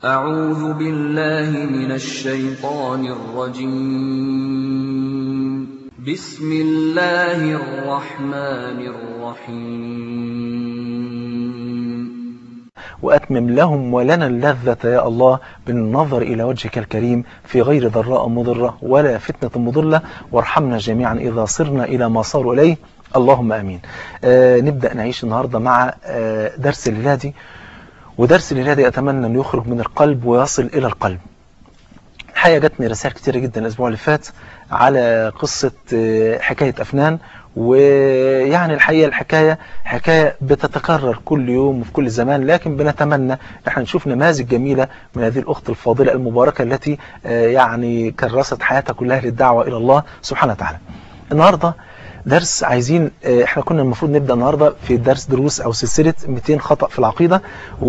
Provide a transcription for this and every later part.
أعوذ بالله من الشيطان الرجيم بسم الله الرحمن الرحيم وأتمم لهم ولنا اللذة يا الله بالنظر إلى وجهك الكريم في غير ضراء مضرة ولا فتنة مضلة وارحمنا جميعا إذا صرنا إلى ما صاروا إليه اللهم أمين آه نبدأ نعيش النهاردة مع آه درس الليلة ودرس الليلة أتمنى أن يخرج من القلب ويصل إلى القلب الحقيقة جاتني رسائل كتيرة جدا الأسبوع اللي فات على قصة آه حكاية أفنان ويعني الحقيقة الحكاية حكاية بتتكرر كل يوم وفي كل زمان لكن بنتمنى احنا نشوف نماذج جميلة من هذه الأخت الفاضلة المباركة التي يعني كرست حياتها كلها للدعوة إلى الله سبحانه وتعالى النهاردة درس عايزين احنا كنا المفروض نبدأ النهاردة في درس دروس او سلسلة 200 خطأ في العقيدة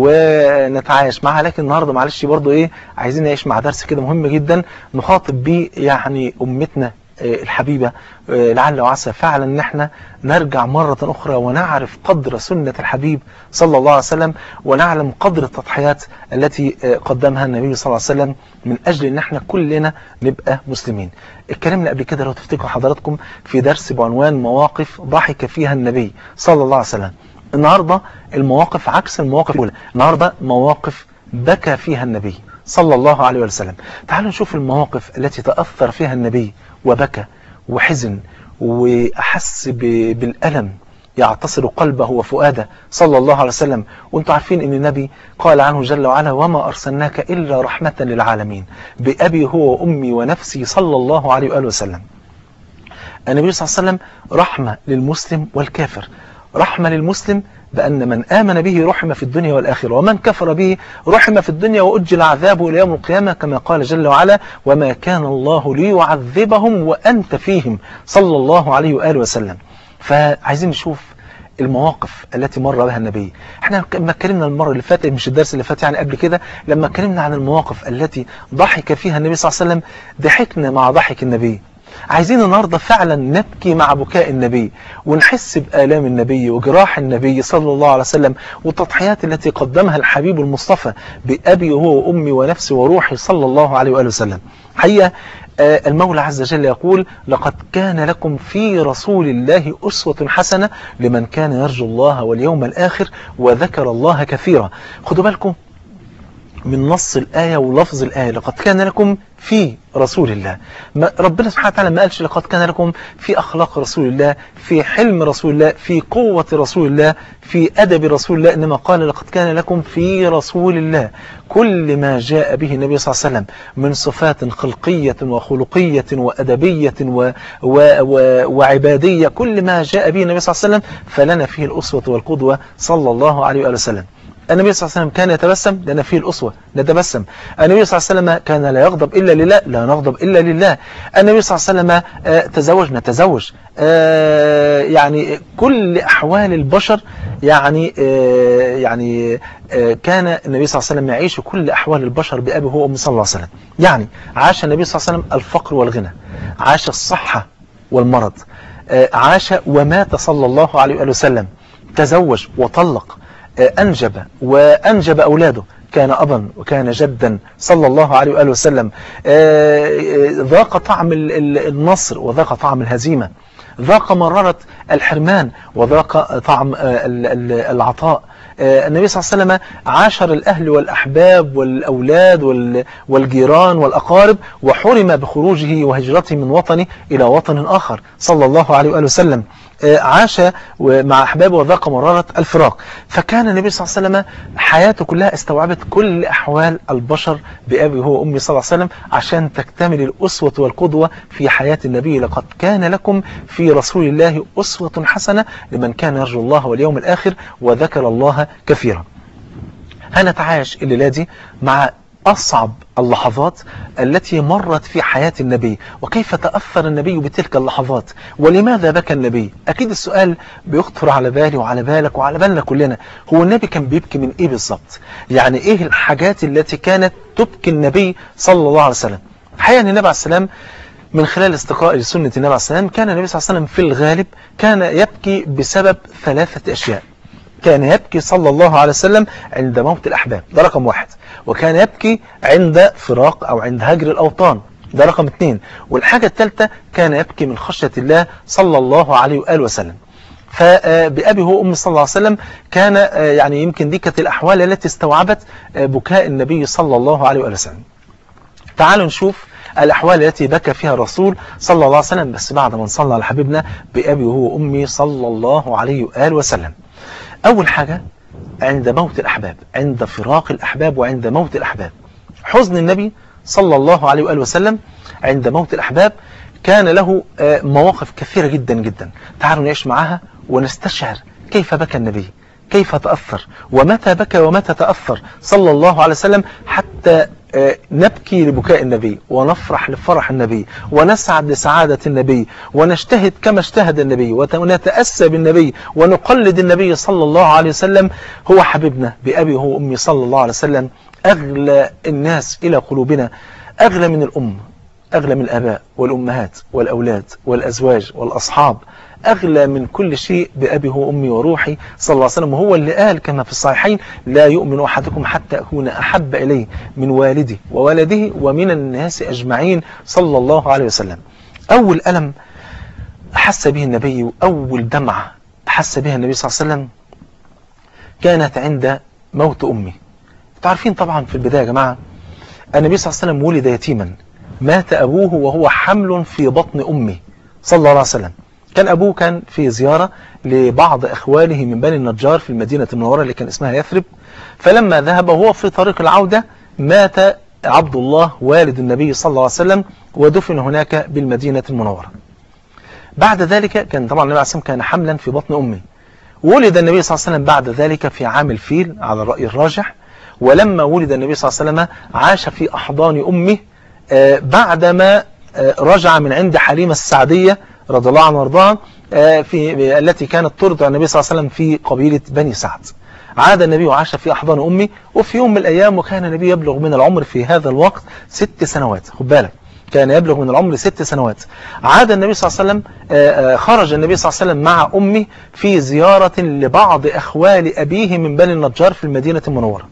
ونتعايش معها لكن النهاردة معلش برضو ايه عايزين نعيش مع درس كده مهم جدا نخاطب بيه يعني امتنا الحبيبة لعل وعسى فعلا ان احنا نرجع مرة اخرى ونعرف قدر سنة الحبيب صلى الله عليه وسلم ونعلم قدر التضحيات التي قدمها النبي صلى الله عليه وسلم من اجل ان احنا كلنا نبقى مسلمين اتكلمنا قبل كده لو تفتكروا حضراتكم في درس بعنوان مواقف ضحك فيها النبي صلى الله عليه وسلم النهاردة المواقف عكس المواقف الاولى النهاردة مواقف بكى فيها النبي صلى الله عليه وسلم تعالوا نشوف المواقف التي تأثر فيها النبي وبكى وحزن وأحس بالألم يعتصر قلبه وفؤاده صلى الله عليه وسلم وانتم عارفين ان النبي قال عنه جل وعلا وما أرسلناك إلا رحمة للعالمين بأبي هو وأمي ونفسي صلى الله عليه وآله وسلم النبي صلى الله عليه وسلم رحمة للمسلم والكافر رحمة للمسلم بأن من آمن به رحم في الدنيا والآخرة ومن كفر به رحم في الدنيا وأجل عذابه إلى يوم القيامة كما قال جل وعلا وما كان الله ليعذبهم وأنت فيهم صلى الله عليه وآله وسلم فعايزين نشوف المواقف التي مر بها النبي احنا لما اتكلمنا المرة اللي فاتت مش الدرس اللي فات يعني قبل كده لما اتكلمنا عن المواقف التي ضحك فيها النبي صلى الله عليه وسلم ضحكنا مع ضحك النبي عايزين النهاردة فعلا نبكي مع بكاء النبي ونحس بآلام النبي وجراح النبي صلى الله عليه وسلم والتضحيات التي قدمها الحبيب المصطفى بأبي هو وأمي ونفسي وروحي صلى الله عليه وآله وسلم حقيقة المولى عز وجل يقول لقد كان لكم في رسول الله أسوة حسنة لمن كان يرجو الله واليوم الآخر وذكر الله كثيرا خدوا بالكم من نص الآية ولفظ الآية لقد كان لكم في رسول الله ما ربنا سبحانه وتعالى ما قالش لقد كان لكم في أخلاق رسول الله في حلم رسول الله في قوة رسول الله في أدب رسول الله إنما قال لقد كان لكم في رسول الله كل ما جاء به النبي صلى الله عليه وسلم من صفات خلقية وخلقية وأدبية و و و وعبادية كل ما جاء به النبي صلى الله عليه وسلم فلنا فيه الأسوة والقدوة صلى الله عليه وآله وسلم النبي صلى الله عليه وسلم كان يتبسم لنا فيه الأسوة نتبسم النبي صلى الله عليه وسلم كان لا يغضب إلا لله لا نغضب إلا لله النبي صلى الله عليه وسلم تزوج نتزوج يعني كل أحوال البشر يعني يعني كان النبي صلى الله عليه وسلم يعيش كل أحوال البشر بأبي هو أمي صلى الله عليه وسلم يعني عاش النبي صلى الله عليه وسلم الفقر والغنى عاش الصحة والمرض عاش ومات صلى الله عليه وسلم تزوج وطلق أنجب وأنجب أولاده كان أبا وكان جدا صلى الله عليه وآله وسلم ذاق طعم النصر وذاق طعم الهزيمة ذاق مرارة الحرمان وذاق طعم العطاء النبي صلى الله عليه وسلم عاشر الأهل والأحباب والأولاد والجيران والأقارب وحرم بخروجه وهجرته من وطنه إلى وطن آخر صلى الله عليه وآله وسلم عاش مع أحبابه وذاق مرارة الفراق فكان النبي صلى الله عليه وسلم حياته كلها استوعبت كل أحوال البشر بأبي هو أمي صلى الله عليه وسلم عشان تكتمل الأسوة والقدوة في حياة النبي لقد كان لكم في رسول الله أسوة حسنة لمن كان يرجو الله واليوم الآخر وذكر الله كثيرا هنتعايش الليلة دي مع أصعب اللحظات التي مرت في حياة النبي وكيف تأثر النبي بتلك اللحظات ولماذا بكى النبي أكيد السؤال بيخطر على بالي وعلى بالك وعلى بالنا كلنا هو النبي كان بيبكي من إيه بالظبط يعني إيه الحاجات التي كانت تبكي النبي صلى الله عليه وسلم الحقيقة أن النبي عليه السلام من خلال استقراء لسنة النبي عليه السلام كان النبي صلى الله عليه وسلم في الغالب كان يبكي بسبب ثلاثة أشياء كان يبكي صلى الله عليه وسلم عند موت الأحباب ده رقم واحد وكان يبكي عند فراق أو عند هجر الأوطان ده رقم اثنين والحاجة الثالثة كان يبكي من خشية الله صلى الله عليه وآله وسلم فبأبي هو أم صلى الله عليه وسلم كان يعني يمكن دي كانت الأحوال التي استوعبت بكاء النبي صلى الله عليه وآله وسلم تعالوا نشوف الأحوال التي بكى فيها الرسول صلى الله عليه وسلم بس بعد ما نصلى على حبيبنا بأبي هو أمي صلى الله عليه وآله وسلم أول حاجة عند موت الأحباب عند فراق الأحباب وعند موت الأحباب حزن النبي صلى الله عليه وآله وسلم عند موت الأحباب كان له مواقف كثيرة جدا جدا تعالوا نعيش معها ونستشعر كيف بكى النبي كيف تأثر ومتى بكى ومتى تأثر صلى الله عليه وسلم حتى نبكي لبكاء النبي ونفرح لفرح النبي ونسعد لسعادة النبي ونجتهد كما اجتهد النبي ونتأسى بالنبي ونقلد النبي صلى الله عليه وسلم هو حبيبنا بأبي هو أمي صلى الله عليه وسلم أغلى الناس إلى قلوبنا أغلى من الأم أغلى من الآباء والأمهات والأولاد والأزواج والأصحاب أغلى من كل شيء بأبي هو أمي وروحي صلى الله عليه وسلم وهو اللي قال كما في الصحيحين لا يؤمن أحدكم حتى أكون أحب إليه من والدي وولده ومن الناس أجمعين صلى الله عليه وسلم أول ألم حس به النبي أول دمعة حس بها النبي صلى الله عليه وسلم كانت عند موت أمي تعرفين طبعا في البداية يا جماعة النبي صلى الله عليه وسلم ولد يتيما مات أبوه وهو حمل في بطن أمه صلى الله عليه وسلم كان أبوه كان في زيارة لبعض أخواله من بني النجار في المدينة المنورة اللي كان اسمها يثرب فلما ذهب وهو في طريق العودة مات عبد الله والد النبي صلى الله عليه وسلم ودفن هناك بالمدينة المنورة بعد ذلك كان طبعا النبي عليه الصلاة والسلام كان حملا في بطن أمه ولد النبي صلى الله عليه وسلم بعد ذلك في عام الفيل على الرأي الراجح ولما ولد النبي صلى الله عليه وسلم عاش في أحضان أمه بعدما رجع من عند حليمة السعدية رضي الله عنه وارضاها في التي كانت ترضع النبي صلى الله عليه وسلم في قبيلة بني سعد عاد النبي وعاش في أحضان أمي وفي يوم من الأيام وكان النبي يبلغ من العمر في هذا الوقت ست سنوات خد بالك كان يبلغ من العمر ست سنوات عاد النبي صلى الله عليه وسلم خرج النبي صلى الله عليه وسلم مع أمي في زيارة لبعض أخوال أبيه من بني النجار في المدينة المنورة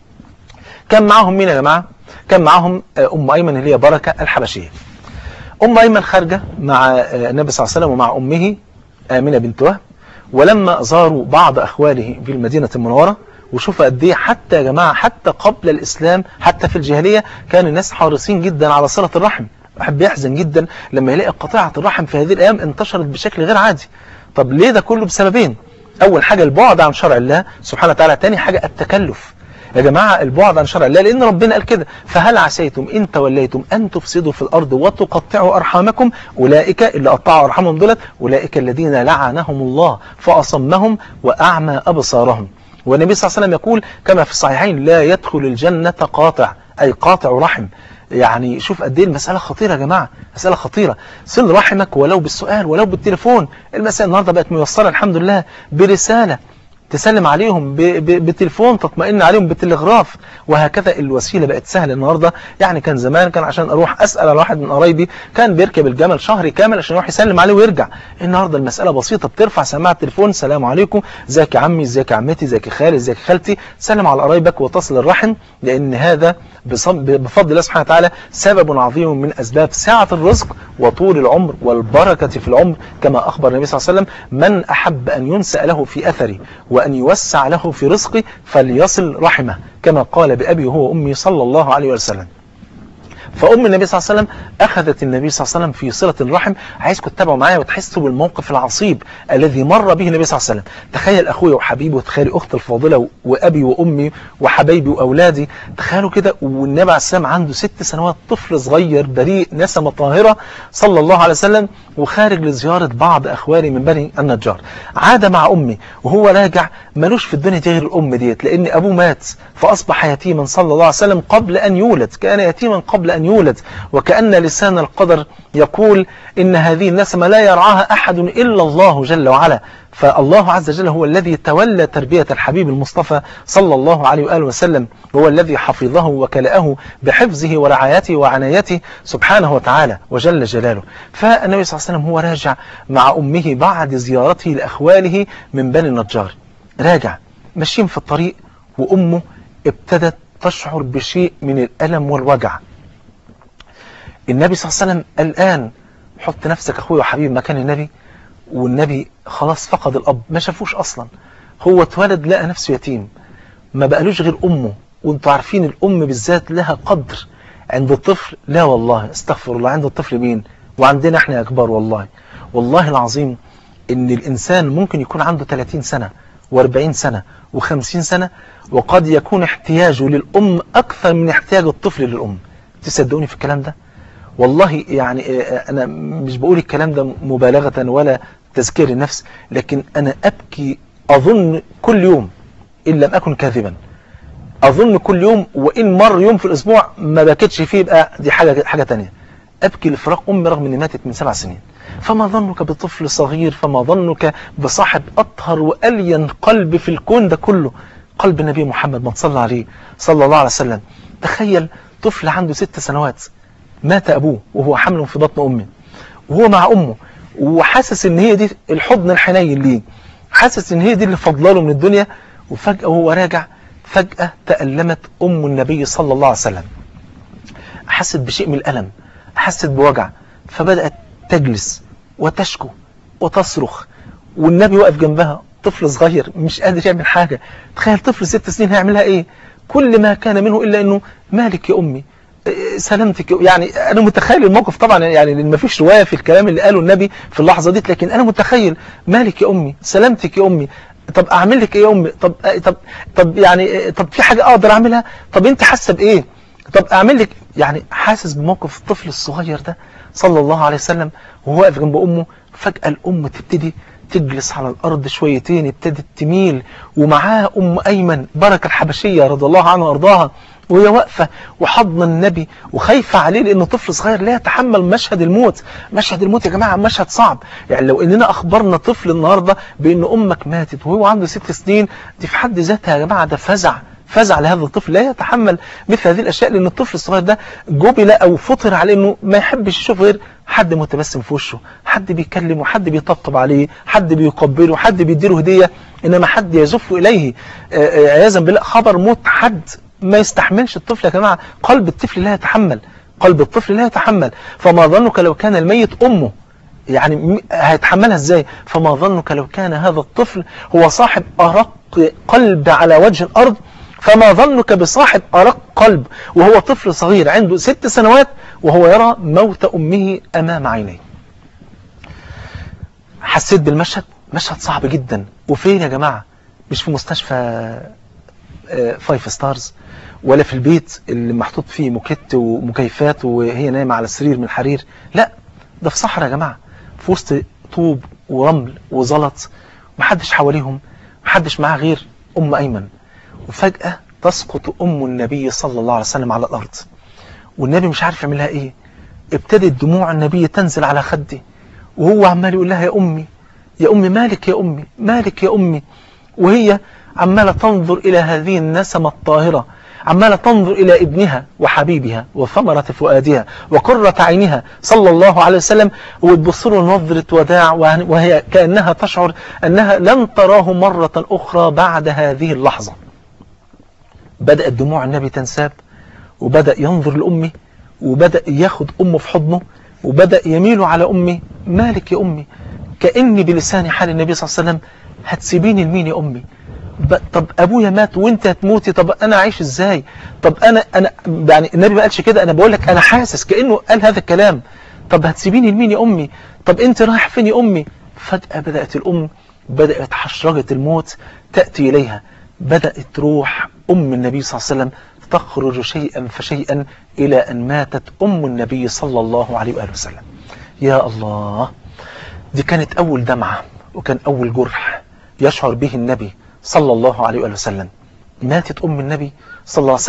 كان معهم مين يا جماعة كان معهم أم أيمن اللي هي بركة الحبشية أم أيمن خارجة مع النبي صلى الله عليه وسلم ومع أمه آمنة بنت وهب ولما زاروا بعض أخواله في المدينة المنورة وشوف قد ايه حتى يا جماعة حتى قبل الإسلام حتى في الجاهلية كان الناس حريصين جدا على صلة الرحم أحب يحزن جدا لما يلاقي قطيعة الرحم في هذه الأيام انتشرت بشكل غير عادي طب ليه ده كله بسببين أول حاجة البعد عن شرع الله سبحانه وتعالى تاني حاجة التكلف يا جماعة البعد عن شرع الله لأن ربنا قال كده فهل عسيتم إن توليتم أن تفسدوا في الأرض وتقطعوا أرحامكم أولئك اللي قطعوا أرحامهم دولت أولئك الذين لعنهم الله فأصمهم وأعمى أبصارهم والنبي صلى الله عليه وسلم يقول كما في الصحيحين لا يدخل الجنة قاطع أي قاطع رحم يعني شوف قد ايه المسألة خطيرة يا جماعة مسألة خطيرة صل رحمك ولو بالسؤال ولو بالتليفون المسألة النهاردة بقت موصلة الحمد لله برسالة تسلم عليهم بتليفون تطمئن عليهم بتلغراف وهكذا الوسيلة بقت سهلة النهاردة يعني كان زمان كان عشان أروح أسأل على واحد من قرايبي كان بيركب الجمل شهر كامل عشان يروح يسلم عليه ويرجع النهاردة المسألة بسيطة بترفع سماعة التليفون سلام عليكم ازيك يا عمي ازيك يا عمتي ازيك يا خالي ازيك يا خالتي سلم على قرايبك وتصل الرحم لأن هذا بفضل الله سبحانه وتعالى سبب عظيم من أسباب سعة الرزق وطول العمر والبركة في العمر كما أخبر النبي صلى الله عليه وسلم من أحب أن ينسأ له في أثري وأن يوسع له في رزقه فليصل رحمه كما قال بأبي هو أمي صلى الله عليه وسلم فأم النبي صلى الله عليه وسلم أخذت النبي صلى الله عليه وسلم في صلة الرحم عايزكم تتابعوا معايا وتحسوا بالموقف العصيب الذي مر به النبي صلى الله عليه وسلم تخيل أخويا وحبيبي وتخيلي أختي الفاضلة وأبي وأمي وحبايبي وأولادي تخيلوا كده والنبي عليه السلام عنده ست سنوات طفل صغير بريء نسمة طاهرة صلى الله عليه وسلم وخارج لزيارة بعض أخوالي من بني النجار عاد مع أمي وهو راجع ملوش في الدنيا غير الأم ديت لأن أبوه مات فأصبح يتيما صلى الله عليه وسلم قبل أن يولد كان يتيما قبل أن يولد وكأن لسان القدر يقول إن هذه النسمة لا يرعاها أحد إلا الله جل وعلا فالله عز وجل هو الذي تولى تربية الحبيب المصطفى صلى الله عليه وآله وسلم هو الذي حفظه وكلأه بحفظه ورعايته وعنايته سبحانه وتعالى وجل جلاله فالنبي صلى الله عليه وسلم هو راجع مع أمه بعد زيارته لأخواله من بني النجار راجع ماشيين في الطريق وأمه ابتدت تشعر بشيء من الألم والوجع النبي صلى الله عليه وسلم الآن حط نفسك أخوي وحبيبي مكان النبي والنبي خلاص فقد الأب ما شافوش أصلا هو اتولد لقى نفسه يتيم ما بقالوش غير أمه وانتوا عارفين الأم بالذات لها قدر عند الطفل لا والله استغفر الله عند الطفل مين وعندنا احنا يا كبار والله والله العظيم ان الانسان ممكن يكون عنده 30 سنة و40 سنة و50 سنة وقد يكون احتياجه للأم أكثر من احتياج الطفل للأم تصدقوني في الكلام ده والله يعني أنا مش بقول الكلام ده مبالغة ولا تذكير النفس لكن أنا أبكي أظن كل يوم إن لم أكن كاذبا أظن كل يوم وإن مر يوم في الأسبوع ما بكتش فيه يبقى دي حاجة حاجة تانية أبكي لفراق أمي رغم أني ماتت من سبع سنين فما ظنك بطفل صغير فما ظنك بصاحب أطهر وألين قلب في الكون ده كله قلب النبي محمد من صلى عليه صلى الله عليه وسلم تخيل طفل عنده ست سنوات مات أبوه وهو حمل في بطن أمه وهو مع أمه وحاسس ان هي دي الحضن الحنين ليه حاسس ان هي دي اللي فضلاله من الدنيا وفجأة وهو راجع فجأة تألمت أم النبي صلى الله عليه وسلم حست بشيء من الألم حست بوجع فبدأت تجلس وتشكو وتصرخ والنبي واقف جنبها طفل صغير مش قادر يعمل حاجة تخيل طفل ست سنين هيعملها ايه كل ما كان منه إلا أنه مالك يا أمي سلامتك يعني أنا متخيل الموقف طبعا يعني ما فيش رواية في الكلام اللي قاله النبي في اللحظة دي لكن أنا متخيل مالك يا أمي سلامتك يا أمي طب أعمل لك إيه يا أمي طب طب طب يعني طب في حاجة أقدر أعملها طب أنت حاسة بإيه طب أعمل لك يعني حاسس بموقف الطفل الصغير ده صلى الله عليه وسلم وهو واقف جنب أمه فجأة الأم تبتدي تجلس على الأرض شويتين ابتدت تميل ومعاها أم أيمن بركة الحبشية رضي الله عنها وأرضاها وهي واقفة وحضن النبي وخايفة عليه لأنه طفل صغير لا يتحمل مشهد الموت مشهد الموت يا جماعة مشهد صعب يعني لو إننا أخبرنا طفل النهاردة بأن أمك ماتت وهو عنده ست سنين دي في حد ذاتها يا جماعة ده فزع فزع لهذا الطفل لا يتحمل مثل هذه الأشياء لأن الطفل الصغير ده جبل أو فطر عليه أنه ما يحبش يشوف غير حد متبسم في وشه حد بيكلمه حد بيطبطب عليه حد بيقبله حد بيديله هدية إنما حد يزف إليه عياذا بالله خبر موت حد ما يستحملش الطفل يا جماعة قلب الطفل لا يتحمل قلب الطفل لا يتحمل فما ظنك لو كان الميت أمه يعني هيتحملها ازاي فما ظنك لو كان هذا الطفل هو صاحب أرق قلب على وجه الأرض فما ظنك بصاحب أرق قلب وهو طفل صغير عنده ست سنوات وهو يرى موت أمه أمام عينيه حسيت بالمشهد مشهد صعب جدا وفين يا جماعة مش في مستشفى فايف ستارز ولا في البيت اللي محطوط فيه موكيت ومكيفات وهي نايمة على سرير من الحرير لا ده في صحراء يا جماعة في وسط طوب ورمل وزلط محدش حواليهم محدش معاه غير أم أيمن وفجأة تسقط أم النبي صلى الله عليه وسلم على الأرض والنبي مش عارف يعملها إيه ابتدت دموع النبي تنزل على خده وهو عمال يقول لها يا أمي يا أمي مالك يا أمي مالك يا أمي وهي عمالة تنظر إلى هذه النسمة الطاهرة عمالة تنظر إلى ابنها وحبيبها وثمرة فؤادها وقرة عينها صلى الله عليه وسلم وتبص له نظرة وداع وهي كأنها تشعر أنها لن تراه مرة أخرى بعد هذه اللحظة بدأت دموع النبي تنساب وبدأ ينظر لأمه وبدأ ياخد أمه في حضنه وبدأ يميل على أمي مالك يا أمي كأني بلسان حال النبي صلى الله عليه وسلم هتسيبيني لمين يا أمي طب ابويا مات وانت هتموتي طب انا عايش ازاي طب انا انا يعني النبي ما قالش كده انا بقول لك انا حاسس كانه قال هذا الكلام طب هتسيبيني لمين يا امي طب انت رايح فين يا امي فجاه بدات الام بدات حشرجه الموت تاتي اليها بدات تروح ام النبي صلى الله عليه وسلم تخرج شيئا فشيئا الى ان ماتت ام النبي صلى الله عليه واله وسلم يا الله دي كانت اول دمعه وكان اول جرح يشعر به النبي صلى الله عليه وآله وسلم ماتت أم النبي صلى الله عليه وسلم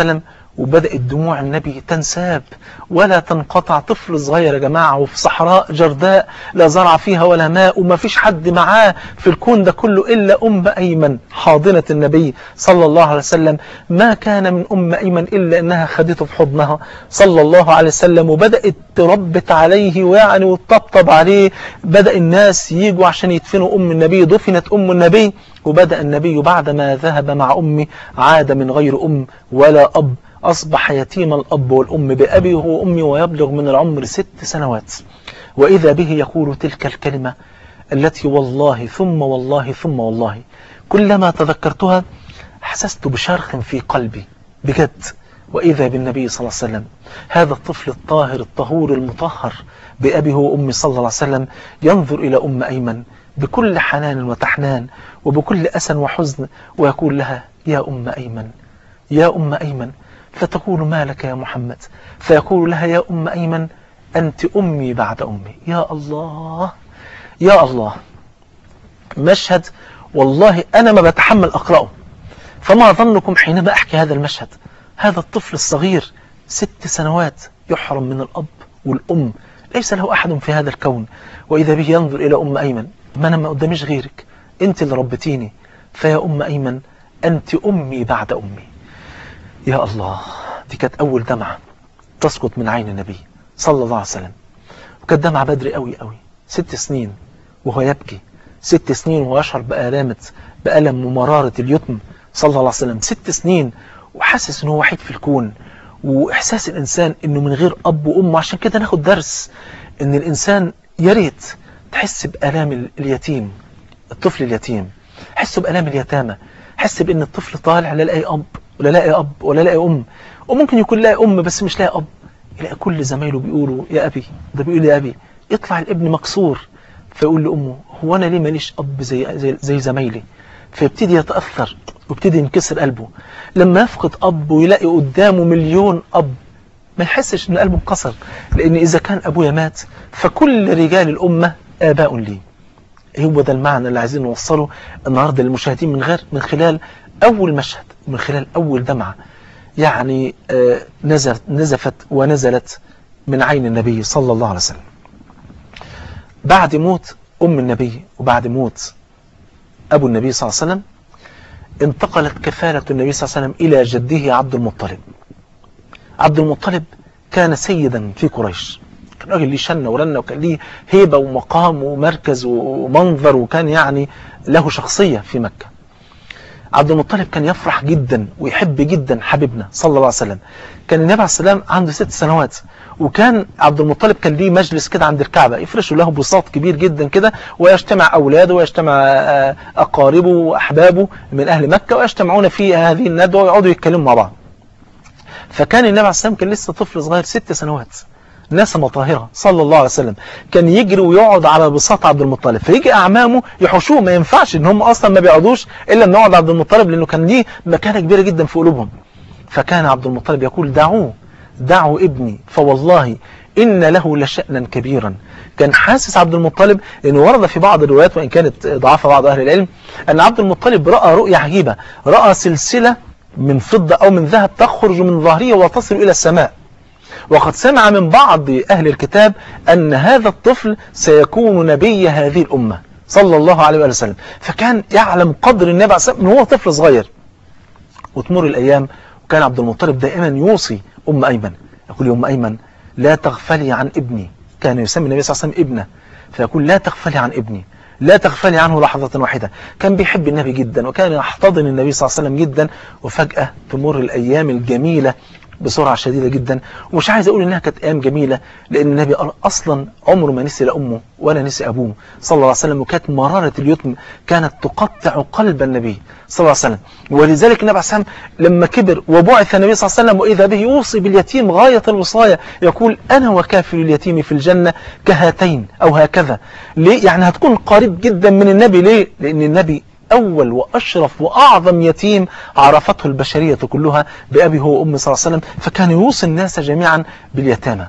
وبدأت دموع النبي تنساب ولا تنقطع طفل صغير يا جماعة وفي صحراء جرداء لا زرع فيها ولا ماء وما فيش حد معاه في الكون ده كله إلا أم أيمن حاضنة النبي صلى الله عليه وسلم ما كان من أم أيمن إلا أنها خدته في حضنها صلى الله عليه وسلم وبدأت تربت عليه ويعني وتطبطب عليه بدأ الناس يجوا عشان يدفنوا أم النبي دفنت أم النبي وبدأ النبي بعدما ذهب مع أمي عاد من غير أم ولا أب أصبح يتيم الأب والأم بأبي وأمي ويبلغ من العمر ست سنوات وإذا به يقول تلك الكلمة التي والله ثم والله ثم والله كلما تذكرتها حسست بشرخ في قلبي بجد وإذا بالنبي صلى الله عليه وسلم هذا الطفل الطاهر الطهور المطهر بأبيه وأمي صلى الله عليه وسلم ينظر إلى أم أيمن بكل حنان وتحنان وبكل أسى وحزن ويقول لها يا أم أيمن يا أم أيمن فتقول ما لك يا محمد فيقول لها يا أم أيمن أنت أمي بعد أمي يا الله يا الله مشهد والله أنا ما بتحمل أقرأه فما ظنكم حينما أحكي هذا المشهد هذا الطفل الصغير ست سنوات يحرم من الأب والأم ليس له أحد في هذا الكون وإذا به ينظر إلى أم أيمن ما أنا ما قداميش غيرك أنت اللي ربتيني فيا أم أيمن أنت أمي بعد أمي يا الله دي كانت أول دمعة تسقط من عين النبي صلى الله عليه وسلم وكانت دمعة بدري قوي قوي ست سنين وهو يبكي ست سنين وهو يشعر بآلامة بألم ومرارة اليتم صلى الله عليه وسلم ست سنين وحاسس ان هو وحيد في الكون واحساس الانسان انه من غير اب وام عشان كده ناخد درس ان الانسان يا ريت تحس بآلام اليتيم الطفل اليتيم حس بآلام اليتامى حس بان الطفل طالع لا لاقي اب ولا لاقي اب ولا لاقي ام وممكن يكون لاقي ام بس مش لاقي اب يلاقي كل زمايله بيقولوا يا ابي ده بيقول يا ابي يطلع الابن مكسور فيقول لامه هو انا ليه ماليش اب زي زي, زي زمايلي فيبتدي يتاثر ويبتدي ينكسر قلبه لما يفقد اب ويلاقي قدامه مليون اب ما يحسش ان قلبه انكسر لان اذا كان ابويا مات فكل رجال الامه اباء لي هو ده المعنى اللي عايزين نوصله النهارده للمشاهدين من غير من خلال اول مشهد من خلال اول دمعه يعني آه نزلت نزفت ونزلت من عين النبي صلى الله عليه وسلم بعد موت ام النبي وبعد موت ابو النبي صلى الله عليه وسلم انتقلت كفالة النبي صلى الله عليه وسلم إلى جده عبد المطلب عبد المطلب كان سيدا في قريش كان راجل ليه شنة ورنة وكان ليه هيبة ومقام ومركز ومنظر وكان يعني له شخصية في مكة عبد المطلب كان يفرح جدا ويحب جدا حبيبنا صلى الله عليه وسلم كان النبي عليه السلام عنده ست سنوات وكان عبد المطلب كان ليه مجلس كده عند الكعبة يفرشوا له بساط كبير جدا كده ويجتمع أولاده ويجتمع أقاربه وأحبابه من أهل مكة ويجتمعون في هذه الندوة ويقعدوا يتكلموا مع بعض فكان النبي عليه السلام كان لسه طفل صغير ست سنوات نسمة طاهرة صلى الله عليه وسلم كان يجري ويقعد على بساط عبد المطلب فيجي أعمامه يحوشوه ما ينفعش إن هم أصلا ما بيقعدوش إلا إن يقعد عبد المطلب لأنه كان ليه مكانة كبيرة جدا في قلوبهم فكان عبد المطلب يقول دعوه دعوا ابني فوالله إن له لشأنا كبيرا كان حاسس عبد المطلب لأنه ورد في بعض الروايات وإن كانت ضعف بعض أهل العلم أن عبد المطلب رأى رؤية عجيبة رأى سلسلة من فضة أو من ذهب تخرج من ظهره وتصل إلى السماء وقد سمع من بعض أهل الكتاب أن هذا الطفل سيكون نبي هذه الأمة صلى الله عليه وسلم فكان يعلم قدر النبي عليه الصلاة والسلام من هو طفل صغير وتمر الأيام وكان عبد المطلب دائما يوصي أم أيمن يقول يا أم أيمن لا تغفلي عن ابني كان يسمي النبي صلى الله عليه وسلم ابنه فيقول لا تغفلي عن ابني لا تغفلي عنه لحظة واحدة كان بيحب النبي جدا وكان يحتضن النبي صلى الله عليه وسلم جدا وفجأة تمر الأيام الجميلة بسرعة شديدة جدا ومش عايز أقول إنها كانت أيام جميلة لأن النبي أصلا عمره ما نسي لا أمه ولا نسي أبوه صلى الله عليه وسلم وكانت مرارة اليتم كانت تقطع قلب النبي صلى الله عليه وسلم ولذلك النبي عليه الصلاة لما كبر وبعث النبي صلى الله عليه وسلم وإذا به يوصي باليتيم غاية الوصاية يقول أنا وكافل اليتيم في الجنة كهاتين أو هكذا ليه؟ يعني هتكون قريب جدا من النبي ليه؟ لأن النبي أول وأشرف وأعظم يتيم عرفته البشرية كلها بأبي هو أمي صلى الله عليه وسلم فكان يوصي الناس جميعا باليتامى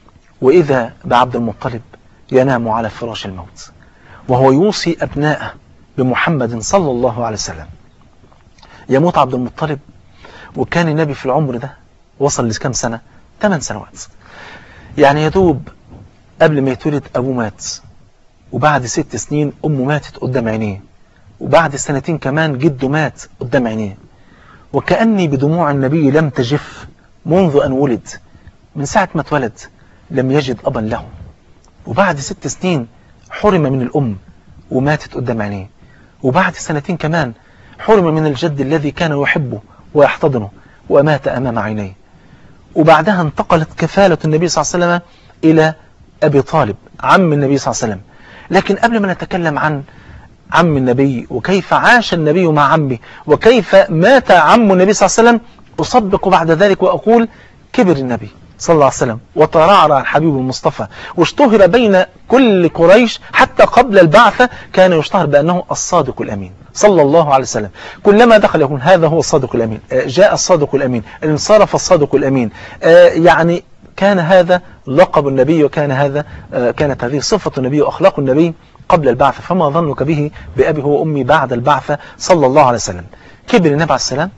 وإذا بعبد المطلب ينام على فراش الموت وهو يوصي أبناءه بمحمد صلى الله عليه وسلم يموت عبد المطلب وكان النبي في العمر ده وصل لكام سنة 8 سنوات يعني يدوب قبل ما يتولد أبوه مات وبعد ست سنين أمه ماتت قدام عينيه وبعد سنتين كمان جده مات قدام عينيه وكأني بدموع النبي لم تجف منذ أن ولد من ساعة ما اتولد لم يجد أبا له وبعد ست سنين حرم من الأم وماتت قدام عينيه وبعد سنتين كمان حرم من الجد الذي كان يحبه ويحتضنه ومات أمام عينيه وبعدها انتقلت كفالة النبي صلى الله عليه وسلم إلى أبي طالب عم النبي صلى الله عليه وسلم لكن قبل ما نتكلم عن عم النبي وكيف عاش النبي مع عمه وكيف مات عم النبي صلى الله عليه وسلم أصدق بعد ذلك وأقول كبر النبي صلى الله عليه وسلم وترعرع الحبيب المصطفى واشتهر بين كل قريش حتى قبل البعثة كان يشتهر بأنه الصادق الأمين صلى الله عليه وسلم كلما دخل يقول هذا هو الصادق الأمين جاء الصادق الأمين انصرف الصادق الأمين يعني كان هذا لقب النبي وكان هذا كانت هذه صفة النبي وأخلاق النبي قبل البعثة فما ظنك به بأبي هو أمي بعد البعثة صلى الله عليه وسلم كبر النبي عليه السلام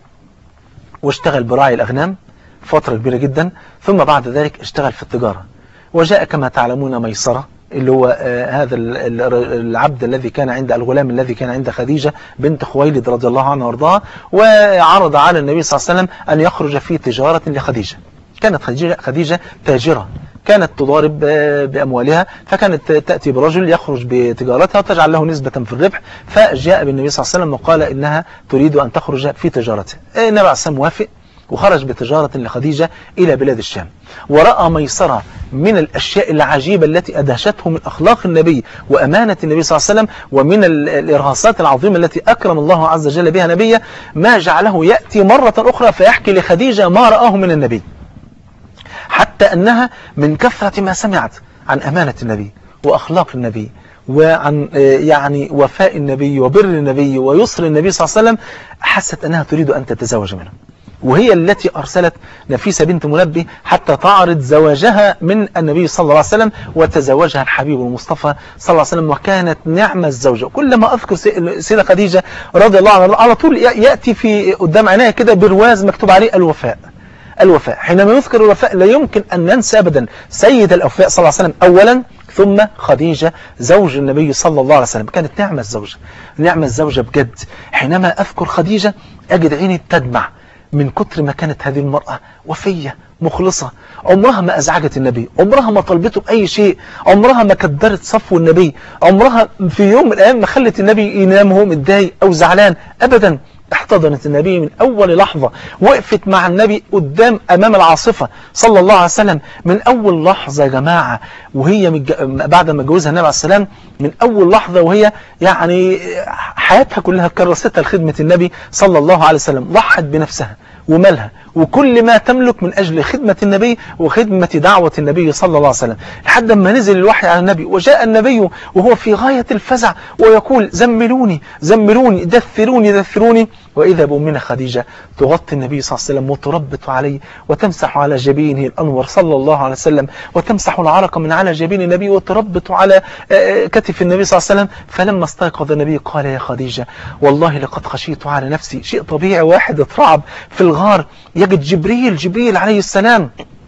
واشتغل براعي الأغنام فترة كبيرة جدا ثم بعد ذلك اشتغل في التجارة وجاء كما تعلمون ميسرة اللي هو آه هذا العبد الذي كان عند الغلام الذي كان عند خديجة بنت خويلد رضي الله عنها وارضاها وعرض على النبي صلى الله عليه وسلم أن يخرج في تجارة لخديجة كانت خديجة, خديجة تاجرة كانت تضارب بأموالها فكانت تأتي برجل يخرج بتجارتها وتجعل له نسبة في الربح فجاء بالنبي صلى الله عليه وسلم وقال إنها تريد أن تخرج في تجارتها النبي عليه السلام وافق وخرج بتجارة لخديجة إلى بلاد الشام ورأى ميسرة من الأشياء العجيبة التي أدهشته من أخلاق النبي وأمانة النبي صلى الله عليه وسلم ومن الإرهاصات العظيمة التي أكرم الله عز وجل بها نبيه ما جعله يأتي مرة أخرى فيحكي لخديجة ما رآه من النبي حتى أنها من كثرة ما سمعت عن أمانة النبي وأخلاق النبي وعن يعني وفاء النبي وبر النبي ويسر النبي صلى الله عليه وسلم حست أنها تريد أن تتزوج منه وهي التي أرسلت نفيسة بنت منبه حتى تعرض زواجها من النبي صلى الله عليه وسلم وتزوجها الحبيب المصطفى صلى الله عليه وسلم وكانت نعمة الزوجة كلما أذكر سيدة خديجة رضي الله عنها على طول يأتي في قدام عينيها كده برواز مكتوب عليه الوفاء الوفاء حينما يذكر الوفاء لا يمكن أن ننسى أبدا سيد الأوفاء صلى الله عليه وسلم أولا ثم خديجة زوج النبي صلى الله عليه وسلم كانت نعمة الزوجة نعمة الزوجة بجد حينما أذكر خديجة أجد عيني تدمع من كتر ما كانت هذه المرأة وفية مخلصة عمرها ما أزعجت النبي عمرها ما طلبته بأي شيء عمرها ما كدرت صفو النبي عمرها في يوم من الأيام ما خلت النبي ينام وهو متضايق أو زعلان أبدا احتضنت النبي من أول لحظة وقفت مع النبي قدام أمام العاصفة صلى الله عليه وسلم من أول لحظة يا جماعة وهي مج... بعد ما جوزها النبي عليه السلام من أول لحظة وهي يعني حياتها كلها كرستها لخدمة النبي صلى الله عليه وسلم ضحت بنفسها ومالها وكل ما تملك من أجل خدمة النبي وخدمة دعوة النبي صلى الله عليه وسلم لحد ما نزل الوحي على النبي وجاء النبي وهو في غاية الفزع ويقول زملوني زملوني دثروني دثروني وإذا بأمنا خديجة تغطي النبي صلى الله عليه وسلم وتربط عليه وتمسح على جبينه الأنور صلى الله عليه وسلم وتمسح العرق من على جبين النبي وتربط على كتف النبي صلى الله عليه وسلم فلما استيقظ النبي قال يا خديجة والله لقد خشيت على نفسي شيء طبيعي واحد اترعب في الغار يجد جبريل جبريل عليه السلام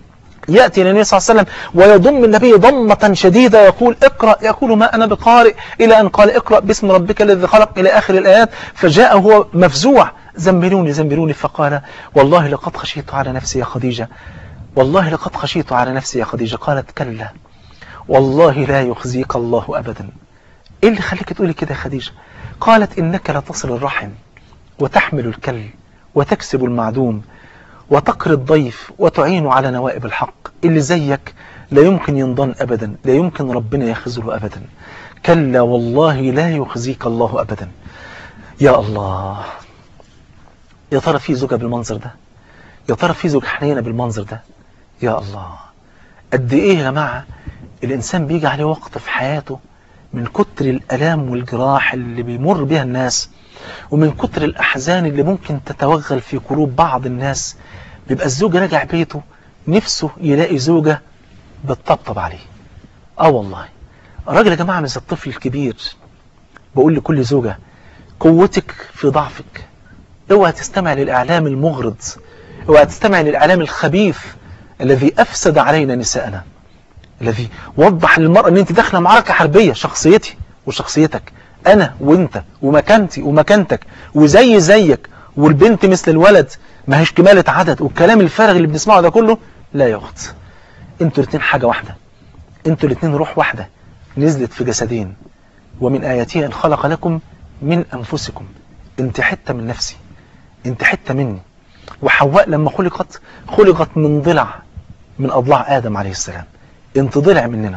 يأتي إلى النبي صلى الله عليه وسلم ويضم النبي ضمة شديدة يقول اقرأ يقول ما أنا بقارئ إلى أن قال اقرأ باسم ربك الذي خلق إلى آخر الآيات فجاء هو مفزوع زملوني زملوني فقال والله لقد خشيت على نفسي يا خديجة والله لقد خشيت على نفسي يا خديجة قالت كلا والله لا يخزيك الله أبدا إيه اللي خليك تقولي كده يا خديجة قالت إنك لتصل الرحم وتحمل الكل وتكسب المعدوم وتقري الضيف وتعين على نوائب الحق اللي زيك لا يمكن ينضن أبدا لا يمكن ربنا يخذله أبدا كلا والله لا يخزيك الله أبدا يا الله يا ترى في زوجة بالمنظر ده يا ترى في زوج حنينة بالمنظر ده يا الله قد ايه يا جماعة الانسان بيجي عليه وقت في حياته من كتر الالام والجراح اللي بيمر بها الناس ومن كتر الاحزان اللي ممكن تتوغل في قلوب بعض الناس بيبقى الزوج راجع بيته نفسه يلاقي زوجة بتطبطب عليه اه والله الراجل يا جماعة مش الطفل الكبير بقول لكل زوجة قوتك في ضعفك اوعى تستمع للاعلام المغرض اوعى تستمع للإعلام الخبيث الذي أفسد علينا نساءنا الذي وضح للمرأة ان انت داخله معركة حربية شخصيتي وشخصيتك انا وانت ومكانتي ومكانتك وزي زيك والبنت مثل الولد ما هيش كمالة عدد والكلام الفارغ اللي بنسمعه ده كله لا يا اخت انتوا الاثنين حاجة واحدة انتوا الاثنين روح واحدة نزلت في جسدين ومن آياته أن خلق لكم من أنفسكم انت حتة من نفسي انت حتة مني وحواء لما خلقت خلقت من ضلع من أضلاع آدم عليه السلام انت ضلع مننا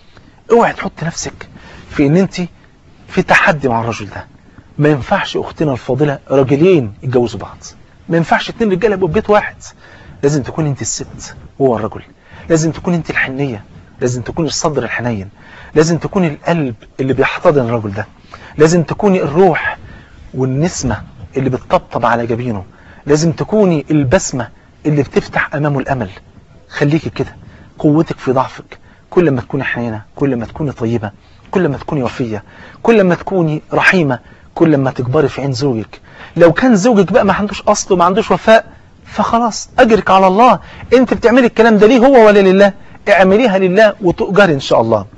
اوعي تحط نفسك في ان انت في تحدي مع الرجل ده ما ينفعش اختنا الفاضله راجلين يتجوزوا بعض ما ينفعش اتنين رجاله يبقوا في بيت واحد لازم تكون انت الست وهو الرجل لازم تكون انت الحنيه لازم تكون الصدر الحنين لازم تكون القلب اللي بيحتضن الرجل ده لازم تكوني الروح والنسمه اللي بتطبطب على جبينه لازم تكوني البسمه اللي بتفتح امامه الامل خليكي كده قوتك في ضعفك كل ما تكوني حنينة كل ما تكوني طيبة كل ما تكوني وفية كل ما تكوني رحيمة كل ما تكبري في عين زوجك لو كان زوجك بقى ما عندوش أصل وما عندوش وفاء فخلاص أجرك على الله أنت بتعملي الكلام ده ليه هو ولا لله اعمليها لله وتؤجري إن شاء الله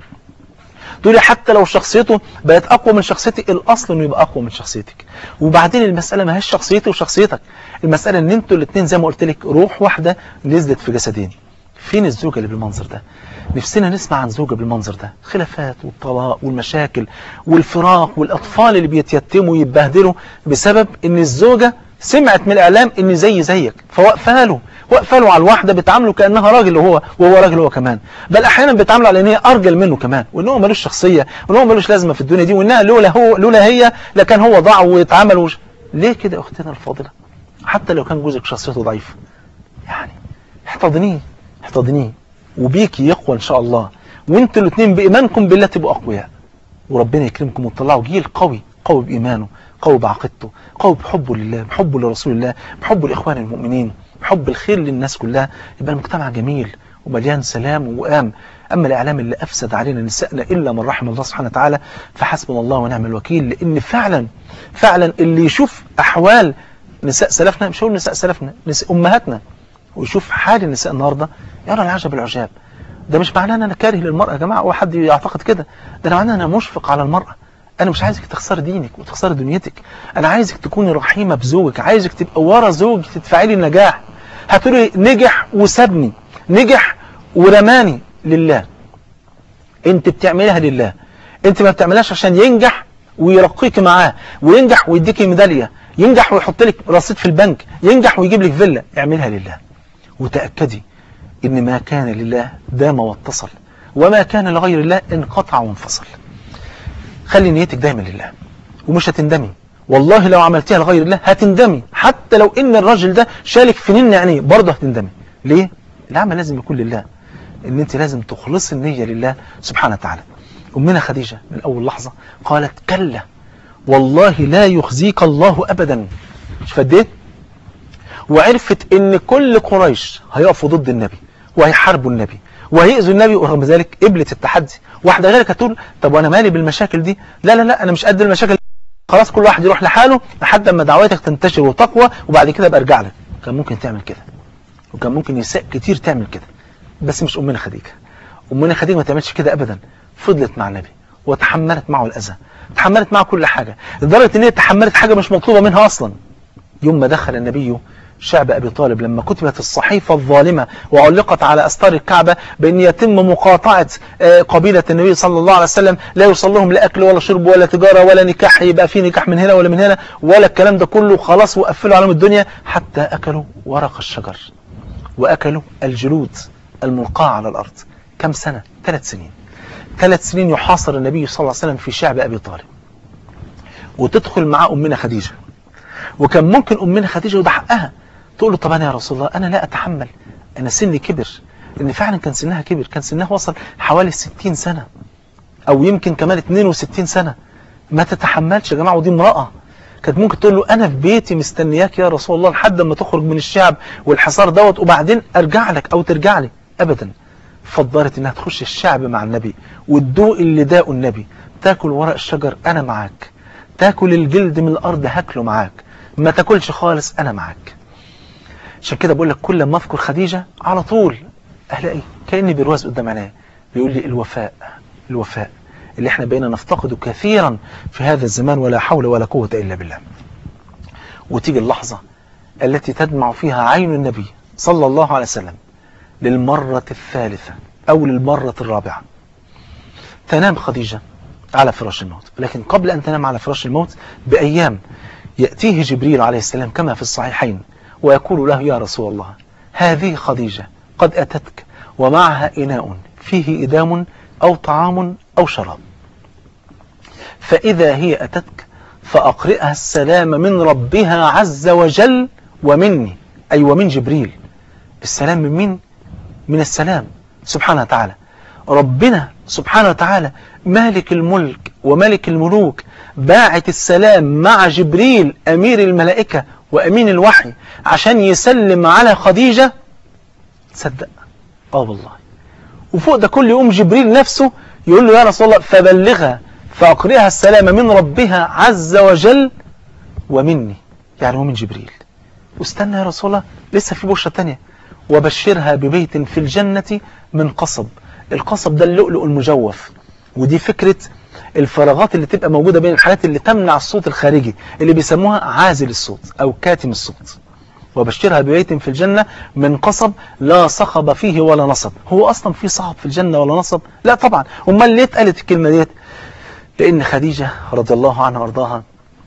تقولي حتى لو شخصيته بقت أقوى من شخصيتي الأصل إنه يبقى أقوى من شخصيتك وبعدين المسألة ما هيش شخصيتي وشخصيتك المسألة إن أنتوا الاثنين زي ما قلت لك روح واحدة نزلت في جسدين فين الزوجة اللي بالمنظر ده نفسنا نسمع عن زوجة بالمنظر ده خلافات والطلاق والمشاكل والفراق والأطفال اللي بيتيتموا ويتبهدلوا بسبب ان الزوجة سمعت من الإعلام ان زي زيك فوقفها له وقفها له على الواحدة بتعامله كأنها راجل وهو وهو راجل هو كمان بل أحيانا بتعامله على ان هي أرجل منه كمان وان هو ملوش شخصية وان هو ملوش لازمة في الدنيا دي وانها لولا هو لولا هي لكان هو ضاع ويتعامل وش... ليه كده يا أختنا الفاضلة حتى لو كان جوزك شخصيته ضعيفة يعني احتضنيه احتضنيه وبيك يقوى ان شاء الله وانتوا الاثنين بايمانكم بالله تبقوا اقوياء وربنا يكرمكم وتطلعوا جيل قوي قوي بايمانه قوي بعقيدته قوي بحبه لله بحبه لرسول الله بحبه لاخوان المؤمنين بحب الخير للناس كلها يبقى المجتمع جميل ومليان سلام وقام اما الاعلام اللي افسد علينا نسائنا الا من رحم الله سبحانه وتعالى فحسبنا الله ونعم الوكيل لان فعلا فعلا اللي يشوف احوال نساء سلفنا مش هقول نساء سلفنا نساء امهاتنا ويشوف حال النساء النهارده يرى العجب العجاب ده مش معناه ان انا كاره للمرأة يا جماعة او حد يعتقد كده ده معناه ان انا مشفق على المرأة انا مش عايزك تخسري دينك وتخسري دنيتك انا عايزك تكوني رحيمة بزوجك عايزك تبقى ورا زوجك تدفعي لي النجاح هتقولي نجح وسابني نجح ورماني لله انت بتعملها لله انت ما بتعملهاش عشان ينجح ويرقيك معاه وينجح ويديكي ميداليه ينجح ويحط لك رصيد في البنك ينجح ويجيب لك فيلا اعملها لله وتأكدي ان ما كان لله دام واتصل وما كان لغير الله انقطع وانفصل خلي نيتك دايما لله ومش هتندمي والله لو عملتيها لغير الله هتندمي حتى لو ان الراجل ده شالك في نين عينيه برضه هتندمي ليه العمل لازم يكون لله ان انت لازم تخلصي النية لله سبحانه وتعالى امنا خديجة من اول لحظة قالت كلا والله لا يخزيك الله ابدا مش فديت وعرفت ان كل قريش هيقفوا ضد النبي وهيحاربوا النبي وهيأذوا النبي ورغم ذلك قبلت التحدي واحدة غيرك هتقول طب وانا مالي بالمشاكل دي لا لا لا انا مش قد المشاكل خلاص كل واحد يروح لحاله لحد اما دعواتك تنتشر وتقوى وبعد كده ابقى ارجع لك كان ممكن تعمل كده وكان ممكن نساء كتير تعمل كده بس مش امنا خديجه امنا خديجه ما تعملش كده ابدا فضلت مع النبي وتحملت معه الاذى تحملت معه كل حاجه لدرجه ان هي تحملت حاجه مش مطلوبه منها اصلا يوم ما دخل النبي شعب أبي طالب لما كتبت الصحيفة الظالمة وعلقت على أستار الكعبة بأن يتم مقاطعة قبيلة النبي صلى الله عليه وسلم لا يوصل لهم لا أكل ولا شرب ولا تجارة ولا نكاح يبقى في نكاح من هنا ولا من هنا ولا الكلام ده كله خلاص وقفلوا عليهم الدنيا حتى أكلوا ورق الشجر وأكلوا الجلود الملقاة على الأرض كم سنة؟ ثلاث سنين ثلاث سنين يحاصر النبي صلى الله عليه وسلم في شعب أبي طالب وتدخل معاه أمنا خديجة وكان ممكن أمنا خديجة وده حقها تقول له طب أنا يا رسول الله أنا لا أتحمل أنا سني كبر لأن فعلا كان سنها كبر كان سنها وصل حوالي 60 سنة أو يمكن كمان 62 سنة ما تتحملش يا جماعة ودي امرأة كانت ممكن تقول له أنا في بيتي مستنياك يا رسول الله لحد ما تخرج من الشعب والحصار دوت وبعدين أرجع لك أو ترجع لي أبدا فضلت إنها تخش الشعب مع النبي وتدوق اللي داقه النبي تاكل ورق الشجر أنا معاك تاكل الجلد من الأرض هاكله معاك ما تاكلش خالص أنا معاك عشان كده بقول لك كل ما اذكر خديجة على طول الاقي كاني برواز قدام عينيا بيقول لي الوفاء الوفاء اللي احنا بقينا نفتقده كثيرا في هذا الزمان ولا حول ولا قوة الا بالله وتيجي اللحظة التي تدمع فيها عين النبي صلى الله عليه وسلم للمرة الثالثة او للمرة الرابعة تنام خديجة على فراش الموت لكن قبل أن تنام على فراش الموت بأيام يأتيه جبريل عليه السلام كما في الصحيحين ويقول له يا رسول الله هذه خديجة قد أتتك ومعها إناء فيه إدام أو طعام أو شراب فإذا هي أتتك فأقرئها السلام من ربها عز وجل ومني أي ومن جبريل السلام من مين؟ من السلام سبحانه وتعالى ربنا سبحانه وتعالى مالك الملك وملك الملوك باعت السلام مع جبريل أمير الملائكة وأمين الوحي عشان يسلم على خديجة تصدق اه والله وفوق ده كل يوم جبريل نفسه يقول له يا رسول الله فبلغها فأقرئها السلام من ربها عز وجل ومني يعني ومن جبريل واستنى يا رسول الله لسه في بشرة تانية وبشرها ببيت في الجنة من قصب القصب ده اللؤلؤ المجوف ودي فكرة الفراغات اللي تبقى موجودة بين الحالات اللي تمنع الصوت الخارجي اللي بيسموها عازل الصوت أو كاتم الصوت وبشرها ببيت في الجنة من قصب لا صخب فيه ولا نصب هو أصلا في صخب في الجنة ولا نصب لا طبعا امال ليه اتقالت الكلمة ديت لأن خديجة رضي الله عنها وارضاها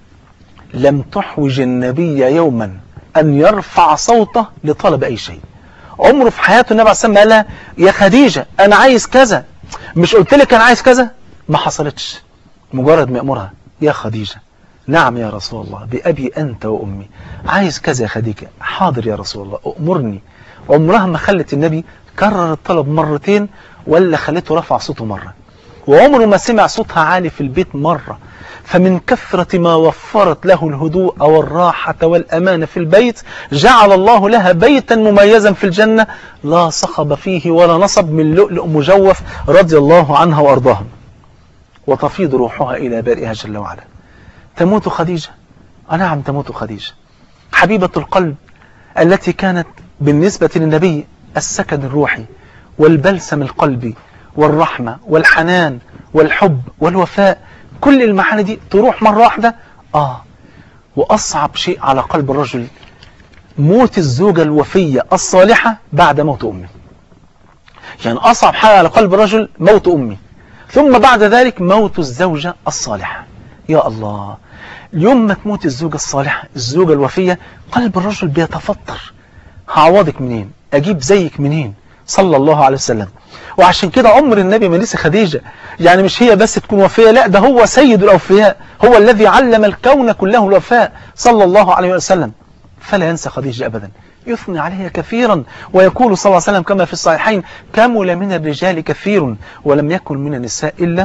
لم تحوج النبي يوما أن يرفع صوته لطلب أي شيء عمره في حياته النبي عليه الصلاة والسلام قال لها يا خديجة أنا عايز كذا مش قلت لك أنا عايز كذا ما حصلتش مجرد ما يأمرها يا خديجة نعم يا رسول الله بأبي أنت وأمي عايز كذا يا خديجة حاضر يا رسول الله أمرني عمرها ما خلت النبي كرر الطلب مرتين ولا خلته رفع صوته مرة وعمره ما سمع صوتها عالي في البيت مرة فمن كثرة ما وفرت له الهدوء والراحة والأمان في البيت جعل الله لها بيتا مميزا في الجنة لا صخب فيه ولا نصب من لؤلؤ مجوف رضي الله عنها وأرضاها وتفيض روحها إلى بارئها جل وعلا تموت خديجة نعم تموت خديجة حبيبة القلب التي كانت بالنسبة للنبي السكن الروحي والبلسم القلبي والرحمة والحنان والحب والوفاء كل المعاني دي تروح مرة واحدة آه وأصعب شيء على قلب الرجل موت الزوجة الوفية الصالحة بعد موت أمه يعني أصعب حاجة على قلب الرجل موت أمه ثم بعد ذلك موت الزوجة الصالحة يا الله يوم ما تموت الزوجة الصالحة الزوجة الوفية قلب الرجل بيتفطر هعوضك منين أجيب زيك منين صلى الله عليه وسلم وعشان كده عمر النبي ما نسي خديجة يعني مش هي بس تكون وفية لا ده هو سيد الأوفياء هو الذي علم الكون كله الوفاء صلى الله عليه وسلم فلا ينسى خديجة أبدا يثني عليها كثيرا ويقول صلى الله عليه وسلم كما في الصحيحين كمل من الرجال كثير ولم يكن من النساء إلا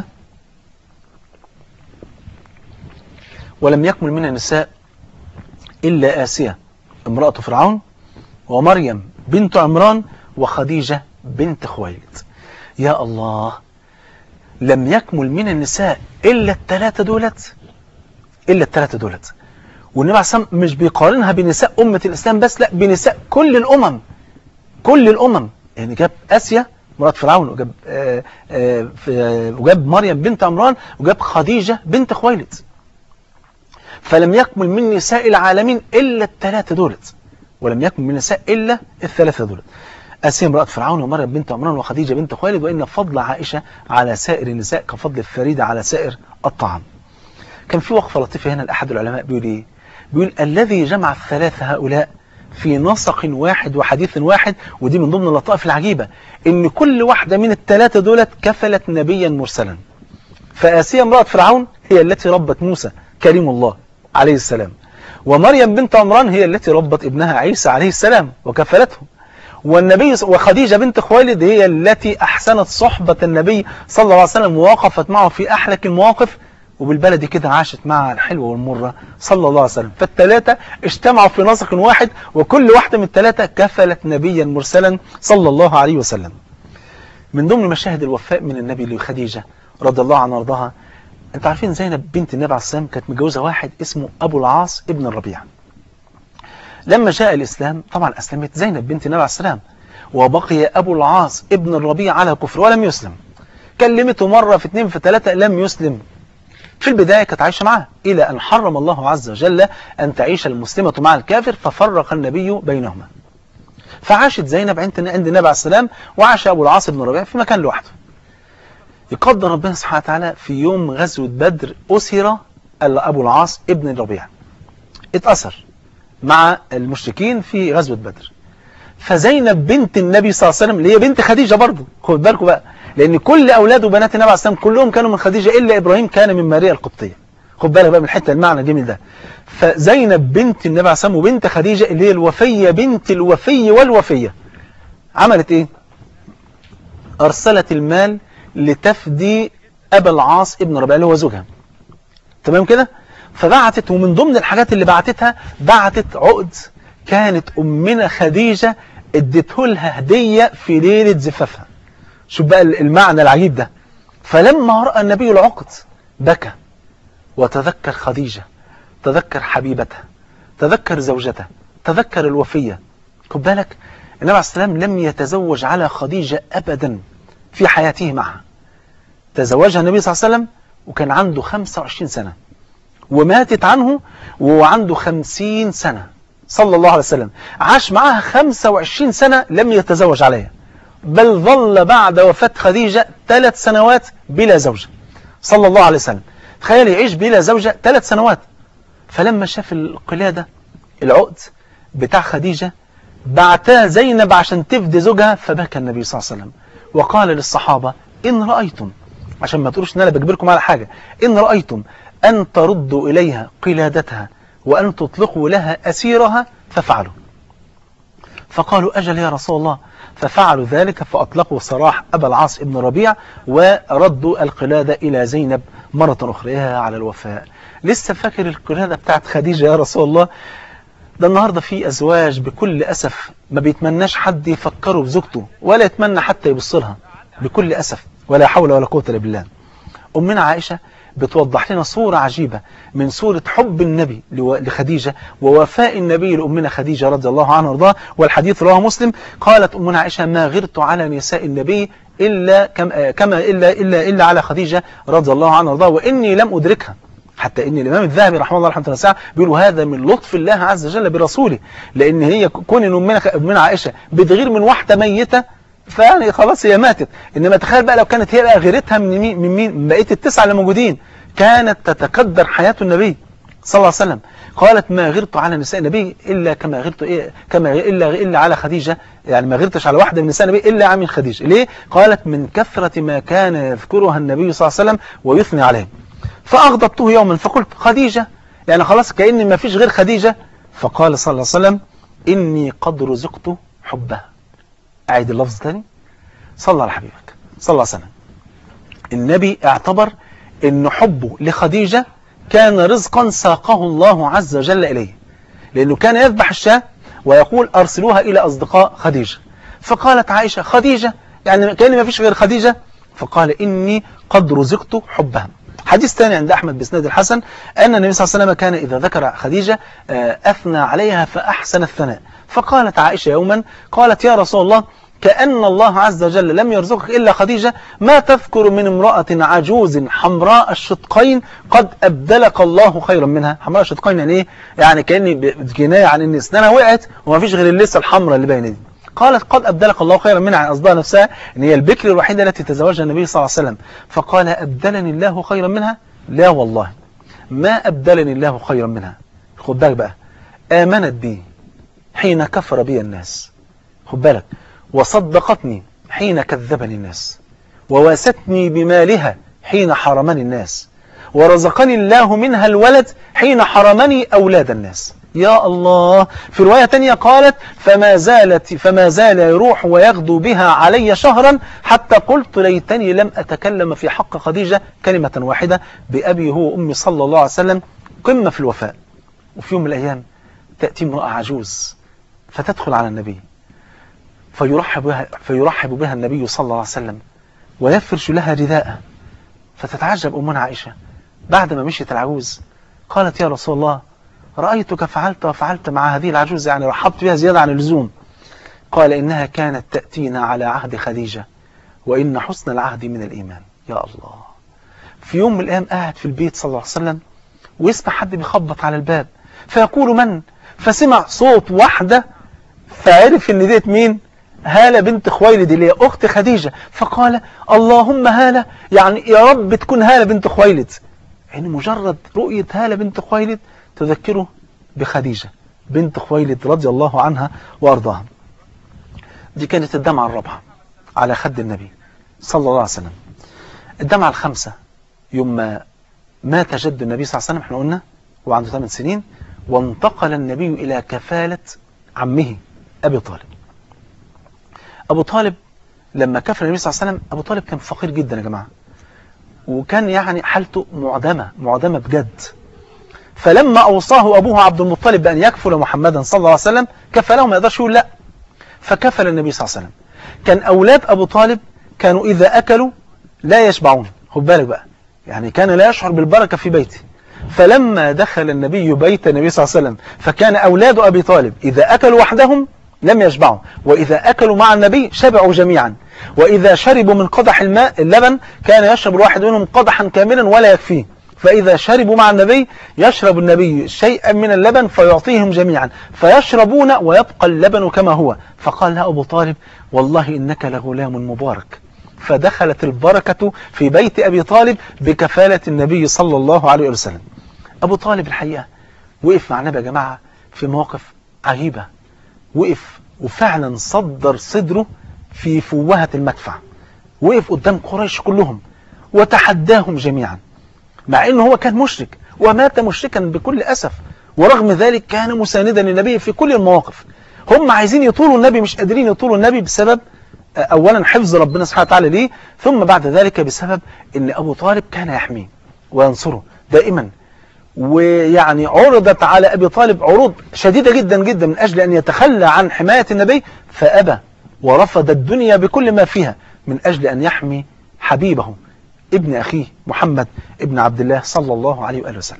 ولم يكمل من النساء إلا آسية امرأة فرعون ومريم بنت عمران وخديجة بنت خويلد يا الله لم يكمل من النساء إلا الثلاثة دولت إلا الثلاثة دولت والنبي عليه الصلاة مش بيقارنها بنساء أمة الإسلام بس لا بنساء كل الأمم كل الأمم يعني جاب آسيا مرات فرعون وجاب آآ آآ وجاب مريم بنت عمران وجاب خديجة بنت خويلد فلم يكمل من نساء العالمين إلا الثلاثة دولت ولم يكن من النساء إلا الثلاثة دولت أسيا امرأة فرعون ومريم بنت عمران وخديجة بنت خويلد وإن فضل عائشة على سائر النساء كفضل الفريدة على سائر الطعام كان في وقفة لطيفة هنا لأحد العلماء بيقول إيه بيقول الذي جمع الثلاثة هؤلاء في نسق واحد وحديث واحد ودي من ضمن اللطائف العجيبة إن كل واحدة من الثلاثة دولت كفلت نبيا مرسلا فآسيا امرأة فرعون هي التي ربت موسى كريم الله عليه السلام ومريم بنت عمران هي التي ربت ابنها عيسى عليه السلام وكفلته والنبي وخديجة بنت خويلد هي التي أحسنت صحبة النبي صلى الله عليه وسلم ووقفت معه في أحلك المواقف وبالبلد كده عاشت مع الحلوة والمرة صلى الله عليه وسلم فالثلاثة اجتمعوا في نسق واحد وكل واحدة من الثلاثة كفلت نبيا مرسلا صلى الله عليه وسلم من ضمن مشاهد الوفاء من النبي لخديجة رضي الله عنها وارضاها انت عارفين زينب بنت النبي عليه السلام كانت متجوزة واحد اسمه أبو العاص ابن الربيع لما جاء الإسلام طبعا أسلمت زينب بنت النبي عليه السلام وبقي أبو العاص ابن الربيع على الكفر ولم يسلم كلمته مرة في اثنين في ثلاثة لم يسلم في البداية كانت عايشة معه إلى أن حرم الله عز وجل أن تعيش المسلمة مع الكافر ففرق النبي بينهما فعاشت زينب عند عند النبي عليه السلام وعاش أبو العاص بن الربيع في مكان لوحده يقدر ربنا سبحانه وتعالى في يوم غزوة بدر أسر أبو العاص ابن الربيع اتأثر مع المشركين في غزوة بدر فزينب بنت النبي صلى الله عليه وسلم اللي هي بنت خديجة برضه خد بالكم بقى لأن كل أولاد وبنات النبي عليه السلام كلهم كانوا من خديجة إلا إبراهيم كان من ماريا القبطية خد بالك بقى من الحتة المعنى الجميل ده فزينب بنت النبي عليه السلام وبنت خديجة اللي هي الوفية بنت الوفي والوفية عملت إيه أرسلت المال لتفدي أبا العاص ابن ربيع اللي هو زوجها تمام كده فبعتت ومن ضمن الحاجات اللي بعتتها بعتت عقد كانت أمنا خديجة ادته لها هدية في ليلة زفافها شوف بقى المعنى العجيب ده فلما رأى النبي العقد بكى وتذكر خديجة تذكر حبيبتها تذكر زوجته تذكر الوفية خد بالك النبي عليه السلام لم يتزوج على خديجة أبدا في حياته معها تزوجها النبي صلى الله عليه وسلم وكان عنده 25 سنة وماتت عنه وهو عنده 50 سنة صلى الله عليه وسلم عاش معها 25 سنة لم يتزوج عليها بل ظل بعد وفاة خديجة ثلاث سنوات بلا زوجة صلى الله عليه وسلم تخيل يعيش بلا زوجة ثلاث سنوات فلما شاف القلادة العقد بتاع خديجة بعتها زينب عشان تفدي زوجها فبكى النبي صلى الله عليه وسلم وقال للصحابة إن رأيتم عشان ما تقولوش ان انا بجبركم على حاجة إن رأيتم أن تردوا إليها قلادتها وأن تطلقوا لها أسيرها ففعلوا فقالوا أجل يا رسول الله ففعلوا ذلك فأطلقوا سراح أبا العاص ابن ربيع وردوا القلادة إلى زينب مرة أخرى يا على الوفاء لسه فاكر القلادة بتاعت خديجة يا رسول الله ده النهاردة في أزواج بكل أسف ما بيتمناش حد يفكره بزوجته ولا يتمنى حتى يبص لها بكل أسف ولا حول ولا قوة إلا بالله أمنا عائشة بتوضح لنا صورة عجيبة من صورة حب النبي لخديجة ووفاء النبي لأمنا خديجة رضي الله عنها وارضاها والحديث رواه مسلم قالت أمنا عائشة ما غرت على نساء النبي إلا كما, كما إلا, إلا, إلا على خديجة رضي الله عنها وارضاها وإني لم أدركها حتى ان الامام الذهبي رحمه الله رحمه الله واسعه بيقول هذا من لطف الله عز وجل برسوله لان هي كون ان امنا امنا عائشه بتغير من واحده ميته فيعني خلاص هي ماتت انما تخيل بقى لو كانت هي بقى غيرتها من مين من مين من بقيه التسعه اللي موجودين كانت تتقدر حياه النبي صلى الله عليه وسلم قالت ما غرت على نساء النبي الا كما غرت إيه كما الا الا على خديجه يعني ما غرتش على واحده من نساء النبي الا عن خديجه ليه قالت من كثره ما كان يذكرها النبي صلى الله عليه وسلم ويثني عليه فأغضبته يوما فقلت خديجة يعني خلاص كأني ما فيش غير خديجة فقال صلى الله عليه وسلم إني قد رزقت حبها أعيد اللفظ تاني صلى على حبيبك صلى الله عليه وسلم النبي اعتبر أن حبه لخديجة كان رزقا ساقه الله عز وجل إليه لأنه كان يذبح الشاة ويقول أرسلوها إلى أصدقاء خديجة فقالت عائشة خديجة يعني كأن ما فيش غير خديجة فقال إني قد رزقت حبها حديث ثاني عند أحمد بسند الحسن أن النبي صلى الله عليه وسلم كان إذا ذكر خديجة أثنى عليها فأحسن الثناء فقالت عائشة يوما قالت يا رسول الله كأن الله عز وجل لم يرزقك إلا خديجة ما تذكر من امرأة عجوز حمراء الشدقين قد أبدلك الله خيرا منها حمراء الشدقين يعني إيه؟ يعني كأني جناية عن إن أسنانها وقعت وما فيش غير اللسة الحمراء اللي باينه دي قالت قد أبدلك الله خيرا منها عن قصدها نفسها إن هي البكر الوحيدة التي تزوجها النبي صلى الله عليه وسلم فقال أبدلني الله خيرا منها لا والله ما أبدلني الله خيرا منها خد بالك بقى آمنت بي حين كفر بي الناس خد بالك وصدقتني حين كذبني الناس وواستني بمالها حين حرمني الناس ورزقني الله منها الولد حين حرمني أولاد الناس يا الله في رواية تانية قالت فما زالت فما زال يروح ويغدو بها علي شهرا حتى قلت ليتني لم أتكلم في حق خديجة كلمة واحدة بأبي هو أمي صلى الله عليه وسلم قمة في الوفاء وفي يوم من الأيام تأتي امرأة عجوز فتدخل على النبي فيرحب بها, فيرحب بها النبي صلى الله عليه وسلم ويفرش لها رداءه فتتعجب أمنا عائشة بعد ما مشيت العجوز قالت يا رسول الله رأيتك فعلت وفعلت مع هذه العجوز يعني رحبت بها زيادة عن اللزوم قال إنها كانت تأتينا على عهد خديجة وإن حسن العهد من الإيمان يا الله في يوم من الأيام قاعد في البيت صلى الله عليه وسلم ويسمع حد بيخبط على الباب فيقول من فسمع صوت واحدة فعرف ان ديت مين هالة بنت خويلد اللي هي أخت خديجة فقال اللهم هالة يعني يا رب تكون هالة بنت خويلد يعني مجرد رؤية هالة بنت خويلد تذكره بخديجة بنت خويلد رضي الله عنها وأرضاها دي كانت الدمعة الرابعة على خد النبي صلى الله عليه وسلم الدمعة الخامسة يوم ما مات جد النبي صلى الله عليه وسلم احنا قلنا هو عنده 8 سنين وانتقل النبي إلى كفالة عمه أبي طالب أبو طالب لما كفر النبي صلى الله عليه وسلم أبو طالب كان فقير جدا يا جماعة وكان يعني حالته معدمة معدمة بجد فلما أوصاه أبوه عبد المطلب بأن يكفل محمدا صلى الله عليه وسلم كفله ما يقدرش يقول لا فكفل النبي صلى الله عليه وسلم كان أولاد أبو طالب كانوا إذا أكلوا لا يشبعون خد بالك بقى يعني كان لا يشعر بالبركة في بيته فلما دخل النبي بيت النبي صلى الله عليه وسلم فكان أولاد أبي طالب إذا أكلوا وحدهم لم يشبعوا وإذا أكلوا مع النبي شبعوا جميعا وإذا شربوا من قدح الماء اللبن كان يشرب الواحد منهم قدحا كاملا ولا يكفيه فإذا شربوا مع النبي يشرب النبي شيئا من اللبن فيعطيهم جميعا فيشربون ويبقى اللبن كما هو فقال له أبو طالب والله إنك لغلام مبارك فدخلت البركة في بيت أبي طالب بكفالة النبي صلى الله عليه وسلم أبو طالب الحقيقة وقف مع النبي يا جماعة في مواقف عجيبة وقف وفعلا صدر صدره في فوهة المدفع وقف قدام قريش كلهم وتحداهم جميعا مع انه هو كان مشرك ومات مشركا بكل أسف ورغم ذلك كان مساندا للنبي في كل المواقف هم عايزين يطولوا النبي مش قادرين يطولوا النبي بسبب أولا حفظ ربنا سبحانه وتعالى ليه ثم بعد ذلك بسبب ان أبو طالب كان يحميه وينصره دائما ويعني عرضت على أبي طالب عروض شديدة جدا جدا من أجل أن يتخلى عن حماية النبي فأبى ورفض الدنيا بكل ما فيها من أجل أن يحمي حبيبه ابن أخيه محمد ابن عبد الله صلى الله عليه وآله وسلم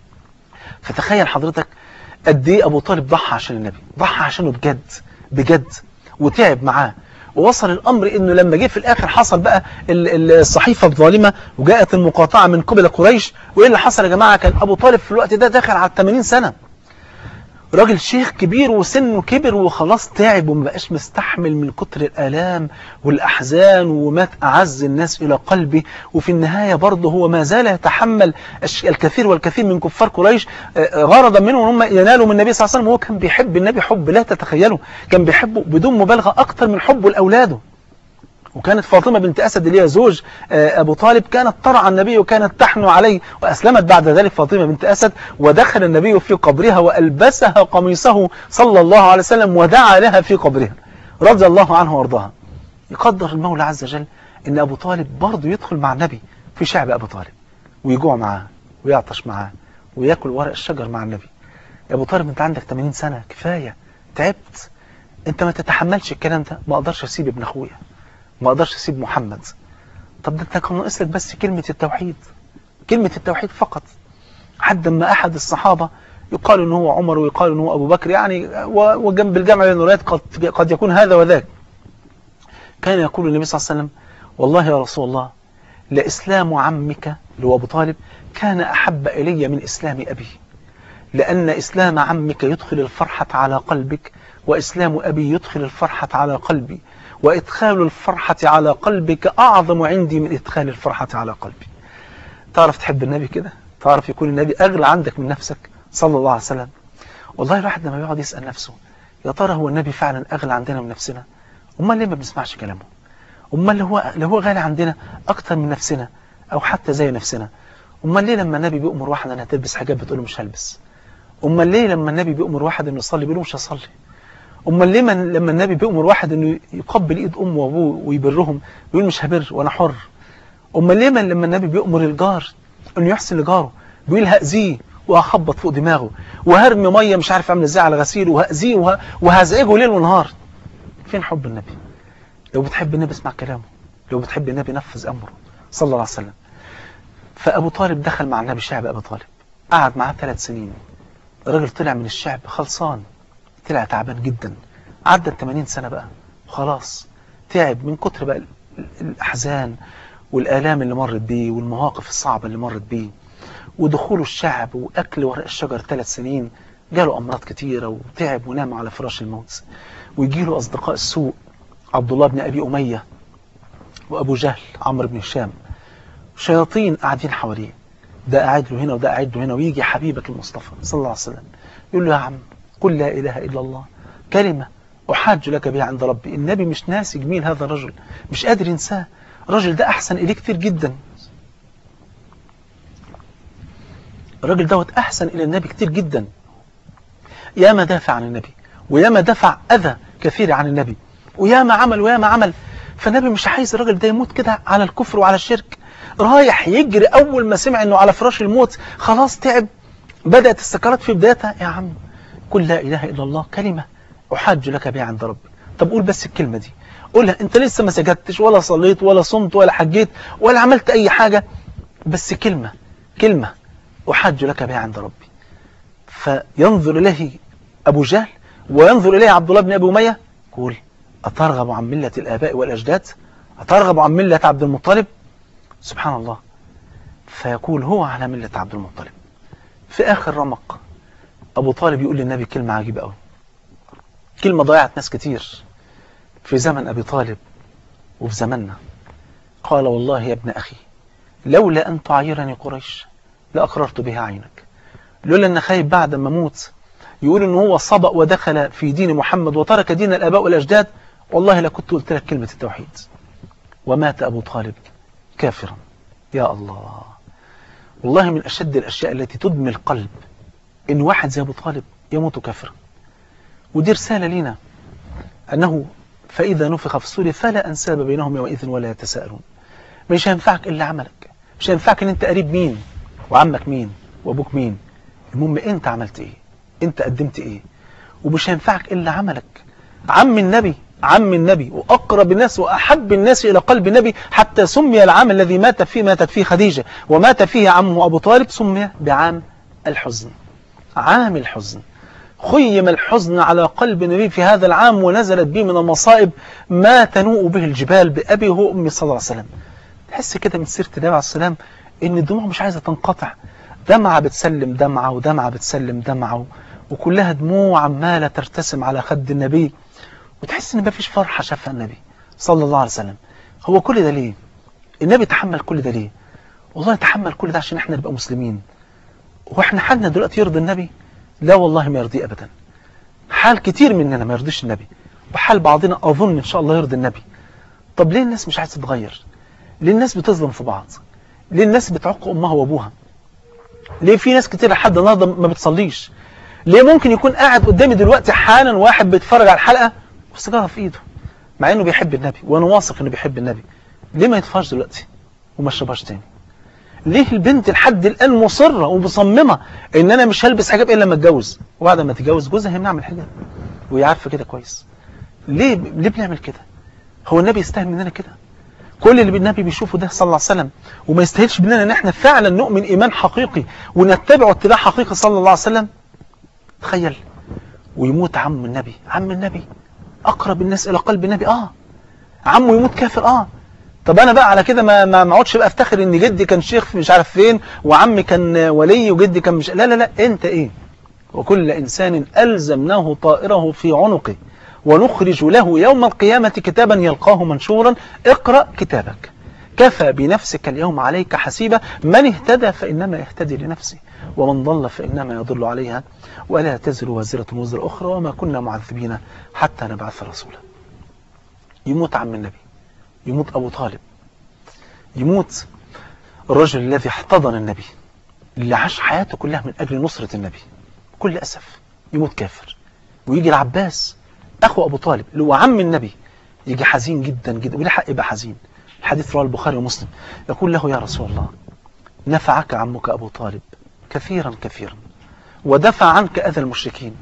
فتخيل حضرتك قد ايه أبو طالب ضحى عشان النبي ضحى عشانه بجد بجد وتعب معاه ووصل الأمر أنه لما جه في الآخر حصل بقى الصحيفة الظالمة وجاءت المقاطعة من قبل قريش وإيه اللي حصل يا جماعة كان أبو طالب في الوقت ده داخل على 80 سنة راجل شيخ كبير وسنه كبر وخلاص تعب وما بقاش مستحمل من كتر الآلام والأحزان ومات أعز الناس إلى قلبه وفي النهاية برضه هو ما زال يتحمل الكثير والكثير من كفار قريش غرضا منهم هم ينالوا من النبي صلى الله عليه وسلم وهو كان بيحب النبي حب لا تتخيلوا كان بيحبه بدون مبالغة أكتر من حبه لأولاده وكانت فاطمة بنت أسد اللي هي زوج أبو طالب كانت ترعى النبي وكانت تحنو عليه وأسلمت بعد ذلك فاطمة بنت أسد ودخل النبي في قبرها وألبسها قميصه صلى الله عليه وسلم ودعا لها في قبرها رضي الله عنه وارضاها يقدر المولى عز وجل أن أبو طالب برضه يدخل مع النبي في شعب أبو طالب ويجوع معاه ويعطش معاه ويأكل ورق الشجر مع النبي يا أبو طالب أنت عندك 80 سنة كفاية تعبت أنت ما تتحملش الكلام ده ما أقدرش أسيب ابن أخويا ما اقدرش اسيب محمد طب ده انت كان ناقص لك بس كلمة التوحيد كلمة التوحيد فقط حد ما احد الصحابة يقال ان هو عمر ويقال ان هو ابو بكر يعني وجنب الجمع بين الروايات قد قد يكون هذا وذاك كان يقول النبي صلى الله عليه وسلم والله يا رسول الله لإسلام عمك اللي هو ابو طالب كان احب الي من اسلام ابي لان اسلام عمك يدخل الفرحة على قلبك واسلام ابي يدخل الفرحة على قلبي وإدخال الفرحة على قلبك أعظم عندي من إدخال الفرحة على قلبي تعرف تحب النبي كده تعرف يكون النبي أغلى عندك من نفسك صلى الله عليه وسلم والله الواحد لما يقعد يسأل نفسه يا ترى هو النبي فعلا أغلى عندنا من نفسنا أمال ليه ما بنسمعش كلامه أمال اللي هو, اللي هو غالي عندنا أكتر من نفسنا أو حتى زي نفسنا أمال ليه لما النبي بيأمر واحد أنها تلبس حجاب بتقول له مش هلبس أمال ليه لما النبي بيأمر واحد أنه يصلي بيقول له مش هصلي امال ليه من لما النبي بيأمر واحد انه يقبل ايد امه وابوه ويبرهم بيقول مش هبر وانا حر امال ليه من لما النبي بيأمر الجار انه يحسن لجاره بيقول هأذيه وهخبط فوق دماغه وهرمي ميه مش عارف اعمل ازاي على غسيله وهأذيه وه... وهزعجه ليل ونهار فين حب النبي لو بتحب النبي اسمع كلامه لو بتحب النبي نفذ امره صلى الله عليه وسلم فابو طالب دخل مع النبي شعب ابو طالب قعد معاه ثلاث سنين الراجل طلع من الشعب خلصان طلع تعبان جدا عدى ال 80 سنة بقى خلاص تعب من كتر بقى ال- ال- الأحزان والآلام اللي مرت بيه والمواقف الصعبة اللي مرت بيه ودخوله الشعب وأكل ورق الشجر ثلاث سنين جاله أمراض كتيرة وتعب ونام على فراش الموت ويجيله أصدقاء السوء عبد الله بن أبي أمية وأبو جهل عمرو بن هشام شياطين قاعدين حواليه ده قاعد له هنا وده قاعد له هنا ويجي حبيبك المصطفى صلى الله عليه وسلم يقول له يا عم قل لا إله إلا الله كلمة أحاج لك بها عند ربي النبي مش ناسي جميل هذا الرجل مش قادر ينساه الرجل ده أحسن إليه كتير جدا الراجل دوت أحسن إلى النبي كتير جدا ياما دافع عن النبي وياما دفع أذى كثير عن النبي وياما عمل وياما عمل فالنبي مش عايز الراجل ده يموت كده على الكفر وعلى الشرك رايح يجري أول ما سمع إنه على فراش الموت خلاص تعب بدأت السكرات في بدايتها يا عم قل لا إله إلا الله كلمة أحاج لك بها عند ربي طب قول بس الكلمة دي قولها أنت لسه ما سجدتش ولا صليت ولا صمت ولا حجيت ولا عملت أي حاجة بس كلمة كلمة أحاج لك بها عند ربي فينظر إليه أبو جهل وينظر إليه عبد الله بن أبي أمية يقول أترغب عن ملة الآباء والأجداد أترغب عن ملة عبد المطلب سبحان الله فيقول هو على ملة عبد المطلب في آخر رمق أبو طالب يقول للنبي كلمة عجيبة أوي كلمة ضيعت ناس كتير في زمن أبي طالب وفي زمننا قال والله يا ابن أخي لولا أن تعيرني قريش لأقررت بها عينك لولا أن خايف بعد ما أموت يقول أنه هو صبأ ودخل في دين محمد وترك دين الآباء والأجداد والله لكنت قلت لك كلمة التوحيد ومات أبو طالب كافرا يا الله والله من أشد الأشياء التي تدمي القلب إن واحد زي أبو طالب يموت كافرا ودي رسالة لنا أنه فإذا نفخ في الصور فلا أنساب بينهم يومئذ ولا يتساءلون مش هينفعك إلا عملك مش هينفعك إن أنت قريب مين وعمك مين وأبوك مين المهم أنت عملت إيه أنت قدمت إيه ومش هينفعك إلا عملك عم النبي عم النبي وأقرب الناس وأحب الناس إلى قلب النبي حتى سمي العام الذي مات فيه ماتت فيه خديجة ومات فيه عمه أبو طالب سمي بعام الحزن عام الحزن خيم الحزن على قلب النبي في هذا العام ونزلت به من المصائب ما تنوء به الجبال بأبي هو أمي صلى الله عليه وسلم تحس كده من سيرة النبي عليه السلام إن الدموع مش عايزة تنقطع دمعة بتسلم دمعة ودمعة بتسلم دمعة وكلها دموع عمالة ترتسم على خد النبي وتحس إن مفيش فرحة شافها النبي صلى الله عليه وسلم هو كل ده ليه؟ النبي تحمل كل ده ليه؟ والله تحمل كل ده عشان احنا نبقى مسلمين واحنا حالنا دلوقتي يرضي النبي لا والله ما يرضيه ابدا حال كتير مننا ما يرضيش النبي وحال بعضنا اظن ان شاء الله يرضي النبي طب ليه الناس مش عايزه تتغير ليه الناس بتظلم في بعض ليه الناس بتعق امها وابوها ليه في ناس كتير لحد النهارده ما بتصليش ليه ممكن يكون قاعد قدامي دلوقتي حالا واحد بيتفرج على الحلقه وسيجاره في ايده مع انه بيحب النبي وانا واثق انه بيحب النبي ليه ما يطفاش دلوقتي وما يشربهاش تاني ليه البنت لحد الان مصره ومصممه ان انا مش هلبس حجاب الا لما اتجوز وبعد ما تتجوز جوزها هيمنع من الحجاب وهي عارفه كده كويس ليه ليه بنعمل كده هو النبي يستاهل مننا كده كل اللي النبي بيشوفه ده صلى الله عليه وسلم وما يستاهلش مننا ان احنا فعلا نؤمن ايمان حقيقي ونتبعه اتباع حقيقي صلى الله عليه وسلم تخيل ويموت عم النبي عم النبي اقرب الناس الى قلب النبي اه عمه يموت كافر اه طب انا بقى على كده ما ما اقعدش بقى افتخر ان جدي كان شيخ مش عارف فين وعمي كان ولي وجدي كان مش لا لا لا انت ايه وكل انسان الزمناه طائره في عنقه ونخرج له يوم القيامة كتابا يلقاه منشورا اقرأ كتابك كفى بنفسك اليوم عليك حسيبا من اهتدى فإنما يهتدي لنفسه ومن ضل فإنما يضل عليها ولا تزر وازرة وزر أخرى وما كنا معذبين حتى نبعث رسولا يموت عم النبي يموت أبو طالب يموت الرجل الذي احتضن النبي اللي عاش حياته كلها من أجل نصرة النبي كل أسف يموت كافر ويجي العباس أخو أبو طالب اللي هو عم النبي يجي حزين جدا جدا وله حق يبقى حزين الحديث رواه البخاري ومسلم يقول له يا رسول الله نفعك عمك أبو طالب كثيرا كثيرا ودفع عنك أذى المشركين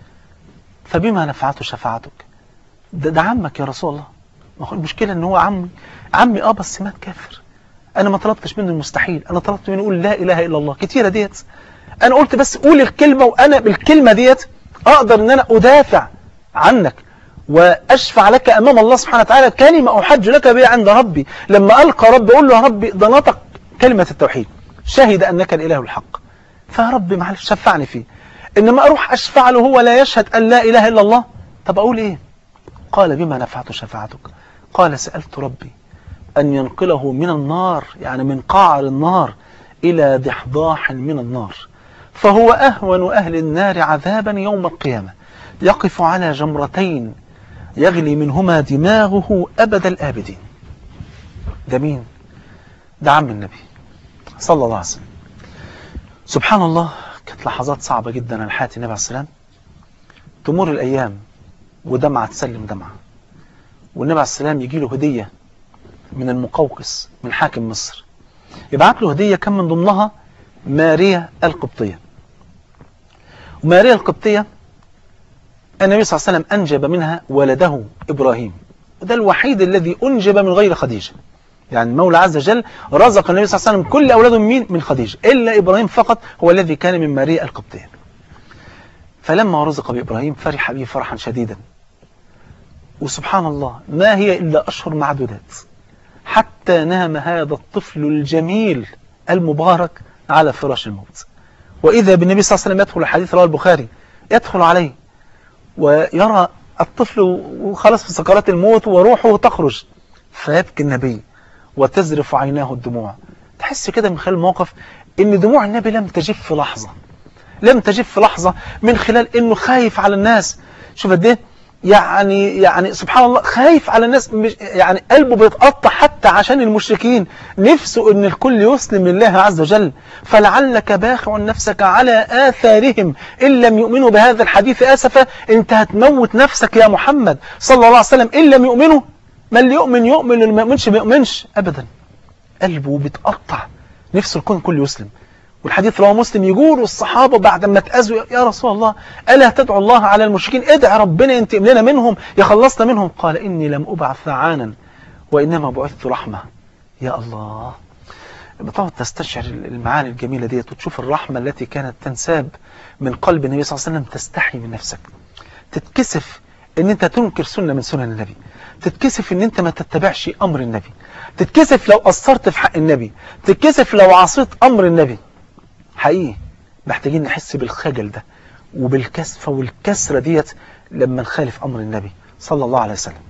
فبما نفعته شفاعتك ده, ده عمك يا رسول الله ما هو المشكلة ان هو عمي عمي اه بس مات كافر انا ما طلبتش منه المستحيل انا طلبت منه يقول لا اله الا الله كتيرة ديت انا قلت بس قول الكلمة وانا بالكلمة ديت اقدر ان انا ادافع عنك واشفع لك امام الله سبحانه وتعالى كلمة احج لك بها عند ربي لما القى ربي اقول له يا ربي ده نطق كلمة التوحيد شهد انك الاله الحق فيا رب معلش شفعني فيه انما اروح اشفع له هو لا يشهد ان لا اله الا الله طب اقول ايه قال بما نفعت شفاعتك قال سألت ربي أن ينقله من النار يعني من قعر النار إلى ضحضاح من النار فهو أهون أهل النار عذابا يوم القيامة يقف على جمرتين يغلي منهما دماغه أبد الآبدين ده مين؟ ده عم النبي صلى الله عليه وسلم سبحان الله كانت لحظات صعبة جدا على حياة النبي عليه السلام تمر الأيام ودمعة تسلم دمعة والنبي عليه السلام يجي له هدية من المقوقس من حاكم مصر يبعت له هدية كان من ضمنها ماريا القبطية وماريا القبطية النبي صلى الله عليه وسلم أنجب منها ولده إبراهيم وده الوحيد الذي أنجب من غير خديجة يعني المولى عز وجل رزق النبي صلى الله عليه وسلم كل أولاده من مين؟ من خديجة إلا إبراهيم فقط هو الذي كان من ماريا القبطية فلما رزق بإبراهيم فرح به فرحا شديدا وسبحان الله ما هي إلا أشهر معدودات حتى نام هذا الطفل الجميل المبارك على فراش الموت وإذا بالنبي صلى الله عليه وسلم يدخل الحديث رواه البخاري يدخل عليه ويرى الطفل وخلص في سكرات الموت وروحه تخرج فيبكي النبي وتزرف عيناه الدموع تحس كده من خلال الموقف ان دموع النبي لم تجف في لحظة لم تجف في لحظة من خلال انه خايف على الناس شوف قد ايه يعني يعني سبحان الله خايف على الناس مش يعني قلبه بيتقطع حتى عشان المشركين نفسه ان الكل يسلم لله عز وجل فلعلك باخع نفسك على آثارهم إن لم يؤمنوا بهذا الحديث أسفا انت هتموت نفسك يا محمد صلى الله عليه وسلم إن لم يؤمنوا من اللي يؤمن يؤمن اللي ما يؤمنش ما يؤمنش أبدا قلبه بيتقطع نفسه الكون كله يسلم والحديث رواه مسلم يقول الصحابة بعد ما تأذوا يا رسول الله ألا تدعو الله على المشركين ادع ربنا ينتقم لنا منهم يخلصنا منهم قال إني لم أبعث لعانا وإنما بعثت رحمة يا الله بتقعد تستشعر المعاني الجميلة ديت وتشوف الرحمة التي كانت تنساب من قلب النبي صلى الله عليه وسلم تستحي من نفسك تتكسف ان انت تنكر سنة من سنن النبي تتكسف ان انت ما تتبعش امر النبي تتكسف لو قصرت في حق النبي تتكسف لو عصيت امر النبي حقيقي محتاجين نحس بالخجل ده وبالكسفة والكسرة ديت لما نخالف أمر النبي صلى الله عليه وسلم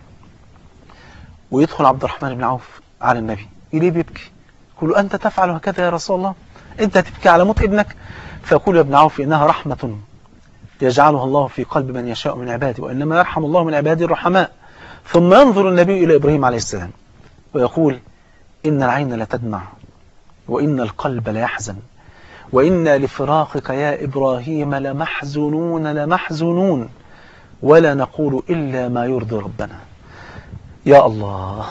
ويدخل عبد الرحمن بن عوف على النبي إليه بيبكي يقول أنت تفعل هكذا يا رسول الله أنت تبكي على موت ابنك فيقول يا ابن عوف إنها رحمة يجعلها الله في قلب من يشاء من عباده وإنما يرحم الله من عباده الرحماء ثم ينظر النبي إلى إبراهيم عليه السلام ويقول إن العين لتدمع وإن القلب ليحزن وإنا لفراقك يا إبراهيم لمحزونون لمحزونون ولا نقول إلا ما يرضي ربنا يا الله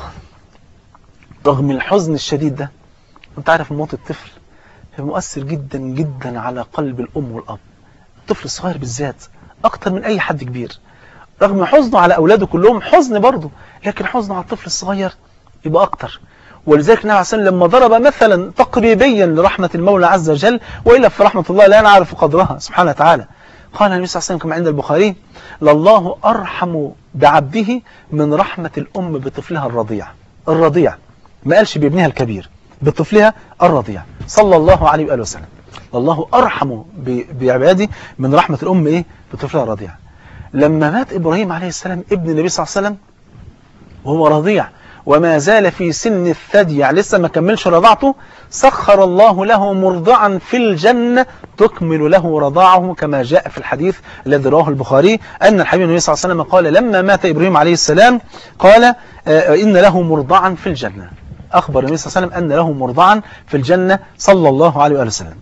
رغم الحزن الشديد ده انت عارف موت الطفل مؤثر جدا جدا على قلب الأم والأب الطفل الصغير بالذات أكتر من أي حد كبير رغم حزنه على أولاده كلهم حزن برضه لكن حزنه على الطفل الصغير يبقى أكتر ولذلك النبي عليه الصلاة لما ضرب مثلا تقريبيا لرحمة المولى عز وجل وإلا في رحمة الله لا نعرف قدرها سبحانه وتعالى قال النبي صلى الله عليه وسلم كما عند البخاري لله أرحم بعبده من رحمة الأم بطفلها الرضيع الرضيع ما قالش بابنها الكبير بطفلها الرضيع صلى الله عليه وآله وسلم الله أرحم بعباده من رحمة الأم إيه بطفلها الرضيع لما مات إبراهيم عليه السلام ابن النبي صلى الله عليه وسلم وهو رضيع وما زال في سن الثدي يعني لسه ما كملش رضاعته سخر الله له مرضعا في الجنة تكمل له رضاعه كما جاء في الحديث الذي رواه البخاري أن الحبيب النبي صلى الله عليه وسلم قال لما مات إبراهيم عليه السلام قال إن له مرضعا في الجنة أخبر النبي صلى الله عليه وسلم أن له مرضعا في الجنة صلى الله عليه وآله وسلم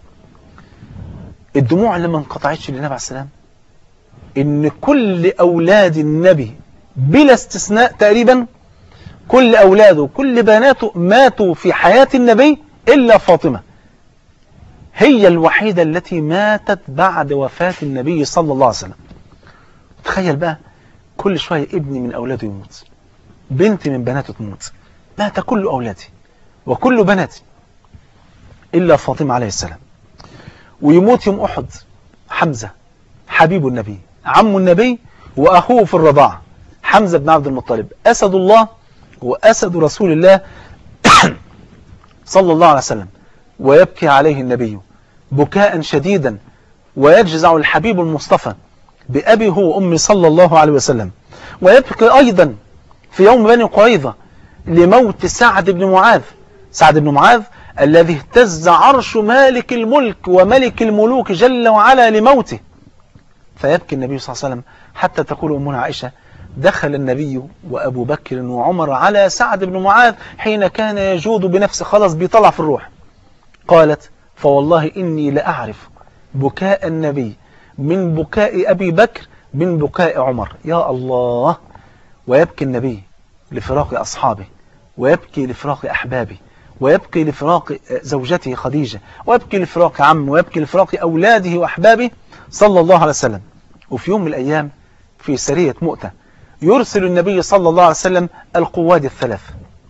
الدموع اللي ما انقطعتش للنبي عليه السلام إن كل أولاد النبي بلا استثناء تقريبا كل أولاده كل بناته ماتوا في حياة النبي إلا فاطمة هي الوحيدة التي ماتت بعد وفاة النبي صلى الله عليه وسلم تخيل بقى كل شوية ابني من أولاده يموت بنتي من بناته تموت مات كل أولادي وكل بناتي إلا فاطمة عليه السلام ويموت يوم أحد حمزة حبيب النبي عم النبي وأخوه في الرضاعة حمزة بن عبد المطلب أسد الله وأسد رسول الله صلى الله عليه وسلم ويبكي عليه النبي بكاء شديدا ويجزع الحبيب المصطفى بأبي هو أمي صلى الله عليه وسلم ويبكي أيضا في يوم بني قريظة لموت سعد بن معاذ سعد بن معاذ الذي اهتز عرش مالك الملك وملك الملوك جل وعلا لموته فيبكي النبي صلى الله عليه وسلم حتى تقول أمنا عائشة دخل النبي وأبو بكر وعمر على سعد بن معاذ حين كان يجود بنفسه خلاص بيطلع في الروح قالت فوالله إني لأعرف بكاء النبي من بكاء أبي بكر من بكاء عمر يا الله ويبكي النبي لفراق أصحابه ويبكي لفراق أحبابه ويبكي لفراق زوجته خديجة ويبكي لفراق عمه ويبكي لفراق أولاده وأحبابه صلى الله عليه وسلم وفي يوم من الأيام في سرية مؤتة يرسل النبي صلى الله عليه وسلم القواد الثلاث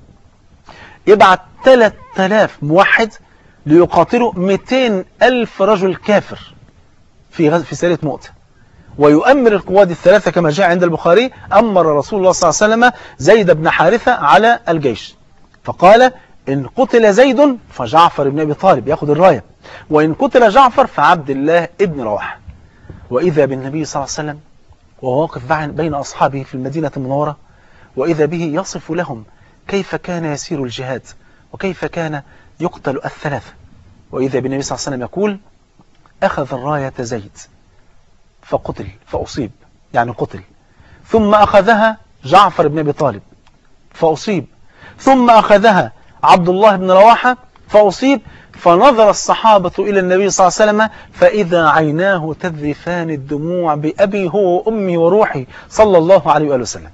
يبعث 3000 موحد ليقاتلوا 200 ألف رجل كافر في غز في سرية مؤتة ويؤمر القواد الثلاثة كما جاء عند البخاري أمر رسول الله صلى الله عليه وسلم زيد بن حارثة على الجيش فقال إن قتل زيد فجعفر بن أبي طالب يأخذ الراية وإن قتل جعفر فعبد الله ابن رواحه وإذا بالنبي صلى الله عليه وسلم وهو واقف بين أصحابه في المدينة المنورة وإذا به يصف لهم كيف كان يسير الجهاد وكيف كان يقتل الثلاثة وإذا بالنبي صلى الله عليه وسلم يقول أخذ الراية زيد فقتل فأصيب يعني قتل ثم أخذها جعفر بن أبي طالب فأصيب ثم أخذها عبد الله بن رواحة فأصيب فنظر الصحابة إلى النبي صلى الله عليه وسلم فإذا عيناه تذرفان الدموع بأبي هو وأمي وروحي صلى الله عليه وآله وسلم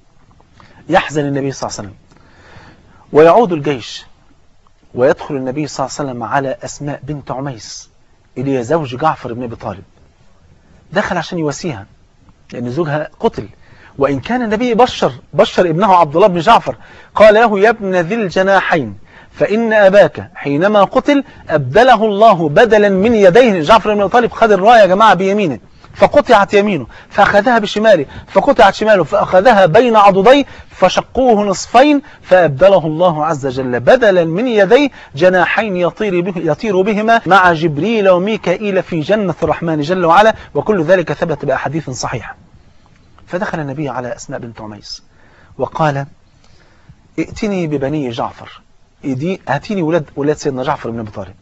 يحزن النبي صلى الله عليه وسلم ويعود الجيش ويدخل النبي صلى الله عليه وسلم على أسماء بنت عميس اللي هي زوج جعفر بن أبي طالب دخل عشان يواسيها لأن زوجها قتل وإن كان النبي بشر بشر ابنه عبد الله بن جعفر قال له يا ابن ذي الجناحين فإن أباك حينما قتل أبدله الله بدلا من يديه جعفر بن طالب خد الراية يا جماعة بيمينه فقطعت يمينه فأخذها بشماله فقطعت شماله فأخذها بين عضديه فشقوه نصفين فأبدله الله عز وجل بدلا من يديه جناحين يطير, به يطير بهما مع جبريل وميكائيل في جنة الرحمن جل وعلا وكل ذلك ثبت بأحاديث صحيحة فدخل النبي على أسماء بنت عميس وقال ائتني ببني جعفر هاتيني ولاد, ولاد سيدنا جعفر بن أبي طالب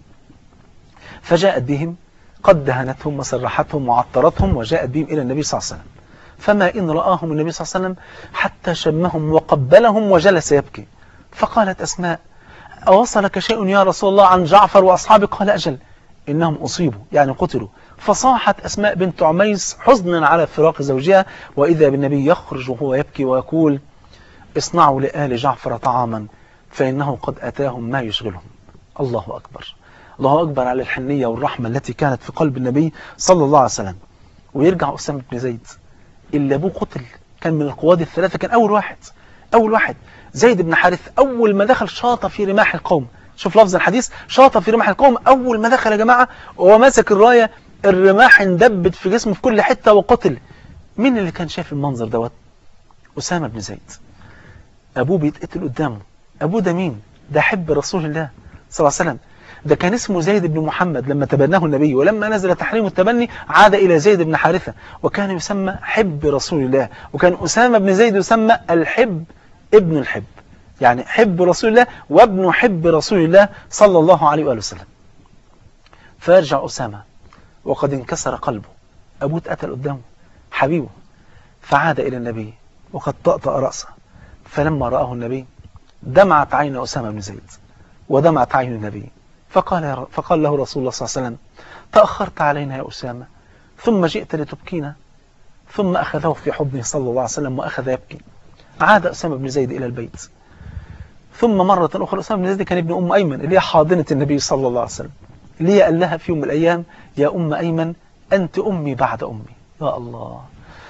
فجاءت بهم قد دهنتهم وسرحتهم وعطرتهم وجاءت بهم إلى النبي صلى الله عليه وسلم فما إن رآهم النبي صلى الله عليه وسلم حتى شمهم وقبلهم وجلس يبكي فقالت أسماء أوصلك شيء يا رسول الله عن جعفر وأصحابه قال أجل إنهم أصيبوا يعني قتلوا فصاحت أسماء بنت عميس حزنا على فراق زوجها وإذا بالنبي يخرج وهو يبكي ويقول اصنعوا لآل جعفر طعاما فإنه قد أتاهم ما يشغلهم الله أكبر الله أكبر على الحنية والرحمة التي كانت في قلب النبي صلى الله عليه وسلم ويرجع أسامة بن زيد اللي أبوه قتل كان من القواد الثلاثة كان أول واحد أول واحد زيد بن حارث أول ما دخل شاط في رماح القوم شوف لفظ الحديث شاط في رماح القوم أول ما دخل يا جماعة وهو ماسك الراية الرماح اندبت في جسمه في كل حتة وقتل مين اللي كان شايف المنظر دوت أسامة بن زيد أبوه بيتقتل قدامه أبوه ده مين ده حب رسول الله صلى الله عليه وسلم ده كان اسمه زيد بن محمد لما تبناه النبي ولما نزل تحريم التبني عاد إلى زيد بن حارثة وكان يسمى حب رسول الله وكان أسامة بن زيد يسمى الحب ابن الحب يعني حب رسول الله وابن حب رسول الله صلى الله عليه وآله وسلم فيرجع أسامة وقد انكسر قلبه أبوه اتقتل قدامه حبيبه فعاد إلى النبي وقد طأطأ رأسه فلما رآه النبي دمعت عين أسامة بن زيد ودمعت عين النبي فقال, يا فقال له رسول الله صلى الله عليه وسلم تأخرت علينا يا أسامة ثم جئت لتبكينا ثم أخذه في حضنه صلى الله عليه وسلم وأخذ يبكي عاد أسامة بن زيد إلى البيت ثم مرة أخرى أسامة بن زيد كان ابن أم أيمن اللي هي حاضنة النبي صلى الله عليه وسلم اللي قال لها في يوم من الأيام يا أم أيمن أنت أمي بعد أمي يا الله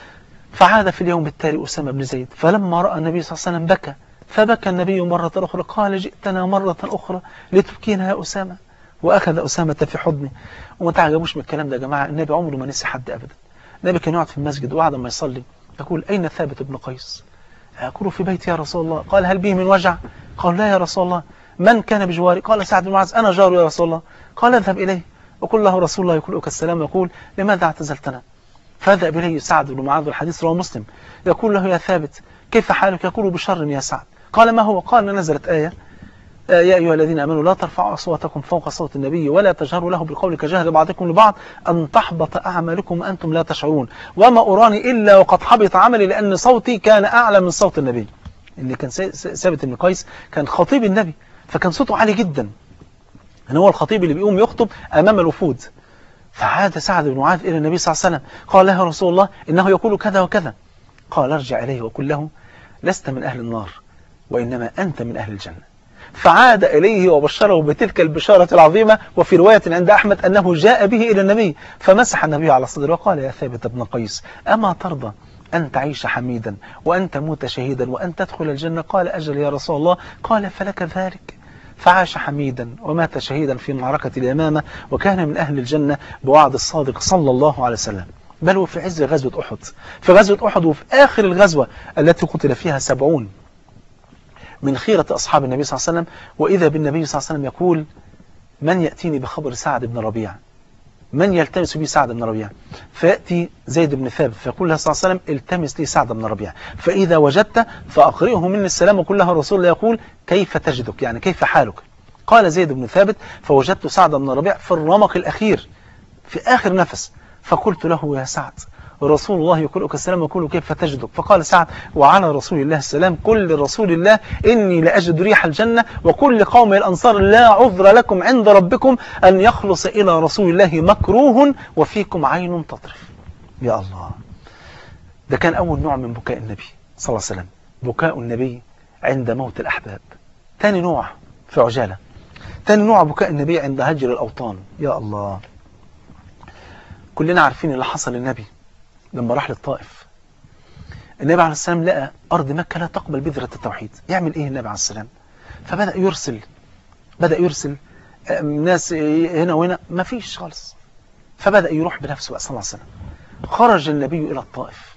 فعاد في اليوم التالي أسامة بن زيد فلما رأى النبي صلى الله عليه وسلم بكى فبكى النبي مرة أخرى قال جئتنا مرة أخرى لتبكينا يا أسامة وأخذ أسامة في حضنه وما تعجبوش من الكلام ده يا جماعة النبي عمره ما نسي حد أبدا النبي كان يقعد في المسجد وبعد ما يصلي يقول أين ثابت بن قيس يقول في بيتي يا رسول الله قال هل به من وجع قال لا يا رسول الله من كان بجواري قال سعد بن معاذ أنا جار يا رسول الله قال اذهب إليه وقل له رسول الله يقولك السلام يقول لماذا اعتزلتنا فذهب إليه سعد بن معاذ والحديث رواه مسلم يقول له يا ثابت كيف حالك يقول بشر يا سعد قال ما هو قال نزلت آية يا أيها الذين آمنوا لا ترفعوا أصواتكم فوق صوت النبي ولا تجهروا له بالقول كجهر بعضكم لبعض أن تحبط أعمالكم وأنتم لا تشعرون وما أراني إلا وقد حبط عملي لأن صوتي كان أعلى من صوت النبي اللي كان ثابت بن قيس كان خطيب النبي فكان صوته عالي جدا ان هو الخطيب اللي بيقوم يخطب أمام الوفود فعاد سعد بن معاذ إلى النبي صلى الله عليه وسلم قال له يا رسول الله إنه يقول كذا وكذا قال ارجع إليه وقل له لست من أهل النار وإنما أنت من أهل الجنة فعاد إليه وبشره بتلك البشارة العظيمة وفي رواية عند أحمد أنه جاء به إلى النبي فمسح النبي على صدره وقال يا ثابت بن قيس أما ترضى أن تعيش حميدا وأن تموت شهيدا وأن تدخل الجنة قال أجل يا رسول الله قال فلك ذلك فعاش حميدا ومات شهيدا في معركة اليمامة وكان من أهل الجنة بوعد الصادق صلى الله عليه وسلم بل وفي عز غزوة أحد في غزوة أحد وفي آخر الغزوة التي قتل فيها سبعون من خيرة أصحاب النبي صلى الله عليه وسلم وإذا بالنبي صلى الله عليه وسلم يقول من يأتيني بخبر سعد بن ربيع من يلتمس بي سعد بن ربيع فيأتي زيد بن ثابت فيقول له صلى الله عليه وسلم التمس لي سعد بن ربيع فإذا وجدت فأقرئه مني السلام وكل له رسول الله يقول كيف تجدك يعني كيف حالك قال زيد بن ثابت فوجدت سعد بن ربيع في الرمق الأخير في آخر نفس فقلت له يا سعد رسول الله يقولك السلام يقول كيف تجدك فقال سعد وعلى رسول الله السلام قل لرسول الله إني لأجد ريح الجنة وقل لقوم الأنصار لا عذر لكم عند ربكم أن يخلص إلى رسول الله مكروه وفيكم عين تطرف يا الله ده كان أول نوع من بكاء النبي صلى الله عليه وسلم بكاء النبي عند موت الأحباب ثاني نوع في عجالة ثاني نوع بكاء النبي عند هجر الأوطان يا الله كلنا عارفين اللي حصل للنبي لما راح للطائف النبي عليه السلام لقى أرض مكة لا تقبل بذرة التوحيد يعمل إيه النبي عليه السلام فبدأ يرسل بدأ يرسل ناس هنا وهنا ما فيش خالص فبدأ يروح بنفسه بقى صلى الله عليه وسلم خرج النبي إلى الطائف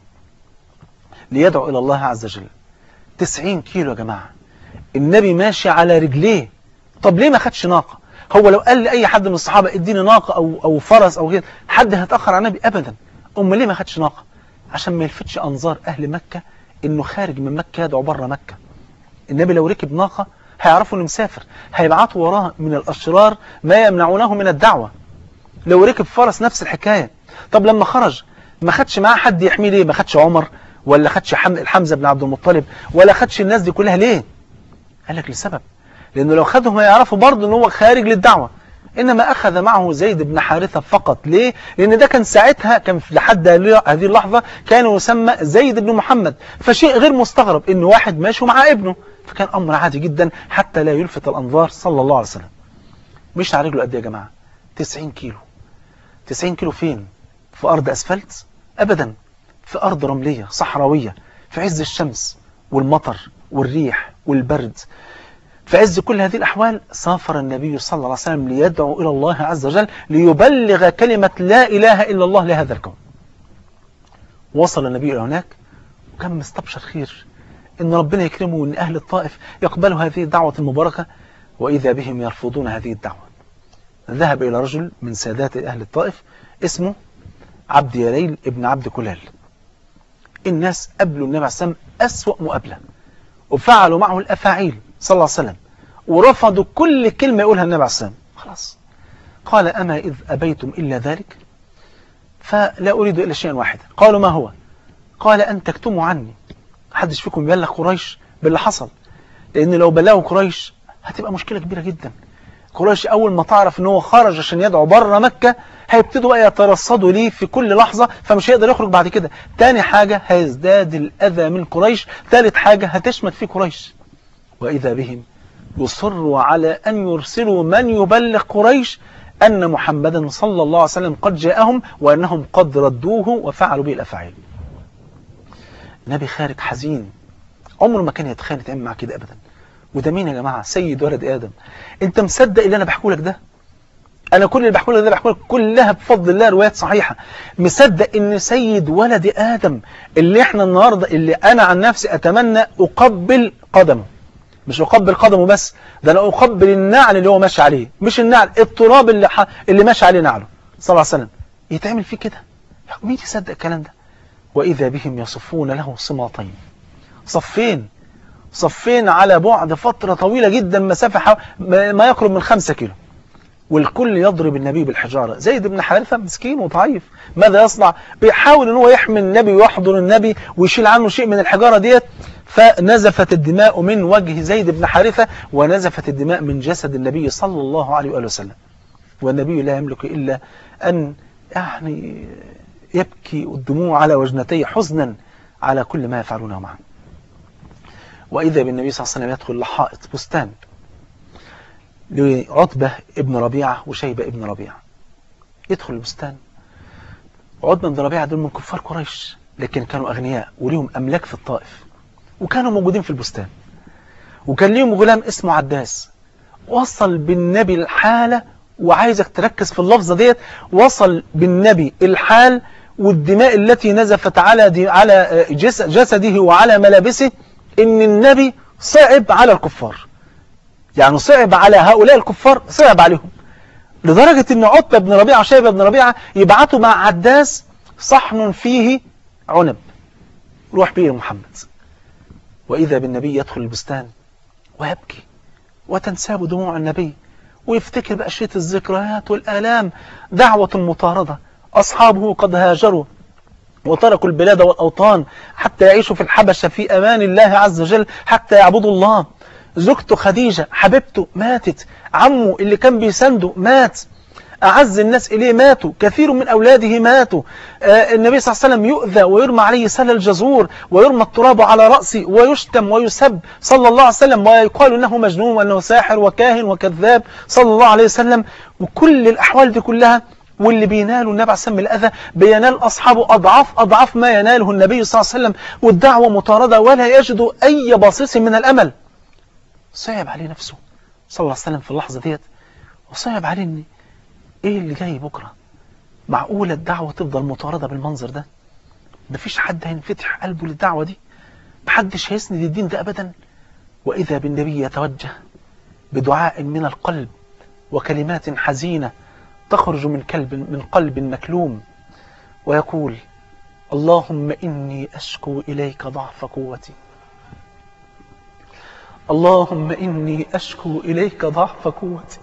ليدعو إلى الله عز وجل 90 كيلو يا جماعة النبي ماشي على رجليه طب ليه ما خدش ناقة هو لو قال لأي حد من الصحابة اديني ناقة أو, أو فرس أو كده حد هيتأخر على النبي أبدا أم ليه ما خدش ناقة عشان ما يلفتش أنظار أهل مكة إنه خارج من مكة يدعو بره مكة النبي لو ركب ناقة هيعرفوا إنه مسافر هيبعتوا وراه من الأشرار ما يمنعونه من الدعوة لو ركب فرس نفس الحكاية طب لما خرج ما خدش معاه حد يحميه ليه ما خدش عمر ولا خدش حمزة بن عبد المطلب ولا خدش الناس دي كلها ليه قال لك لسبب لأنه لو خدهم هيعرفوا برضه إن هو خارج للدعوة إنما أخذ معه زيد بن حارثة فقط ليه؟ لأن ده كان ساعتها كان لحد هذه اللحظة كان يسمى زيد بن محمد فشيء غير مستغرب إن واحد ماشي مع ابنه فكان أمر عادي جدا حتى لا يلفت الأنظار صلى الله عليه وسلم مش على رجله قد يا جماعة 90 كيلو 90 كيلو فين؟ في أرض أسفلت؟ أبدا في أرض رملية صحراوية في عز الشمس والمطر والريح والبرد في عز كل هذه الأحوال سافر النبي صلى الله عليه وسلم ليدعو إلى الله عز وجل ليبلغ كلمة لا إله إلا الله لهذا الكون وصل النبي إلى هناك وكان مستبشر خير إن ربنا يكرمه وإن أهل الطائف يقبلوا هذه الدعوة المباركة وإذا بهم يرفضون هذه الدعوة ذهب إلى رجل من سادات أهل الطائف اسمه عبد يليل ابن عبد كلال الناس قبلوا النبي عليه السلام أسوأ مقابلة وفعلوا معه الأفاعيل صلى الله عليه وسلم ورفضوا كل كلمة يقولها النبي عليه السلام خلاص قال أما إذ أبيتم إلا ذلك فلا أريد إلا شيئا واحدا قالوا ما هو قال أن تكتموا عني حدش فيكم يبلغ قريش باللي حصل لأن لو بلغوا قريش هتبقى مشكلة كبيرة جدا قريش أول ما تعرف أنه خرج عشان يدعو بره مكة هيبتدوا بقى يترصدوا ليه في كل لحظة فمش هيقدر يخرج بعد كده تاني حاجة هيزداد الأذى من قريش ثالث حاجة هتشمت في قريش وإذا بهم يصروا على أن يرسلوا من يبلغ قريش أن محمدا صلى الله عليه وسلم قد جاءهم وأنهم قد ردوه وفعلوا به الأفعال النبي خارج حزين عمره ما كان يتخيل يتعمل مع كده أبدا وده مين يا جماعة سيد ولد آدم انت مصدق اللي أنا بحكوا لك ده انا كل اللي بحكي لك ده بحكي لك كلها بفضل الله روايات صحيحه مصدق ان سيد ولد ادم اللي احنا النهارده اللي انا عن نفسي اتمنى اقبل قدمه مش اقبل قدمه بس ده انا اقبل النعل اللي هو ماشي عليه مش النعل التراب اللي ح... اللي ماشي عليه نعله صلى الله عليه وسلم يتعمل فيه كده مين يصدق الكلام ده واذا بهم يصفون له صماطين صفين صفين على بعد فترة طويلة جدا مسافة حو... ما يقرب من خمسة كيلو والكل يضرب النبي بالحجارة زيد بن حارثة مسكين وضعيف ماذا يصنع بيحاول ان هو يحمي النبي ويحضر النبي ويشيل عنه شيء من الحجارة ديت فنزفت الدماء من وجه زيد بن حارثة ونزفت الدماء من جسد النبي صلى الله عليه وآله وسلم والنبي لا يملك إلا أن يعني يبكي الدموع على وجنتيه حزنا على كل ما يفعلونه معه وإذا بالنبي صلى الله عليه وسلم يدخل لحائط بستان لعتبة ابن ربيعة وشيبة ابن ربيعة يدخل البستان عتبة بن ربيعة دول من كفار قريش لكن كانوا أغنياء وليهم أملاك في الطائف وكانوا موجودين في البستان وكان ليهم غلام اسمه عداس وصل بالنبي الحالة وعايزك تركز في اللفظة ديت وصل بالنبي الحال والدماء التي نزفت على دي على جسده وعلى ملابسه ان النبي صعب على الكفار يعني صعب على هؤلاء الكفار صعب عليهم لدرجة ان عتبة بن ربيعة وشيبة بن ربيعة يبعتوا مع عداس صحن فيه عنب روح بيه محمد وإذا بالنبي يدخل البستان ويبكي وتنساب دموع النبي ويفتكر بأشياء الذكريات والآلام دعوة مطاردة أصحابه قد هاجروا وتركوا البلاد والأوطان حتى يعيشوا في الحبشة في أمان الله عز وجل حتى يعبدوا الله زوجته خديجة حبيبته ماتت عمه اللي كان بيسنده مات أعز الناس إليه ماتوا كثير من أولاده ماتوا آه النبي صلى الله عليه وسلم يؤذى ويرمى عليه سل الجزور ويرمى التراب على رأسه ويشتم ويسب صلى الله عليه وسلم ويقال أنه مجنون وأنه ساحر وكاهن وكذاب صلى الله عليه وسلم وكل الأحوال دي كلها واللي بيناله النبي عليه الصلاة والسلام الأذى بينال أصحابه أضعاف أضعاف ما يناله النبي صلى الله عليه وسلم والدعوة مطاردة ولا يجد أي بصيص من الأمل صعب عليه نفسه صلى الله عليه وسلم في اللحظة ديت وصعب عليه ان ايه اللي جاي بكرة معقولة الدعوة تفضل مطاردة بالمنظر ده مفيش حد هينفتح قلبه للدعوة دي محدش هيسند الدين ده أبدا وإذا بالنبي يتوجه بدعاء من القلب وكلمات حزينة تخرج من قلب من قلب مكلوم ويقول اللهم إني أشكو إليك ضعف قوتي اللهم إني أشكو إليك ضعف قوتي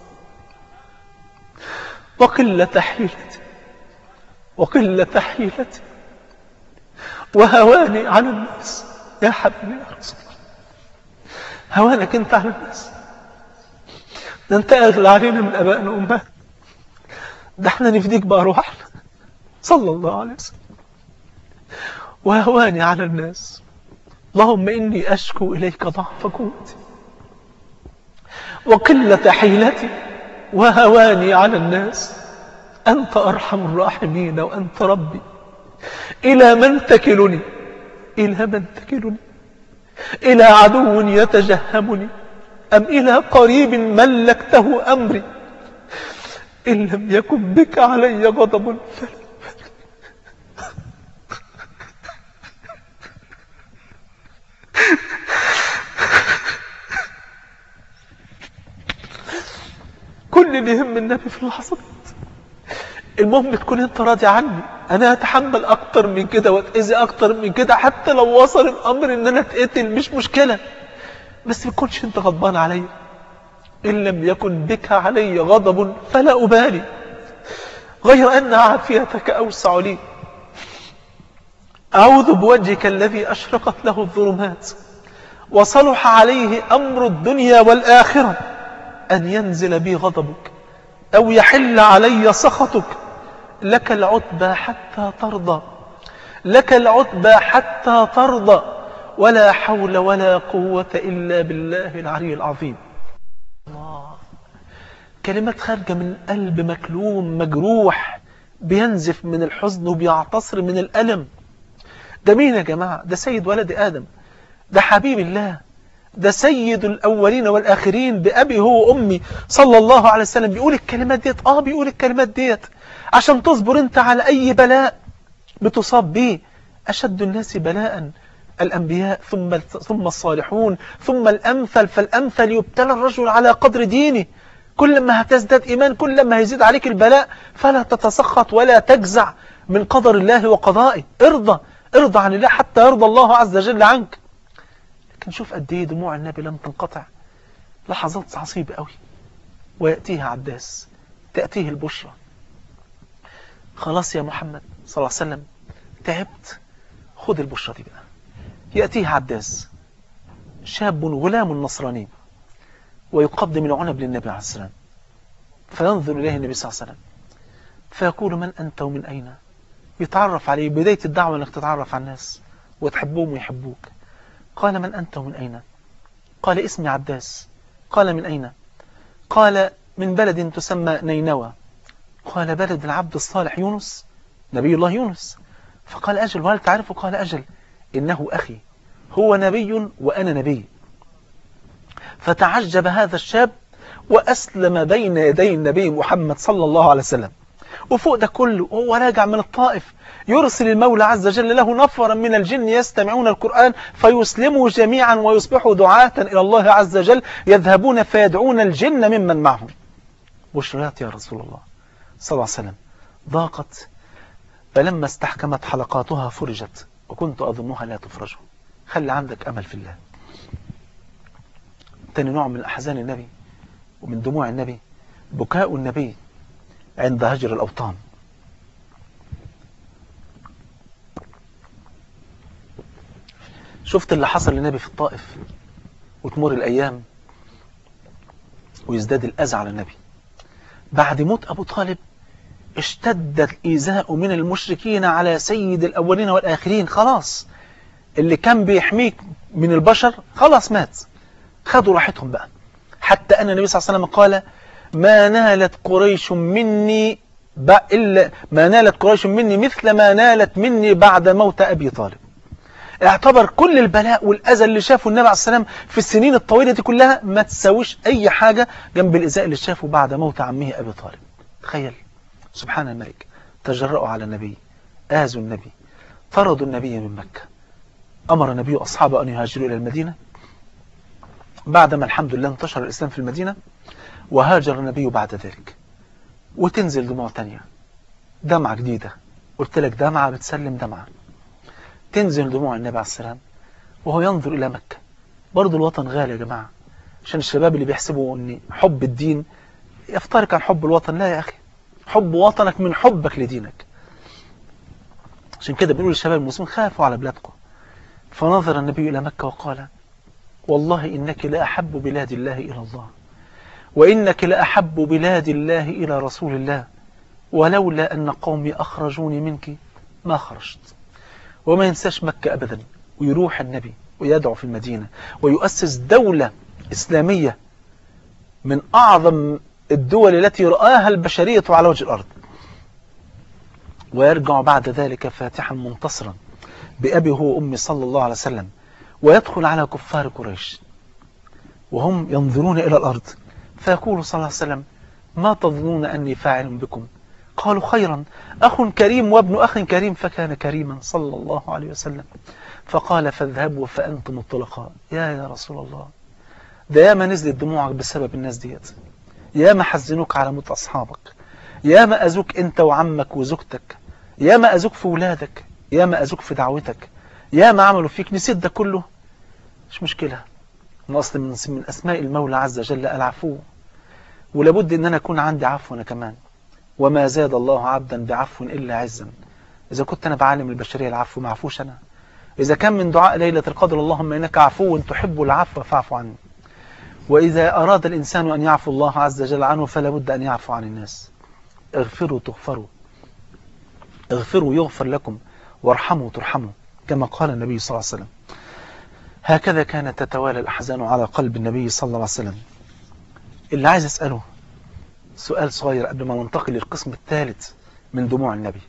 وقلة حيلتي وقلة حيلتي وهواني على الناس يا حبيبي يا رسول الله هوانك انت على الناس ده انت اغلى علينا من ابائنا وامهاتنا ده احنا نفديك بارواحنا صلى الله عليه وسلم وهواني على الناس اللهم إني أشكو إليك ضعف قوتي وقلة حيلتي وهواني على الناس أنت أرحم الراحمين وأنت ربي إلى من تكلني إلى من تكلني إلى عدو يتجهمني أم إلى قريب ملكته أمري إن لم يكن بك علي غضب فلا كل اللي يهم النبي في اللحظة دي المهم تكون انت راضي عني انا هتحمل اكتر من كده واتأذي اكتر من كده حتى لو وصل الامر ان انا اتقتل مش مشكلة بس ما تكونش انت غضبان عليا ان لم يكن بك علي غضب فلا ابالي غير ان عافيتك اوسع لي اعوذ بوجهك الذي اشرقت له الظلمات وصلح عليه امر الدنيا والاخره أن ينزل بي غضبك أو يحل علي سخطك لك العتبى حتى ترضى لك العتبى حتى ترضى ولا حول ولا قوة إلا بالله العلي العظيم الله كلمات خارجة من قلب مكلوم مجروح بينزف من الحزن وبيعتصر من الألم ده مين يا جماعة ده سيد ولد آدم ده حبيب الله ده سيد الأولين والآخرين بأبي هو وأمي صلى الله عليه وسلم بيقول الكلمات ديت آه بيقول الكلمات ديت عشان تصبر أنت على أي بلاء بتصاب به أشد الناس بلاء الأنبياء ثم ثم الصالحون ثم الأمثل فالأمثل يبتلى الرجل على قدر دينه كل ما هتزداد إيمان كل ما هيزيد عليك البلاء فلا تتسخط ولا تجزع من قدر الله وقضائه ارضى ارضى عن الله حتى يرضى الله عز وجل عنك لكن شوف قد ايه دموع النبي لم تنقطع لحظات عصيبة قوي ويأتيها عباس تأتيه البشرى خلاص يا محمد صلى الله عليه وسلم تعبت خد البشرى دي بقى يأتيه عباس شاب غلام نصراني ويقدم العنب للنبي عليه السلام فينظر إليه النبي صلى الله عليه وسلم فيقول من أنت ومن أين يتعرف عليه بداية الدعوة أنك تتعرف على الناس وتحبهم ويحبوك قال من أنت ومن أين قال اسمي عباس قال من أين قال من بلد تسمى نينوى قال بلد العبد الصالح يونس نبي الله يونس فقال أجل وهل تعرفه قال أجل إنه أخي هو نبي وأنا نبي فتعجب هذا الشاب وأسلم بين يدي النبي محمد صلى الله عليه وسلم وفوق ده كله وهو راجع من الطائف يرسل المولى عز وجل له نفرا من الجن يستمعون القرآن فيسلموا جميعا ويصبحوا دعاة إلى الله عز وجل يذهبون فيدعون الجن ممن معهم بشريات يا رسول الله صلى الله عليه وسلم ضاقت فلما استحكمت حلقاتها فرجت وكنت أظنها لا تفرج خلي عندك أمل في الله تاني نوع من أحزان النبي ومن دموع النبي بكاء النبي عند هجر الأوطان شفت اللي حصل للنبي في الطائف وتمر الأيام ويزداد الأذى على النبي بعد موت أبو طالب اشتد الإيذاء من المشركين على سيد الأولين والآخرين خلاص اللي كان بيحميك من البشر خلاص مات خدوا راحتهم بقى حتى أن النبي صلى الله عليه وسلم قال ما نالت قريش مني إلا ما نالت قريش مني مثل ما نالت مني بعد موت أبي طالب اعتبر كل البلاء والأذى اللي شافه النبي عليه السلام في السنين الطويلة دي كلها ما تساويش أي حاجة جنب الإزاء اللي شافه بعد موت عمه أبي طالب تخيل سبحان الملك تجرأوا على النبي آذوا النبي طردوا النبي من مكة أمر النبي أصحابه أن يهاجروا إلى المدينة بعدما الحمد لله انتشر الإسلام في المدينة وهاجر النبي بعد ذلك وتنزل دموع تانية دمعة جديدة قلت لك دمعة بتسلم دمعة تنزل دموع النبي عليه السلام وهو ينظر إلى مكة برضو الوطن غالي يا جماعة عشان الشباب اللي بيحسبوا أن حب الدين يفترق عن حب الوطن لا يا أخي حب وطنك من حبك لدينك عشان كده بنقول للشباب المسلمين خافوا على بلادكم فنظر النبي إلى مكة وقال والله إنك لأحب بلاد الله إلى الله وإنك لأحب بلاد الله إلى رسول الله ولولا أن قومي أخرجوني منك ما خرجت وما ينساش مكة أبدا ويروح النبي ويدعو في المدينة ويؤسس دولة إسلامية من أعظم الدول التي رآها البشرية على وجه الأرض ويرجع بعد ذلك فاتحا منتصرا بأبي هو أمي صلى الله عليه وسلم ويدخل على كفار قريش وهم ينظرون إلى الأرض فيقول صلى الله عليه وسلم ما تظنون أني فاعل بكم قالوا خيرا أخ كريم وابن أخ كريم فكان كريما صلى الله عليه وسلم فقال فاذهبوا فأنتم الطلقاء يا يا رسول الله ده ياما نزلت دموعك بسبب الناس ديت ياما حزنوك على موت أصحابك ياما أذوك أنت وعمك وزوجتك ياما أذوك في ولادك ياما أذوك في دعوتك ياما عملوا فيك نسيت ده كله مش مشكلة ما أصل من, من أسماء المولى عز وجل العفو ولابد أن أنا أكون عندي عفو أنا كمان وما زاد الله عبدا بعفو إلا عزا إذا كنت أنا بعلم البشرية العفو ما عفوش أنا إذا كان من دعاء ليلة القدر اللهم إنك عفو تحب العفو فاعف عني وإذا أراد الإنسان أن يعفو الله عز وجل عنه فلا بد أن يعفو عن الناس اغفروا تغفروا اغفروا يغفر لكم وارحموا ترحموا كما قال النبي صلى الله عليه وسلم هكذا كانت تتوالى الأحزان على قلب النبي صلى الله عليه وسلم اللي عايز أسأله سؤال صغير قبل ما ننتقل للقسم الثالث من دموع النبي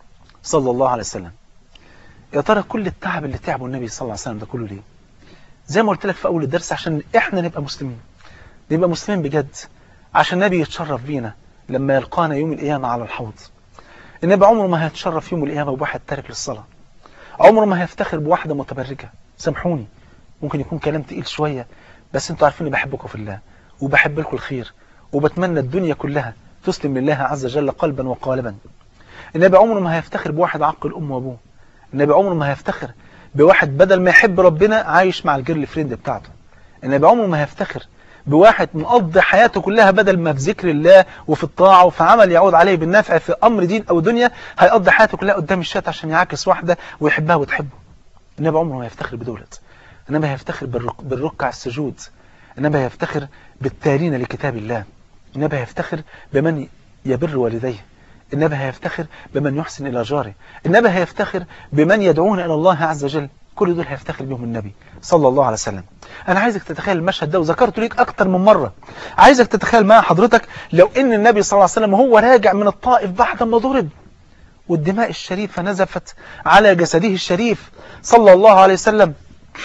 صلى الله عليه وسلم يا ترى كل التعب اللي تعبه النبي صلى الله عليه وسلم ده كله ليه زي ما قلت لك في اول الدرس عشان احنا نبقى مسلمين نبقى مسلمين بجد عشان النبي يتشرف بينا لما يلقانا يوم القيامة على الحوض النبي عمره ما هيتشرف يوم القيامة بواحد تارك للصلاة عمره ما هيفتخر بواحدة متبرجة سامحوني ممكن يكون كلام تقيل شوية بس انتوا عارفين اني بحبكم في الله وبحب لكم الخير وبتمنى الدنيا كلها تسلم لله عز وجل قلبا وقالبا النبي عمره ما هيفتخر بواحد عقل أمه وأبوه النبي عمره ما هيفتخر بواحد بدل ما يحب ربنا عايش مع الجيرل فريند بتاعته النبي عمره ما هيفتخر بواحد مقضي حياته كلها بدل ما في ذكر الله وفي الطاعة وفي عمل يعود عليه بالنفع في أمر دين أو دنيا هيقضي حياته كلها قدام الشات عشان يعاكس واحدة ويحبها وتحبه النبي عمره ما يفتخر بدولت النبي هيفتخر بالرك... بالركع السجود النبي هيفتخر بالتالين لكتاب الله النبي هيفتخر بمن يبر والديه النبي هيفتخر بمن يحسن إلى جاره النبي هيفتخر بمن يدعون إلى الله عز وجل كل دول هيفتخر بهم النبي صلى الله عليه وسلم أنا عايزك تتخيل المشهد ده وذكرته ليك أكتر من مرة عايزك تتخيل مع حضرتك لو إن النبي صلى الله عليه وسلم وهو راجع من الطائف بعد ما ضرب والدماء الشريفة نزفت على جسده الشريف صلى الله عليه وسلم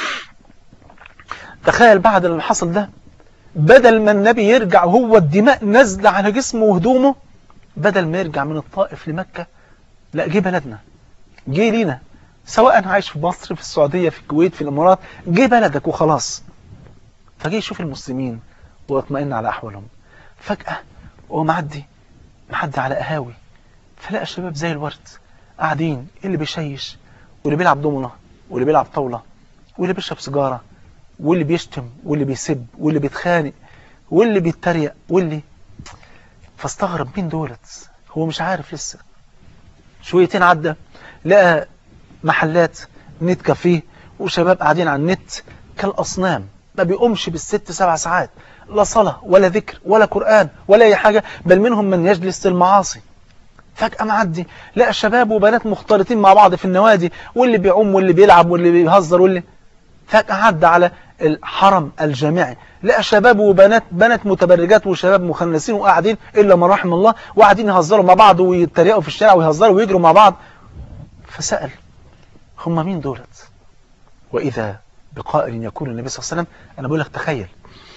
تخيل بعد اللي حصل ده بدل ما النبي يرجع وهو الدماء نزل على جسمه وهدومه بدل ما يرجع من الطائف لمكة لا جه بلدنا جه لينا سواء عايش في مصر في السعودية في الكويت في الإمارات جه بلدك وخلاص فجه يشوف المسلمين ويطمئن على أحوالهم فجأة وهو معدي معدي على قهاوي فلقى الشباب زي الورد قاعدين اللي بيشيش واللي بيلعب دومنة واللي بيلعب طاولة واللي بيشرب سيجارة واللي بيشتم واللي بيسب واللي بيتخانق واللي بيتريق واللي فاستغرب مين دولت هو مش عارف لسه شويتين عدى لقى محلات نت كافيه وشباب قاعدين على النت كالأصنام ما بيقومش بالست سبع ساعات لا صلاة ولا ذكر ولا قرآن ولا أي حاجة بل منهم من يجلس المعاصي فجأة معدي لقى شباب وبنات مختلطين مع بعض في النوادي واللي بيعوم واللي بيلعب واللي بيهزر واللي فجأة عدى على الحرم الجامعي لقى شباب وبنات بنات متبرجات وشباب مخنثين وقاعدين إلا ما رحم الله وقاعدين يهزروا مع بعض ويتريقوا في الشارع ويهزروا ويجروا مع بعض فسأل هم مين دولت وإذا بقائل يقول النبي صلى الله عليه وسلم أنا بقول لك تخيل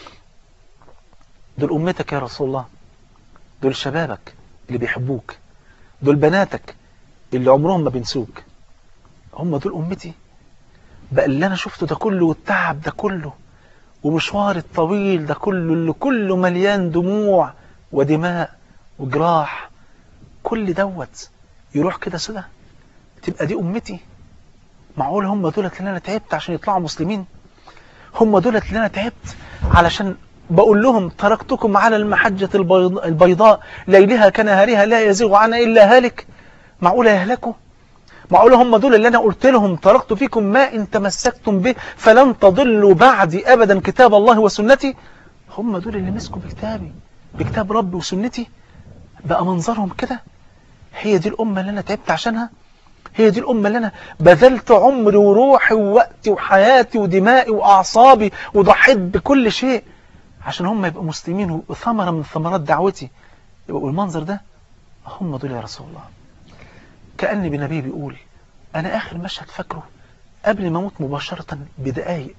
دول أمتك يا رسول الله دول شبابك اللي بيحبوك دول بناتك اللي عمرهم ما بينسوك هم دول أمتي بقى اللي أنا شفته ده كله والتعب ده كله ومشوار الطويل ده كله اللي كله مليان دموع ودماء وجراح كل دوت يروح كده سده تبقى دي أمتي معقول هم دولت اللي أنا تعبت عشان يطلعوا مسلمين هم دولت اللي أنا تعبت علشان بقول لهم تركتكم على المحجة البيضاء ليلها كنهارها لا يزيغ عنها إلا هالك معقولة يهلكوا معقولة هم دول اللي أنا قلت لهم تركت فيكم ما إن تمسكتم به فلن تضلوا بعدي أبدا كتاب الله وسنتي هم دول اللي مسكوا بكتابي بكتاب ربي وسنتي بقى منظرهم كده هي دي الأمة اللي أنا تعبت عشانها هي دي الأمة اللي أنا بذلت عمري وروحي ووقتي وحياتي ودمائي وأعصابي وضحيت بكل شيء عشان هم يبقوا مسلمين وثمرة من ثمرات دعوتي يبقوا المنظر ده هم دول يا رسول الله كأن بنبي بيقول أنا آخر مشهد فاكره قبل ما أموت مباشرة بدقايق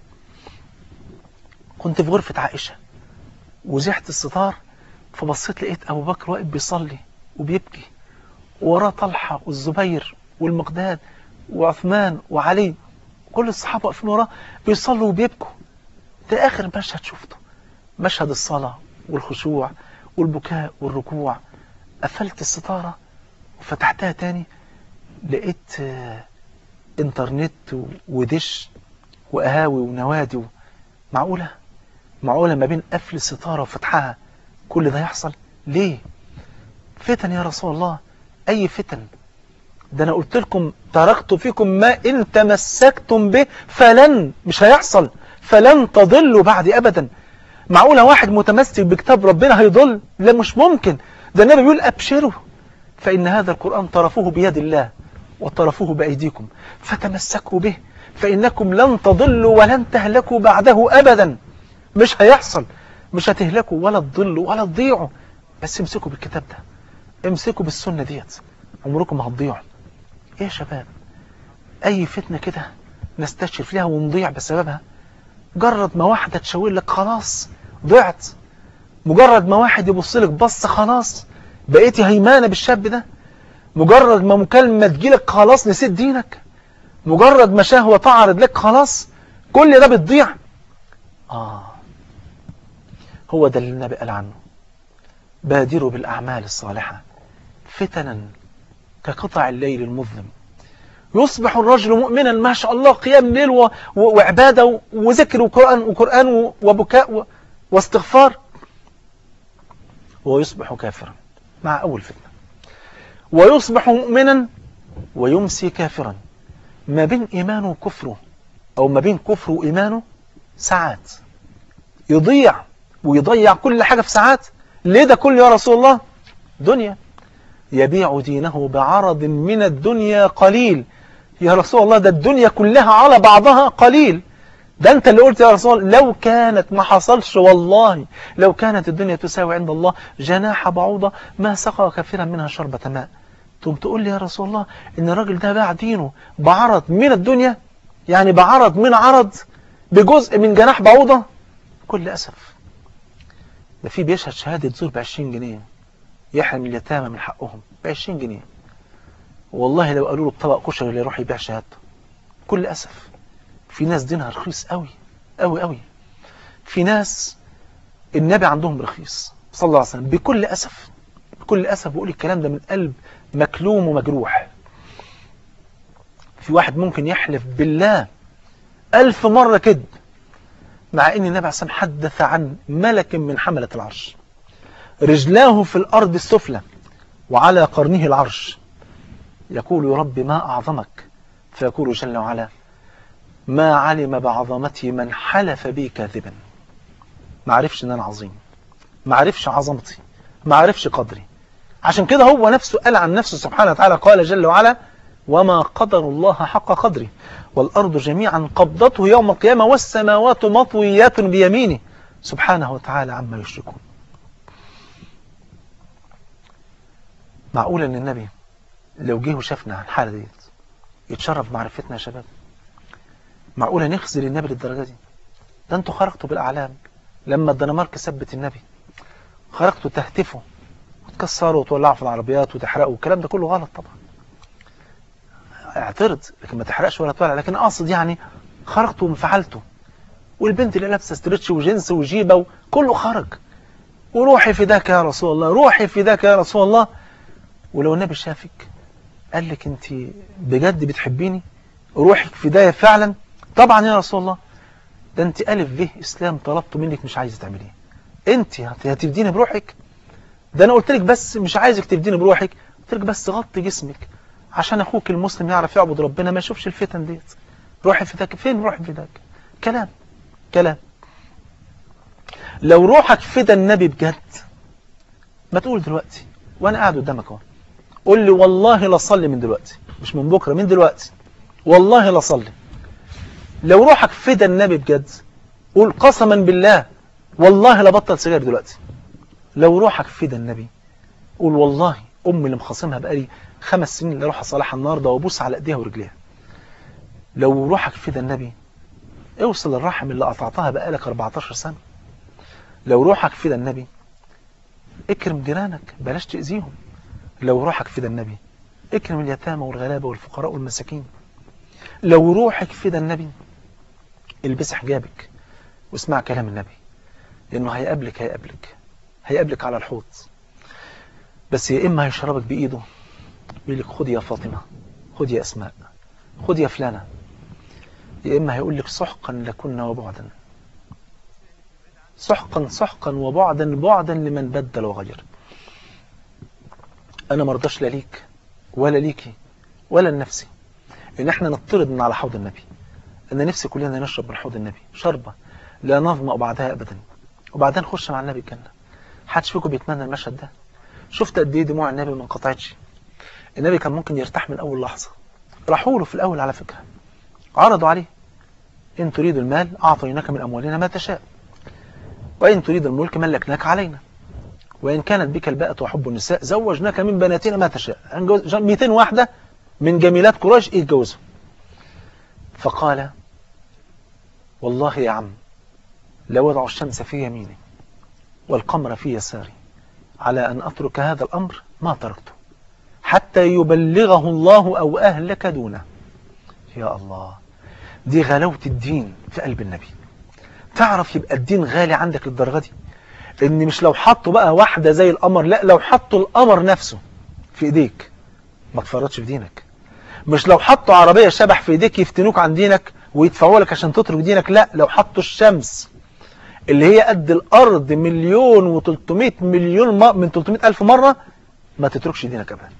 كنت في غرفة عائشة وزحت الستار فبصيت لقيت أبو بكر واقف بيصلي وبيبكي وراه طلحة والزبير والمقداد وعثمان وعلي كل الصحابة واقفين وراه بيصلوا وبيبكوا ده آخر مشهد شفته مشهد الصلاة والخشوع والبكاء والركوع قفلت الستارة وفتحتها تاني لقيت انترنت ودش وقهاوي ونوادي معقولة معقولة ما بين قفل الستارة وفتحها كل ده يحصل ليه فتن يا رسول الله أي فتن ده أنا قلت لكم تركت فيكم ما إن تمسكتم به فلن مش هيحصل فلن تضلوا بعدي أبدا معقولة واحد متمسك بكتاب ربنا هيضل لا مش ممكن ده النبي بيقول أبشروا فإن هذا القرآن طرفوه بيد الله وطرفوه بأيديكم فتمسكوا به فإنكم لن تضلوا ولن تهلكوا بعده أبدا مش هيحصل مش هتهلكوا ولا تضلوا ولا تضيعوا بس امسكوا بالكتاب ده امسكوا بالسنة ديت عمركم ما هتضيعوا ايه يا شباب اي فتنة كده نستشر فيها ونضيع بسببها مجرد ما واحدة تشاور لك خلاص ضعت مجرد ما واحد يبص لك بص خلاص بقيتي هيمانة بالشاب ده مجرد ما مكالمة تجيلك خلاص نسيت دينك مجرد ما شهوة تعرض لك خلاص كل ده بتضيع آه هو ده اللي النبي قال عنه بادروا بالأعمال الصالحة فتنا كقطع الليل المظلم يصبح الرجل مؤمنا ما شاء الله قيام ليل و... و... وعبادة و... وذكر وقرآن وقرآن و... وبكاء و... واستغفار ويصبح كافرا مع أول فتنة ويصبح مؤمنا ويمسي كافرا ما بين إيمانه وكفره أو ما بين كفره وإيمانه ساعات يضيع ويضيع كل حاجة في ساعات ليه ده كله يا رسول الله دنيا يبيع دينه بعرض من الدنيا قليل يا رسول الله ده الدنيا كلها على بعضها قليل ده انت اللي قلت يا رسول الله لو كانت ما حصلش والله لو كانت الدنيا تساوي عند الله جناح بعوضة ما سقى كثيرا منها شربة ماء تقوم تقول لي يا رسول الله ان الراجل ده باع دينه بعرض من الدنيا يعني بعرض من عرض بجزء من جناح بعوضة كل أسف ده في بيشهد شهادة زور ب 20 جنيه يحرم اليتامى من حقهم ب 20 جنيه والله لو قالوا له بطبق كشري اللي يروح يبيع شهادته كل أسف في ناس دينها رخيص قوي قوي قوي في ناس النبي عندهم رخيص صلى الله عليه وسلم بكل أسف بكل أسف بقول الكلام ده من قلب مكلوم ومجروح في واحد ممكن يحلف بالله ألف مرة كذب مع أن النبي عليه الصلاة حدث عن ملك من حملة العرش رجلاه في الأرض السفلى وعلى قرنه العرش يقول يا رب ما أعظمك فيقول جل وعلا ما علم بعظمتي من حلف بي كاذبا ما عرفش ان انا عظيم ما عرفش عظمتي ما عرفش قدري عشان كده هو نفسه قال عن نفسه سبحانه وتعالى قال جل وعلا وما قدر الله حق قدره والأرض جميعا قبضته يوم القيامة والسماوات مطويات بيمينه سبحانه وتعالى عما يشركون معقول ان النبي لو جه وشافنا عن الحالة ديت يتشرف معرفتنا يا شباب معقولة نخزل النبي للدرجة دي ده انتوا خرجتوا بالأعلام لما الدنمارك سبت النبي خرجتوا تهتفوا وتكسروا وتولعوا في العربيات وتحرقوا الكلام ده كله غلط طبعا اعترض لكن ما تحرقش ولا تولع لكن اقصد يعني خرجتوا وانفعلتوا والبنت اللي لابسه ستريتش وجنس وجيبه وكله خرج وروحي فداك يا رسول الله روحي فداك يا رسول الله ولو النبي شافك قال لك انت بجد بتحبيني روحك فداية فعلا طبعا يا رسول الله ده انت ألف به إسلام طلبت منك مش عايزة تعمليه انت هتفديني بروحك ده انا قلت لك بس مش عايزك تفديني بروحك قلت لك بس غطي جسمك عشان اخوك المسلم يعرف يعبد ربنا ما يشوفش الفتن ديت روحي فداك فين روحي فداك كلام كلام لو روحك فدى النبي بجد ما تقول دلوقتي وانا قاعد قدامك اهو قول لي والله لا صلي من دلوقتي مش من بكره من دلوقتي والله لا صلي لو روحك فدى النبي بجد قول قسما بالله والله لا بطل سجاير دلوقتي لو روحك فدى النبي قول والله امي اللي مخاصمها بقالي خمس سنين اللي اروح اصالحها النهارده وابوس على ايديها ورجليها لو روحك فدى النبي اوصل الرحم اللي قطعتها بقالك 14 سنه لو روحك فدى النبي اكرم جيرانك بلاش تاذيهم لو روحك فدى النبي اكرم اليتامى والغلابه والفقراء والمساكين لو روحك فدى النبي البس حجابك واسمع كلام النبي لانه هيقابلك هيقابلك هيقابلك على الحوض بس يا اما هيشربك بايده يقول لك خد يا فاطمه خد يا اسماء خد يا فلانه يا اما هيقول لك سحقا لكنا وبعدا سحقا سحقا وبعدا بعدا لمن بدل وغير انا مرضاش لا ليك ولا ليكي ولا لنفسي ان احنا نطرد من على حوض النبي انا نفسي كلنا نشرب من حوض النبي شربة لا نظمأ بعدها ابدا وبعدين نخش مع النبي الجنة حدش فيكم بيتمنى المشهد ده شفت قد ايه دموع النبي ما انقطعتش النبي كان ممكن يرتاح من اول لحظة راحوا له في الاول على فكرة عرضوا عليه ان تريد المال اعطيناك من اموالنا ما تشاء وان تريد الملك ملكناك علينا وإن كانت بك الباءة وحب النساء زوجناك من بناتنا ما تشاء 200 واحدة من جميلات قريش يتجوزهم فقال والله يا عم لو وضع الشمس في يميني والقمر في يساري على أن أترك هذا الأمر ما تركته حتى يبلغه الله أو أهلك دونه يا الله دي غلاوة الدين في قلب النبي تعرف يبقى الدين غالي عندك للدرجة دي ان مش لو حطوا بقى واحدة زي القمر لا لو حطوا القمر نفسه في ايديك ما تفرطش في دينك مش لو حطوا عربية شبح في ايديك يفتنوك عن دينك ويدفعوا لك عشان تترك دينك لا لو حطوا الشمس اللي هي قد الارض مليون و300 مليون م... من 300 الف مرة ما تتركش دينك ابدا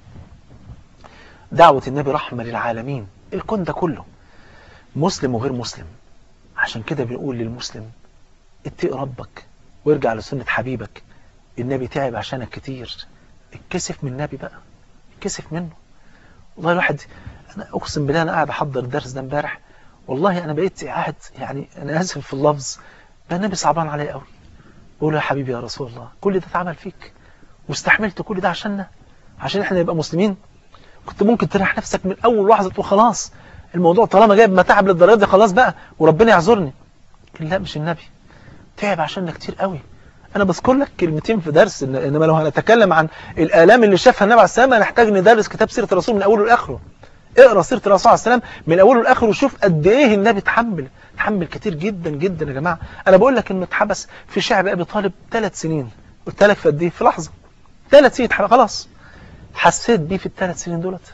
دعوة النبي رحمة للعالمين الكون ده كله مسلم وغير مسلم عشان كده بنقول للمسلم اتق ربك وارجع لسنة حبيبك النبي تعب عشانك كتير اتكسف من النبي بقى اتكسف منه والله الواحد انا اقسم بالله انا قاعد احضر الدرس ده امبارح والله انا بقيت قاعد يعني انا اسف في اللفظ بقى النبي صعبان عليا قوي بقول له يا حبيبي يا رسول الله كل ده اتعمل فيك واستحملت كل ده عشاننا عشان احنا نبقى مسلمين كنت ممكن تريح نفسك من اول لحظه تقول خلاص الموضوع طالما جايب متاعب للدرجه دي خلاص بقى وربنا يعذرني لكن لا مش النبي تعب عشاننا كتير قوي انا بذكر لك كلمتين في درس إن انما لو هنتكلم عن الالام اللي شافها النبي عليه السلام هنحتاج ندرس كتاب سيره الرسول من اوله لاخره اقرا سيره الرسول عليه السلام من اوله لاخره وشوف قد ايه النبي اتحمل اتحمل كتير جدا جدا يا جماعه انا بقول لك انه اتحبس في شعب ابي طالب ثلاث سنين قلت لك في قد ايه في لحظه ثلاث سنين اتحبس خلاص حسيت بيه في الثلاث سنين دولت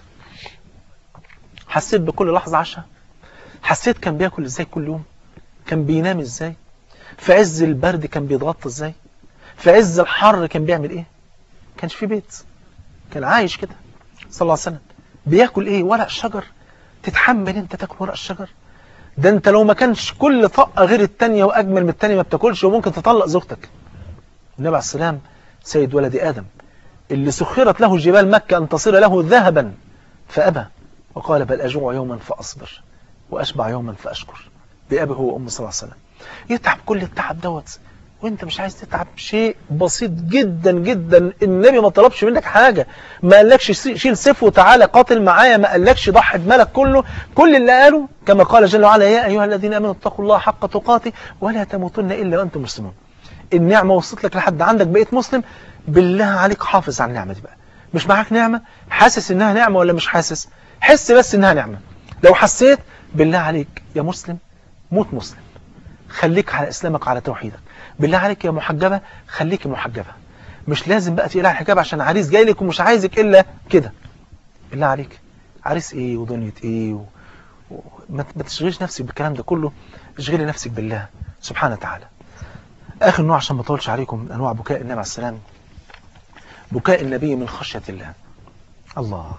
حسيت بكل لحظه عاشها حسيت كان بياكل ازاي كل يوم كان بينام ازاي في عز البرد كان بيتغطى ازاي في عز الحر كان بيعمل ايه كانش في بيت كان عايش كده صلى الله عليه وسلم بياكل ايه ورق شجر تتحمل انت تاكل ورق الشجر ده انت لو ما كانش كل طاقه غير التانية واجمل من التانية ما بتاكلش وممكن تطلق زوجتك النبي عليه السلام سيد ولد ادم اللي سخرت له جبال مكة ان تصير له ذهبا فابى وقال بل اجوع يوما فاصبر واشبع يوما فاشكر بأبي هو وأمه صلى الله عليه وسلم يتعب كل التعب دوت وانت مش عايز تتعب شيء بسيط جدا جدا النبي ما طلبش منك حاجة ما قالكش شيل سيف وتعالى قاتل معايا ما قالكش ضحي بمالك كله كل اللي قاله كما قال جل وعلا يا أيها الذين آمنوا اتقوا الله حق تقاته ولا تموتن إلا وأنتم مسلمون النعمة وصلت لك لحد عندك بقيت مسلم بالله عليك حافظ على النعمة دي بقى مش معاك نعمة حاسس انها نعمة ولا مش حاسس حس بس انها نعمة لو حسيت بالله عليك يا مسلم موت مسلم خليك على اسلامك وعلى توحيدك بالله عليك يا محجبة خليك محجبة مش لازم بقى تقلع الحجاب عشان عريس جاي لك ومش عايزك الا كده بالله عليك عريس ايه ودنيا ايه و... و... ما ما تشغلش نفسك بالكلام ده كله اشغلي نفسك بالله سبحانه وتعالى اخر نوع عشان ما اطولش عليكم من انواع بكاء النبي عليه السلام بكاء النبي من خشية الله الله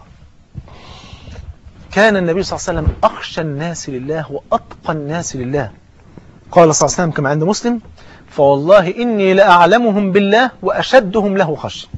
كان النبي صلى الله عليه وسلم أخشى الناس لله وأتقى الناس لله قال صلى الله عليه وسلم كما عند مسلم فوالله إني لأعلمهم بالله وأشدهم له خشية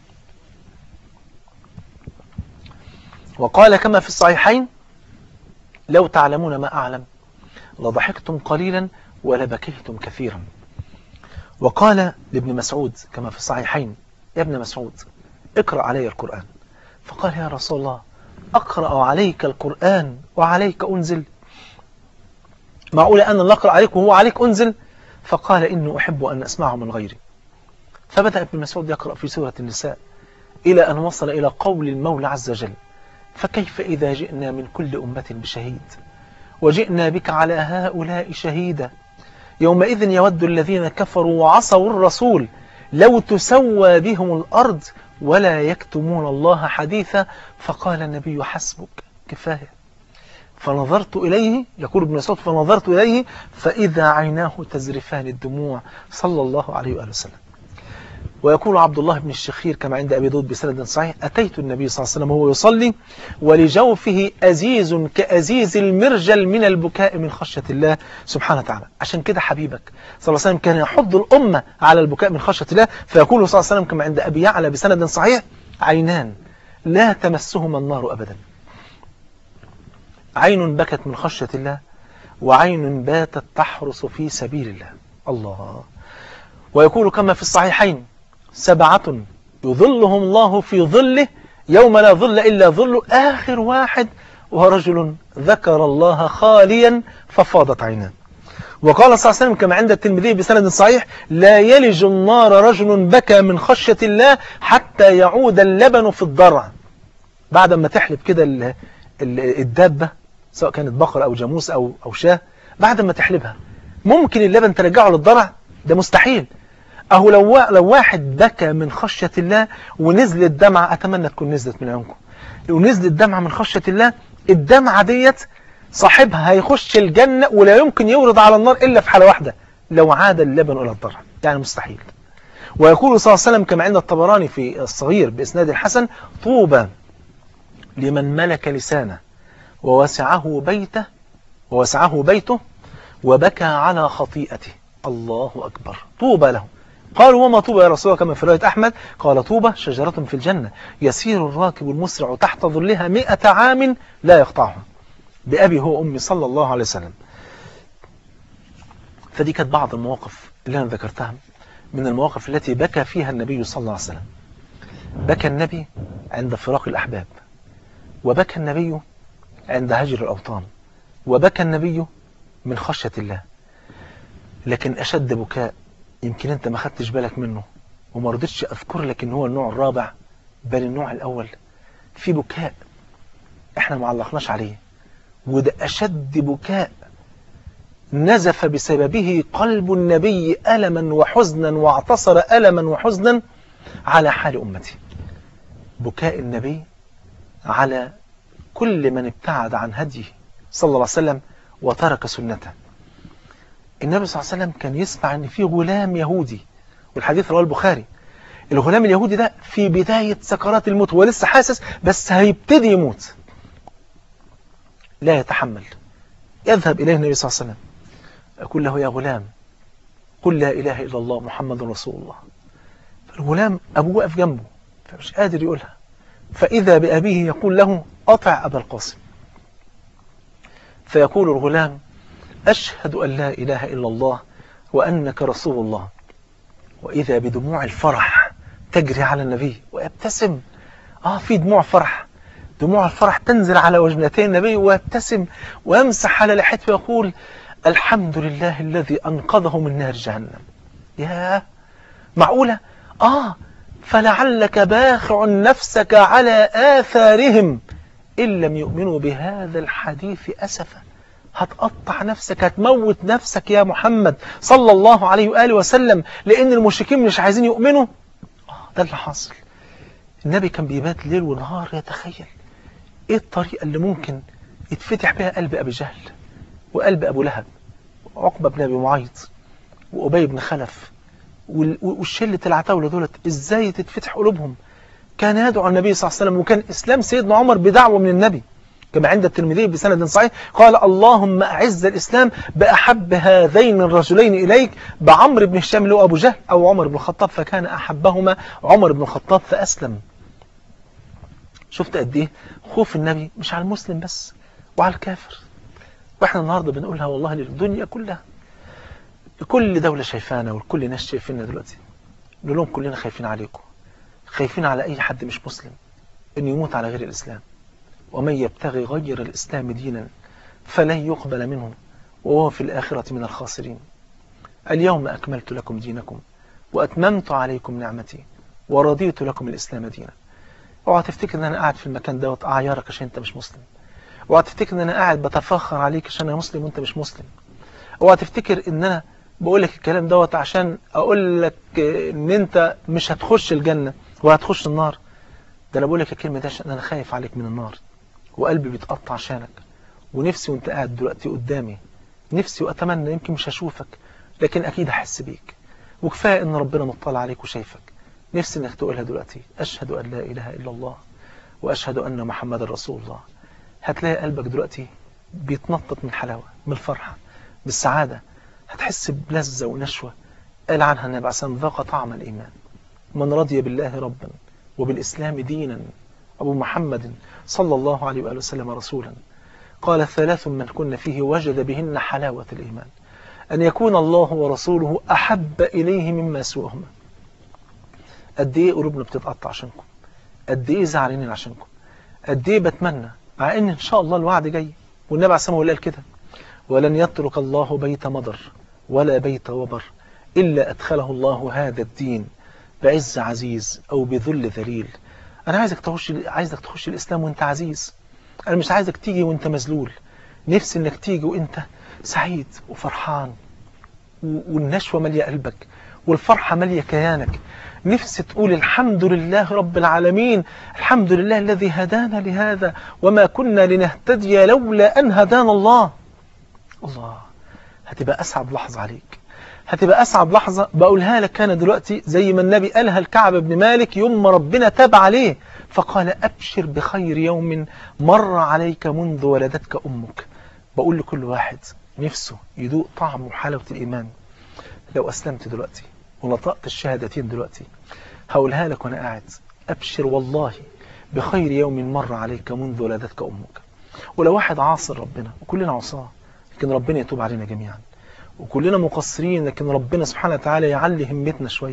وقال كما في الصحيحين لو تعلمون ما أعلم لضحكتم قليلا ولبكيتم كثيرا وقال لابن مسعود كما في الصحيحين يا ابن مسعود اقرأ علي القرآن فقال يا رسول الله أقرأ عليك القرآن وعليك أنزل معقول أن الله أقرأ عليك وهو عليك أنزل فقال إنه أحب أن أسمعه من غيري فبدأ ابن مسعود يقرأ في سورة النساء إلى أن وصل إلى قول المولى عز وجل فكيف إذا جئنا من كل أمة بشهيد وجئنا بك على هؤلاء شهيدا يومئذ يود الذين كفروا وعصوا الرسول لو تسوى بهم الأرض ولا يكتمون الله حديثا فقال النبي حسبك كفاية فنظرت إليه يقول ابن مسعود فنظرت إليه فإذا عيناه تزرفان الدموع صلى الله عليه وآله وسلم ويقول عبد الله بن الشخير كما عند أبي داود بسند صحيح أتيت النبي صلى الله عليه وسلم وهو يصلي ولجوفه أزيز كأزيز المرجل من البكاء من خشية الله سبحانه وتعالى عشان كده حبيبك صلى الله عليه وسلم كان يحض الأمة على البكاء من خشية الله فيقول صلى الله عليه وسلم كما عند أبي يعلى بسند صحيح عينان لا تمسهما النار أبدا عين بكت من خشية الله وعين باتت تحرس في سبيل الله الله ويقول كما في الصحيحين سبعة يظلهم الله في ظله يوم لا ظل إلا ظل آخر واحد ورجل ذكر الله خاليا ففاضت عيناه وقال صلى الله عليه وسلم كما عند الترمذي بسند صحيح لا يلج النار رجل بكى من خشية الله حتى يعود اللبن في الضرع بعد ما تحلب كده ال- ال- الدابة سواء كانت بقرة أو جاموس أو أو شاة بعد ما تحلبها ممكن اللبن ترجعه للضرع ده مستحيل أهو لو وا- لو واحد بكى من خشية الله ونزلت دمعة أتمنى تكون نزلت من عيونكم لو نزلت دمعة من خشية الله الدمعة ديت صاحبها هيخش الجنة ولا يمكن يورد على النار إلا في حالة واحدة لو عاد اللبن إلى الضرع يعني مستحيل ويقول صلى الله عليه وسلم كما عند الطبراني في الصغير بإسناد الحسن طوبى لمن ملك لسانه ووسعه بيته ووسعه بيته وبكى على خطيئته الله أكبر طوبى له قالوا وما طوبى يا رسول الله كما في رواية أحمد قال طوبى شجرة في الجنة يسير الراكب المسرع تحت ظلها مئة عام لا يقطعها بأبي هو أمي صلى الله عليه وسلم فدي كانت بعض المواقف اللي أنا ذكرتها من المواقف التي بكى فيها النبي صلى الله عليه وسلم بكى النبي عند فراق الأحباب وبكى النبي عند هجر الأوطان وبكى النبي من خشية الله لكن أشد بكاء يمكن أنت ما خدتش بالك منه وما رضيتش أذكر لك إن هو النوع الرابع بل النوع الأول في بكاء إحنا ما علقناش عليه وده أشد بكاء نزف بسببه قلب النبي ألما وحزنا واعتصر ألما وحزنا على حال أمتي بكاء النبي على كل من ابتعد عن هديه صلى الله عليه وسلم وترك سنته النبي صلى الله عليه وسلم كان يسمع ان في غلام يهودي والحديث رواه البخاري الغلام اليهودي ده في بداية سكرات الموت هو لسه حاسس بس هيبتدي يموت لا يتحمل يذهب إليه النبي صلى الله عليه وسلم يقول له يا غلام قل لا إله إلا الله محمد رسول الله فالغلام أبوه واقف جنبه فمش قادر يقولها فإذا بأبيه يقول له أطع أبا القاسم فيقول الغلام أشهد أن لا إله إلا الله وأنك رسول الله وإذا بدموع الفرح تجري على النبي ويبتسم آه في دموع فرح دموع الفرح تنزل على وجنتي النبي ويبتسم ويمسح على لحيته ويقول الحمد لله الذي أنقذه من نار جهنم يا معقولة آه فلعلك باخع نفسك على آثارهم إن لم يؤمنوا بهذا الحديث أسفا هتقطع نفسك هتموت نفسك يا محمد صلى الله عليه وآله وسلم لأن المشركين مش عايزين يؤمنوا آه ده اللي حاصل النبي كان بيبات ليل ونهار يتخيل ايه الطريقة اللي ممكن يتفتح بها قلب أبي جهل وقلب أبو لهب وعقبة بن أبي معيط وأبي بن خلف وال- والشلة العتاولة دولت ازاي تتفتح قلوبهم كان يدعو النبي صلى الله عليه وسلم وكان إسلام سيدنا عمر بدعوة من النبي كما عند الترمذي بسند صحيح قال اللهم أعز الإسلام بأحب هذين الرجلين إليك بعمر بن هشام اللي هو أبو جهل أو عمر بن الخطاب فكان أحبهما عمر بن الخطاب فأسلم شفت قد إيه خوف النبي مش على المسلم بس وعلى الكافر وإحنا النهاردة بنقولها والله للدنيا كلها كل دولة شايفانا وكل ناس شايفيننا دلوقتي نقول لهم كلنا خايفين عليكم خايفين على أي حد مش مسلم إنه يموت على غير الإسلام ومن يبتغي غير الإسلام دينا فلن يقبل منه وهو في الآخرة من الخاسرين اليوم أكملت لكم دينكم وأتممت عليكم نعمتي ورضيت لكم الإسلام دينا اوعى تفتكر ان انا قاعد في المكان دوت اعيرك عشان انت مش مسلم اوعى تفتكر ان انا قاعد بتفخر عليك عشان انا مسلم وانت مش مسلم اوعى تفتكر ان انا بقول لك الكلام دوت عشان اقول لك ان انت مش هتخش الجنة وهتخش النار ده انا بقول لك الكلمة دي عشان انا خايف عليك من النار وقلبي بيتقطع عشانك ونفسي وانت قاعد دلوقتي قدامي نفسي واتمنى يمكن مش هشوفك لكن اكيد احس بيك وكفايه ان ربنا مطلع عليك وشايفك نفسي انك تقولها دلوقتي اشهد ان لا اله الا الله واشهد ان محمد رسول الله هتلاقي قلبك دلوقتي بيتنطط من الحلاوه من الفرحه بالسعاده هتحس بلذه ونشوه قال عنها النبي عليه الصلاه والسلام ذاق طعم الايمان من رضي بالله ربا وبالاسلام دينا ابو محمد صلى الله عليه واله وسلم رسولا قال ثلاث من كن فيه وجد بهن حلاوه الايمان ان يكون الله ورسوله احب اليه مما سواهما قد ايه قلوبنا بتتقطع عشانكم قد ايه زعلانين عشانكم قد ايه بتمنى مع ان ان شاء الله الوعد جاي والنبي عليه الصلاه والسلام قال كده ولن يترك الله بيت مضر ولا بيت وبر إلا أدخله الله هذا الدين بعز عزيز أو بذل ذليل أنا عايزك تخش عايزك تخش الإسلام وأنت عزيز أنا مش عايزك تيجي وأنت مذلول نفسي إنك تيجي وأنت سعيد وفرحان والنشوة مالية قلبك والفرحة مالية كيانك نفسي تقول الحمد لله رب العالمين الحمد لله الذي هدانا لهذا وما كنا لنهتدي لولا أن هدانا الله الله هتبقى أسعد لحظة عليك هتبقى أسعد لحظة بقولها لك أنا دلوقتي زي ما النبي قالها الكعب بن مالك يوم ما ربنا تاب عليه فقال أبشر بخير يوم مر عليك منذ ولدتك أمك بقول لكل واحد نفسه يدوق طعم وحلاوة الإيمان لو أسلمت دلوقتي ونطقت الشهادتين دلوقتي هقولها لك وأنا قاعد أبشر والله بخير يوم مر عليك منذ ولدتك أمك ولو واحد عاصر ربنا وكلنا عصاه لكن ربنا يتوب علينا جميعا وكلنا مقصرين لكن ربنا سبحانه وتعالى يعلي همتنا شوية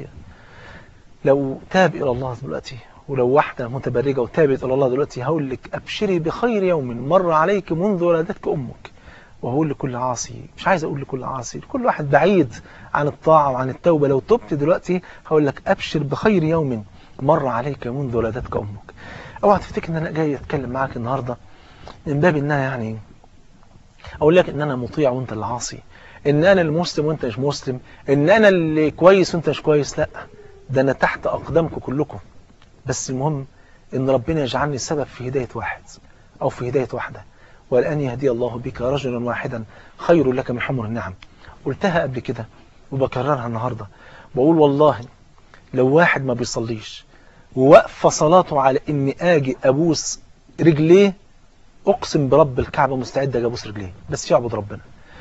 لو تاب إلى الله دلوقتي ولو واحدة متبرجة وتابت إلى الله دلوقتي هقول لك أبشري بخير يوم مر عليك منذ ولدتك أمك وهقول لكل عاصي مش عايز أقول لكل عاصي لكل واحد بعيد عن الطاعة وعن التوبة لو تبت دلوقتي هقول لك أبشر بخير يوم مر عليك منذ ولدتك أمك اوعى تفتكر ان انا جاي اتكلم معاك النهارده من باب ان انا يعني اقول لك ان انا مطيع وانت اللي عاصي ان انا المسلم وانت مش مسلم ان انا اللي كويس وانت مش كويس لا ده انا تحت اقدامكم كلكم بس المهم ان ربنا يجعلني سبب في هداية واحد او في هداية واحدة والان يهدي الله بك رجلا واحدا خير لك من حمر النعم قلتها قبل كده وبكررها النهاردة بقول والله لو واحد ما بيصليش ووقف صلاته على اني اجي ابوس رجليه اقسم برب الكعبة مستعد اجي ابوس رجليه بس يعبد ربنا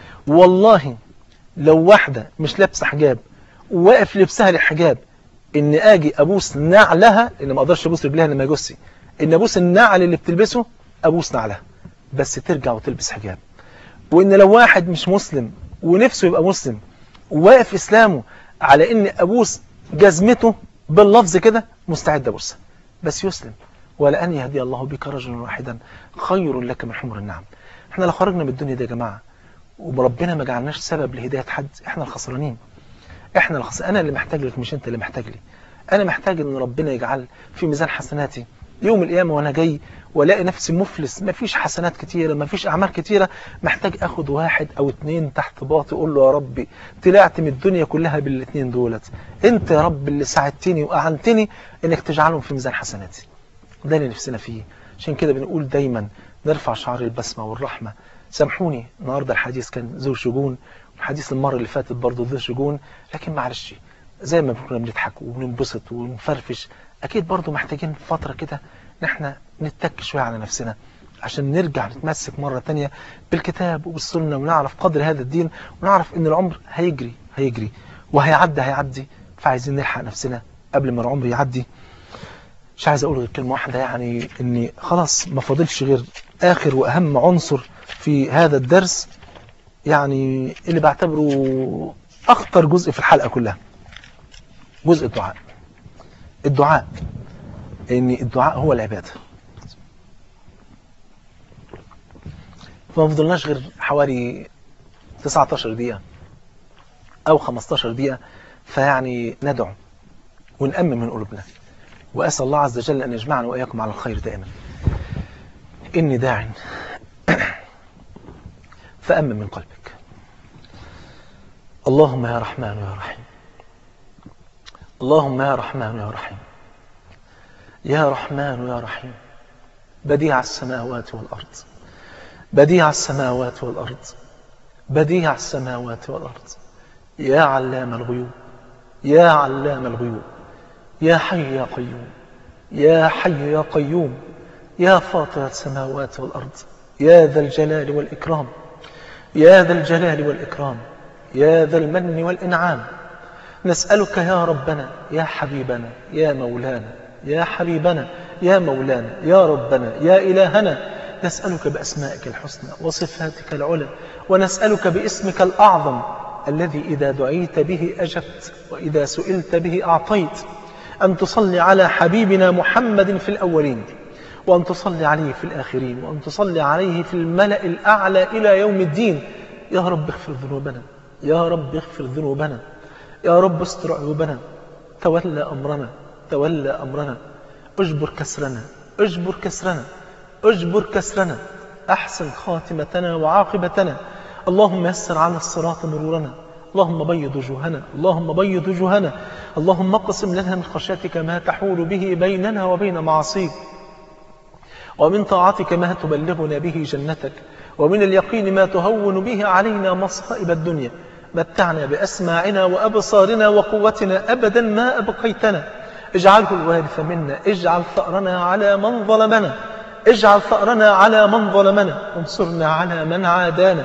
والله لو واحدة مش لابسة حجاب وواقف لبسها للحجاب ان اجي ابوس نعلها ان ما اقدرش ابوس رجليها لما يجسي ان ابوس النعل اللي بتلبسه ابوس نعلها بس ترجع وتلبس حجاب وان لو واحد مش مسلم ونفسه يبقى مسلم وواقف اسلامه على ان ابوس جزمته باللفظ كده مستعد ابوسها بس يسلم ولأن يهدي الله بك رجلا واحدا خير لك من حمر النعم احنا لو خرجنا من الدنيا دي يا جماعه وربنا ما جعلناش سبب لهداية حد احنا الخسرانين احنا الخس... انا اللي محتاج لك مش انت اللي محتاج لي انا محتاج ان ربنا يجعل في ميزان حسناتي يوم القيامة وانا جاي والاقي نفسي مفلس ما فيش حسنات كتيرة ما فيش اعمال كتيرة محتاج اخد واحد او اتنين تحت باطي اقول له يا ربي طلعت من الدنيا كلها بالاتنين دولت انت يا رب اللي ساعدتني واعنتني انك تجعلهم في ميزان حسناتي ده اللي نفسنا فيه عشان كده بنقول دايما نرفع شعار البسمة والرحمة سامحوني النهاردة الحديث كان ذو شجون الحديث المرة اللي فاتت برضه ذو شجون لكن معلش زي ما كنا بنضحك وبننبسط ونفرفش أكيد برضه محتاجين فترة كده ان احنا نتك شوية على نفسنا عشان نرجع نتمسك مرة تانية بالكتاب وبالسنة ونعرف قدر هذا الدين ونعرف ان العمر هيجري هيجري وهيعدي هيعدي فعايزين نلحق نفسنا قبل ما العمر يعدي مش عايز اقول غير كلمة واحدة يعني اني خلاص ما فاضلش غير اخر واهم عنصر في هذا الدرس يعني اللي بعتبره اخطر جزء في الحلقة كلها جزء الدعاء الدعاء ان الدعاء هو العبادة فما فضلناش غير حوالي 19 دقيقة او 15 دقيقة فيعني ندعو ونأمن من قلوبنا وأسأل الله عز وجل أن يجمعنا وإياكم على الخير دائما إني داع فأمن من قلبك اللهم يا رحمن يا رحيم اللهم يا رحمن يا رحيم يا رحمن يا رحيم بديع السماوات والأرض بديع السماوات والأرض بديع السماوات والأرض يا علام الغيوب يا علام الغيوب يا حي يا قيوم يا حي يا قيوم يا فاطر السماوات والأرض يا ذا الجلال والإكرام يا ذا الجلال والإكرام يا ذا المن والإنعام نسألك يا ربنا يا حبيبنا يا مولانا يا حبيبنا يا مولانا يا ربنا يا إلهنا نسألك بأسمائك الحسنى وصفاتك العلى ونسألك باسمك الأعظم الذي إذا دعيت به أجبت وإذا سئلت به أعطيت أن تصلي على حبيبنا محمد في الأولين وأن تصلي عليه في الآخرين وأن تصلي عليه في الملأ الأعلى إلى يوم الدين يا رب اغفر ذنوبنا يا رب اغفر ذنوبنا يا رب استر عيوبنا تولى أمرنا تولى أمرنا اجبر كسرنا اجبر كسرنا اجبر كسرنا أحسن خاتمتنا وعاقبتنا اللهم يسر على الصراط مرورنا اللهم بيض وجوهنا اللهم بيض وجوهنا اللهم اقسم لنا من خشيتك ما تحول به بيننا وبين معاصيك ومن طاعتك ما تبلغنا به جنتك ومن اليقين ما تهون به علينا مصائب الدنيا متعنا بأسماعنا وأبصارنا وقوتنا أبدا ما أبقيتنا اجعله الوارث منا اجعل ثأرنا على من ظلمنا اجعل ثأرنا على من ظلمنا انصرنا على من عادانا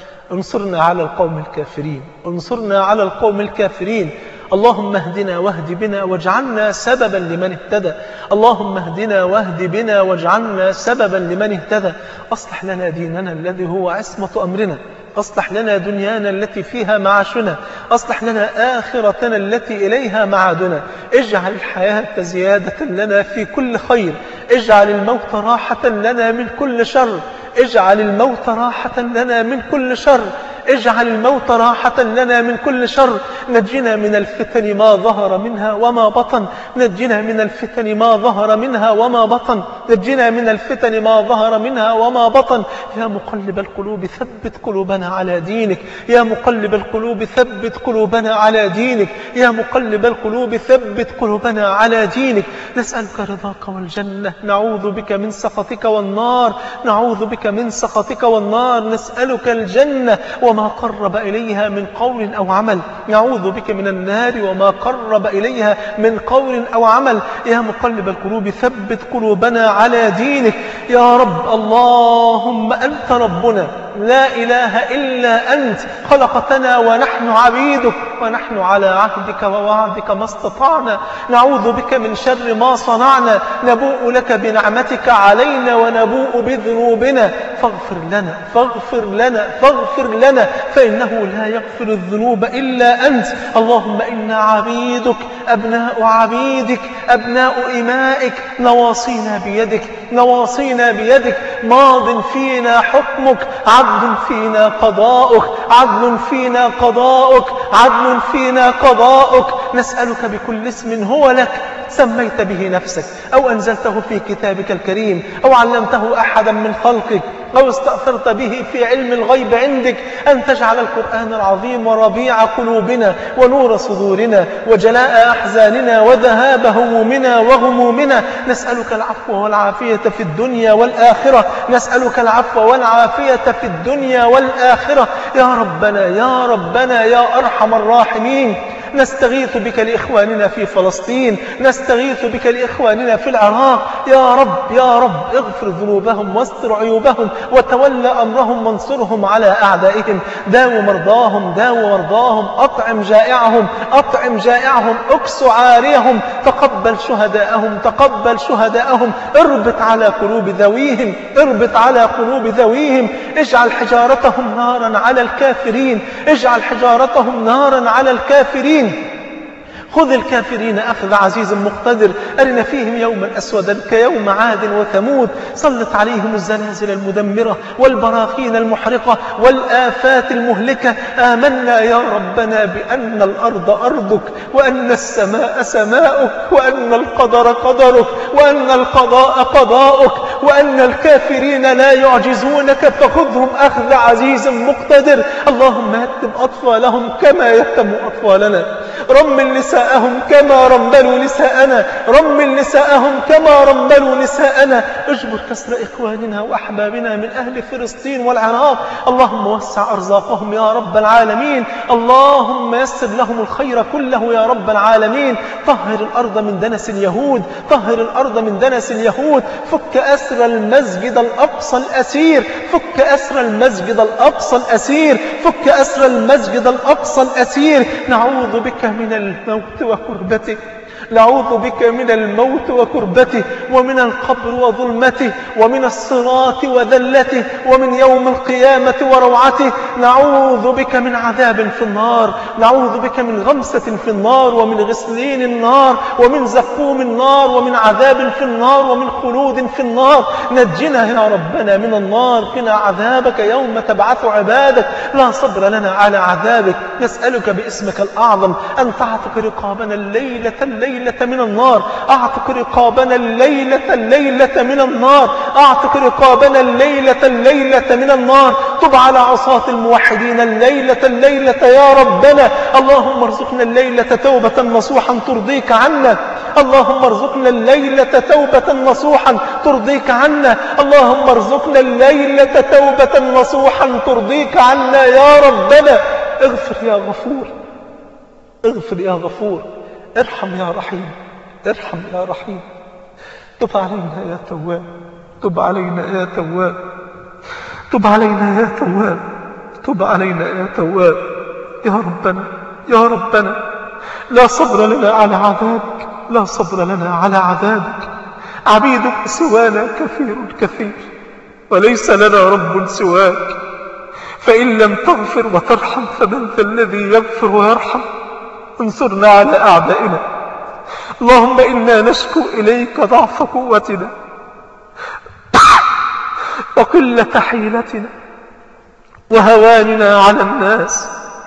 انصرنا على القوم الكافرين انصرنا على القوم الكافرين اللهم اهدنا واهد بنا واجعلنا سببا لمن اهتدى اللهم اهدنا واهد بنا واجعلنا سببا لمن اهتدى أصلح لنا ديننا الذي هو عصمة أمرنا أصلح لنا دنيانا التي فيها معاشنا أصلح لنا آخرتنا التي إليها معادنا اجعل الحياة زيادة لنا في كل خير اجعل الموت راحة لنا من كل شر اجعل الموت راحة لنا من كل شر اجعل الموت راحة لنا من كل شر نجنا من الفتن ما ظهر منها وما بطن نجنا من الفتن ما ظهر منها وما بطن نجنا من الفتن ما ظهر منها وما بطن يا مقلب القلوب ثبت قلوبنا على دينك يا مقلب القلوب ثبت قلوبنا على دينك يا مقلب القلوب ثبت قلوبنا على دينك نسألك رضاك والجنة نعوذ بك من سخطك والنار نعوذ بك من سخطك والنار نسألك الجنة وما قرب إليها من قول أو عمل نعوذ بك من النار وما قرب إليها من قول أو عمل يا مقلب القلوب ثبت قلوبنا على دينك يا رب اللهم أنت ربنا لا إله إلا أنت خلقتنا ونحن عبيدك ونحن على عهدك ووعدك ما استطعنا نعوذ بك من شر ما صنعنا نبوء لك بنعمتك علينا ونبوء بذنوبنا فاغفر لنا فاغفر لنا فاغفر لنا فإنه لا يغفر الذنوب إلا أنت اللهم إنا عبيدك أبناء عبيدك أبناء إمائك نواصينا بيدك نواصينا بيدك ماض فينا حكمك عدل فينا قضاؤك عدل فينا قضاؤك عدل فينا قضاؤك نسألك بكل اسم هو لك سميت به نفسك أو أنزلته في كتابك الكريم أو علمته أحدا من خلقك أو استأثرت به في علم الغيب عندك أن تجعل القرآن العظيم ربيع قلوبنا ونور صدورنا وجلاء أحزاننا وذهاب همومنا وغمومنا نسألك العفو والعافية في الدنيا والآخرة نسألك العفو والعافية في الدنيا والآخرة يا ربنا يا ربنا يا أرحم الراحمين نستغيث بك لإخواننا في فلسطين نستغيث بك لإخواننا في العراق يا رب يا رب اغفر ذنوبهم واستر عيوبهم وتولى أمرهم وانصرهم على أعدائهم داو مرضاهم داو مرضاهم أطعم جائعهم أطعم جائعهم اكس عاريهم تقبل شهداءهم تقبل شهداءهم اربط على قلوب ذويهم اربط على قلوب ذويهم اجعل حجارتهم نارا على الكافرين اجعل حجارتهم نارا على الكافرين خذ الكافرين أخذ عزيز مقتدر أرنا فيهم يوما أسودا كيوم عاد وثمود سلط عليهم الزلازل المدمرة والبراكين المحرقة والآفات المهلكة آمنا يا ربنا بأن الأرض أرضك وأن السماء سماؤك وأن القدر قدرك وأن القضاء قضاؤك وأن الكافرين لا يعجزونك فخذهم أخذ عزيز مقتدر اللهم يتم أطفالهم كما يتم أطفالنا رمل نساءهم كما رملوا نساءنا رمل نساءهم كما رملوا نساءنا اجبر كسر إخواننا وأحبابنا من أهل فلسطين والعراق اللهم وسع أرزاقهم يا رب العالمين اللهم يسر لهم الخير كله يا رب العالمين طهر الأرض من دنس اليهود طهر الأرض من دنس اليهود فك أسر المسجد الأقصى الأسير فك أسر المسجد الأقصى الأسير فك أسر المسجد الأقصى الأسير نعوذ بك من الموت وكربته نعوذ بك من الموت وكربته ومن القبر وظلمته ومن الصراط وذلته ومن يوم القيامة وروعته نعوذ بك من عذاب في النار نعوذ بك من غمسة في النار ومن غسلين النار ومن زقوم النار ومن عذاب في النار ومن خلود في النار نجنا يا ربنا من النار قنا عذابك يوم تبعث عبادك لا صبر لنا على عذابك نسألك باسمك الأعظم أن تعتق رقابنا الليلة الليلة من النار أعتق رقابنا الليلة الليلة من النار أعتق رقابنا الليلة الليلة من النار تب على عصاة الموحدين الليلة الليلة يا ربنا اللهم ارزقنا الليلة توبة نصوحا ترضيك عنا اللهم ارزقنا الليلة توبة نصوحا ترضيك عنا اللهم ارزقنا الليلة توبة نصوحا ترضيك عنا يا ربنا اغفر يا غفور اغفر يا غفور ارحم يا رحيم ارحم يا رحيم تب علينا يا تواب تب علينا يا تواب تب علينا يا تواب تب علينا يا تواب يا ربنا يا ربنا لا صبر لنا على عذابك لا صبر لنا على عذابك عبيدك سوانا كثير كثير وليس لنا رب سواك فإن لم تغفر وترحم فمن ذا الذي يغفر ويرحم انصرنا على أعدائنا اللهم إنا نشكو إليك ضعف قوتنا وقلة حيلتنا وهواننا على الناس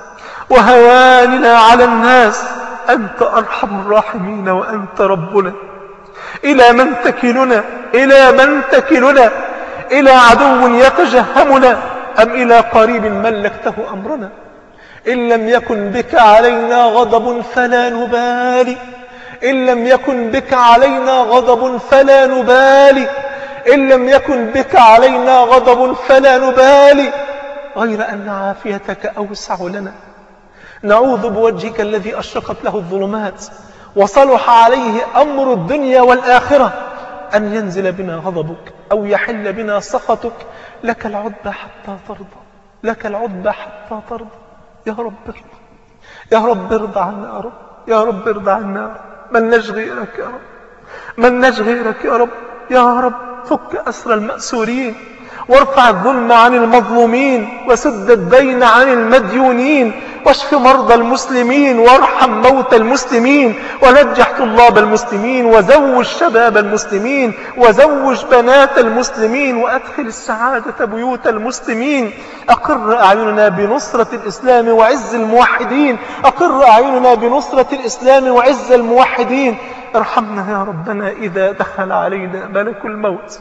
وهواننا على الناس أنت أرحم الراحمين وأنت ربنا إلى من تكلنا إلى من تكلنا إلى عدو يتجهمنا أم إلى قريب ملكته أمرنا إن لم يكن بك علينا غضب فلا نبالي إن لم يكن بك علينا غضب فلا نبالي إن لم يكن بك علينا غضب فلا نبالي غير أن عافيتك أوسع لنا نعوذ بوجهك الذي أشرقت له الظلمات وصلح عليه أمر الدنيا والآخرة أن ينزل بنا غضبك أو يحل بنا سخطك لك العتبى حتى ترضى لك العتبى حتى ترضى يا رب ارضى يا رب ارضى عنا يا رب يا رب ارضى عنا يا رب من نشغيرك يا رب من نشغيرك يا رب يا رب فك أسر المأسورين وارفع الظلم عن المظلومين وسد الدين عن المديونين واشف مرضى المسلمين وارحم موتى المسلمين ونجح طلاب المسلمين وزوج شباب المسلمين وزوج بنات المسلمين وأدخل السعادة بيوت المسلمين أقر أعيننا بنصرة الإسلام وعز الموحدين أقر أعيننا بنصرة الإسلام وعز الموحدين ارحمنا يا ربنا إذا دخل علينا ملك الموت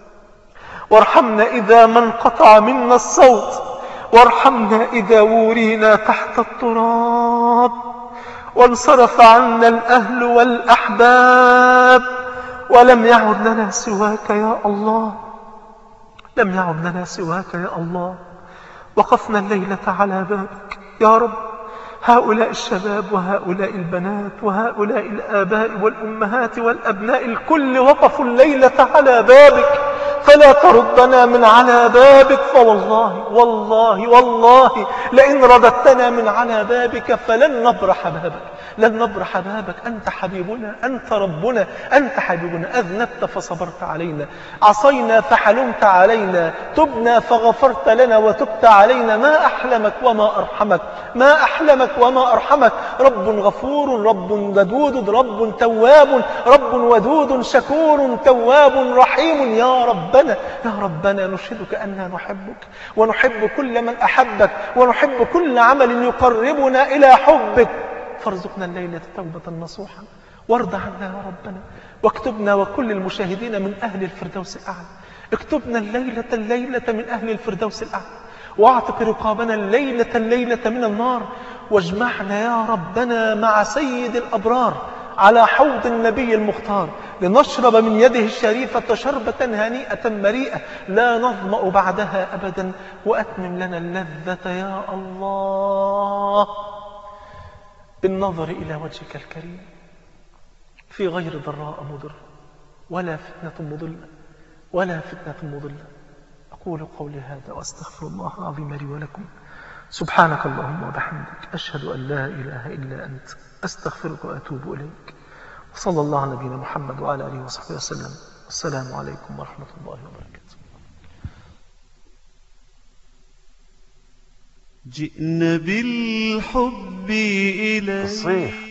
وارحمنا إذا ما انقطع منا الصوت وارحمنا إذا ورينا تحت التراب وانصرف عنا الأهل والأحباب ولم يعد لنا سواك يا الله لم يعد لنا سواك يا الله وقفنا الليلة على بابك يا رب هؤلاء الشباب وهؤلاء البنات وهؤلاء الآباء والأمهات والأبناء الكل وقفوا الليلة على بابك فلا تردنا من على بابك فوالله والله والله لئن رددتنا من على بابك فلن نبرح بابك لن نبرح بابك أنت حبيبنا أنت ربنا أنت حبيبنا أذنبت فصبرت علينا عصينا فحلمت علينا تبنا فغفرت لنا وتبت علينا ما أحلمك وما أرحمك ما أحلمك وما أرحمك رب غفور رب ودود رب تواب رب ودود شكور تواب رحيم يا ربنا يا ربنا نشهدك أننا نحبك ونحب كل من أحبك ونحب كل عمل يقربنا إلى حبك فارزقنا الليلة توبة نصوحا وارض عنا يا ربنا واكتبنا وكل المشاهدين من أهل الفردوس الأعلى اكتبنا الليلة الليلة من أهل الفردوس الأعلى واعتق رقابنا الليلة الليلة من النار واجمعنا يا ربنا مع سيد الأبرار على حوض النبي المختار لنشرب من يده الشريفة شربة هنيئة مريئة لا نظمأ بعدها أبدا وأتمم لنا اللذة يا الله بالنظر إلى وجهك الكريم في غير ضراء مضر ولا فتنة مضلة ولا فتنة مضلة أقول قولي هذا وأستغفر الله العظيم لي ولكم سبحانك اللهم وبحمدك أشهد أن لا إله إلا أنت أستغفرك وأتوب إليك وصلى الله على نبينا محمد وعلى آله وصحبه وسلم السلام عليكم ورحمة الله وبركاته جئنا بالحب إليك الصيف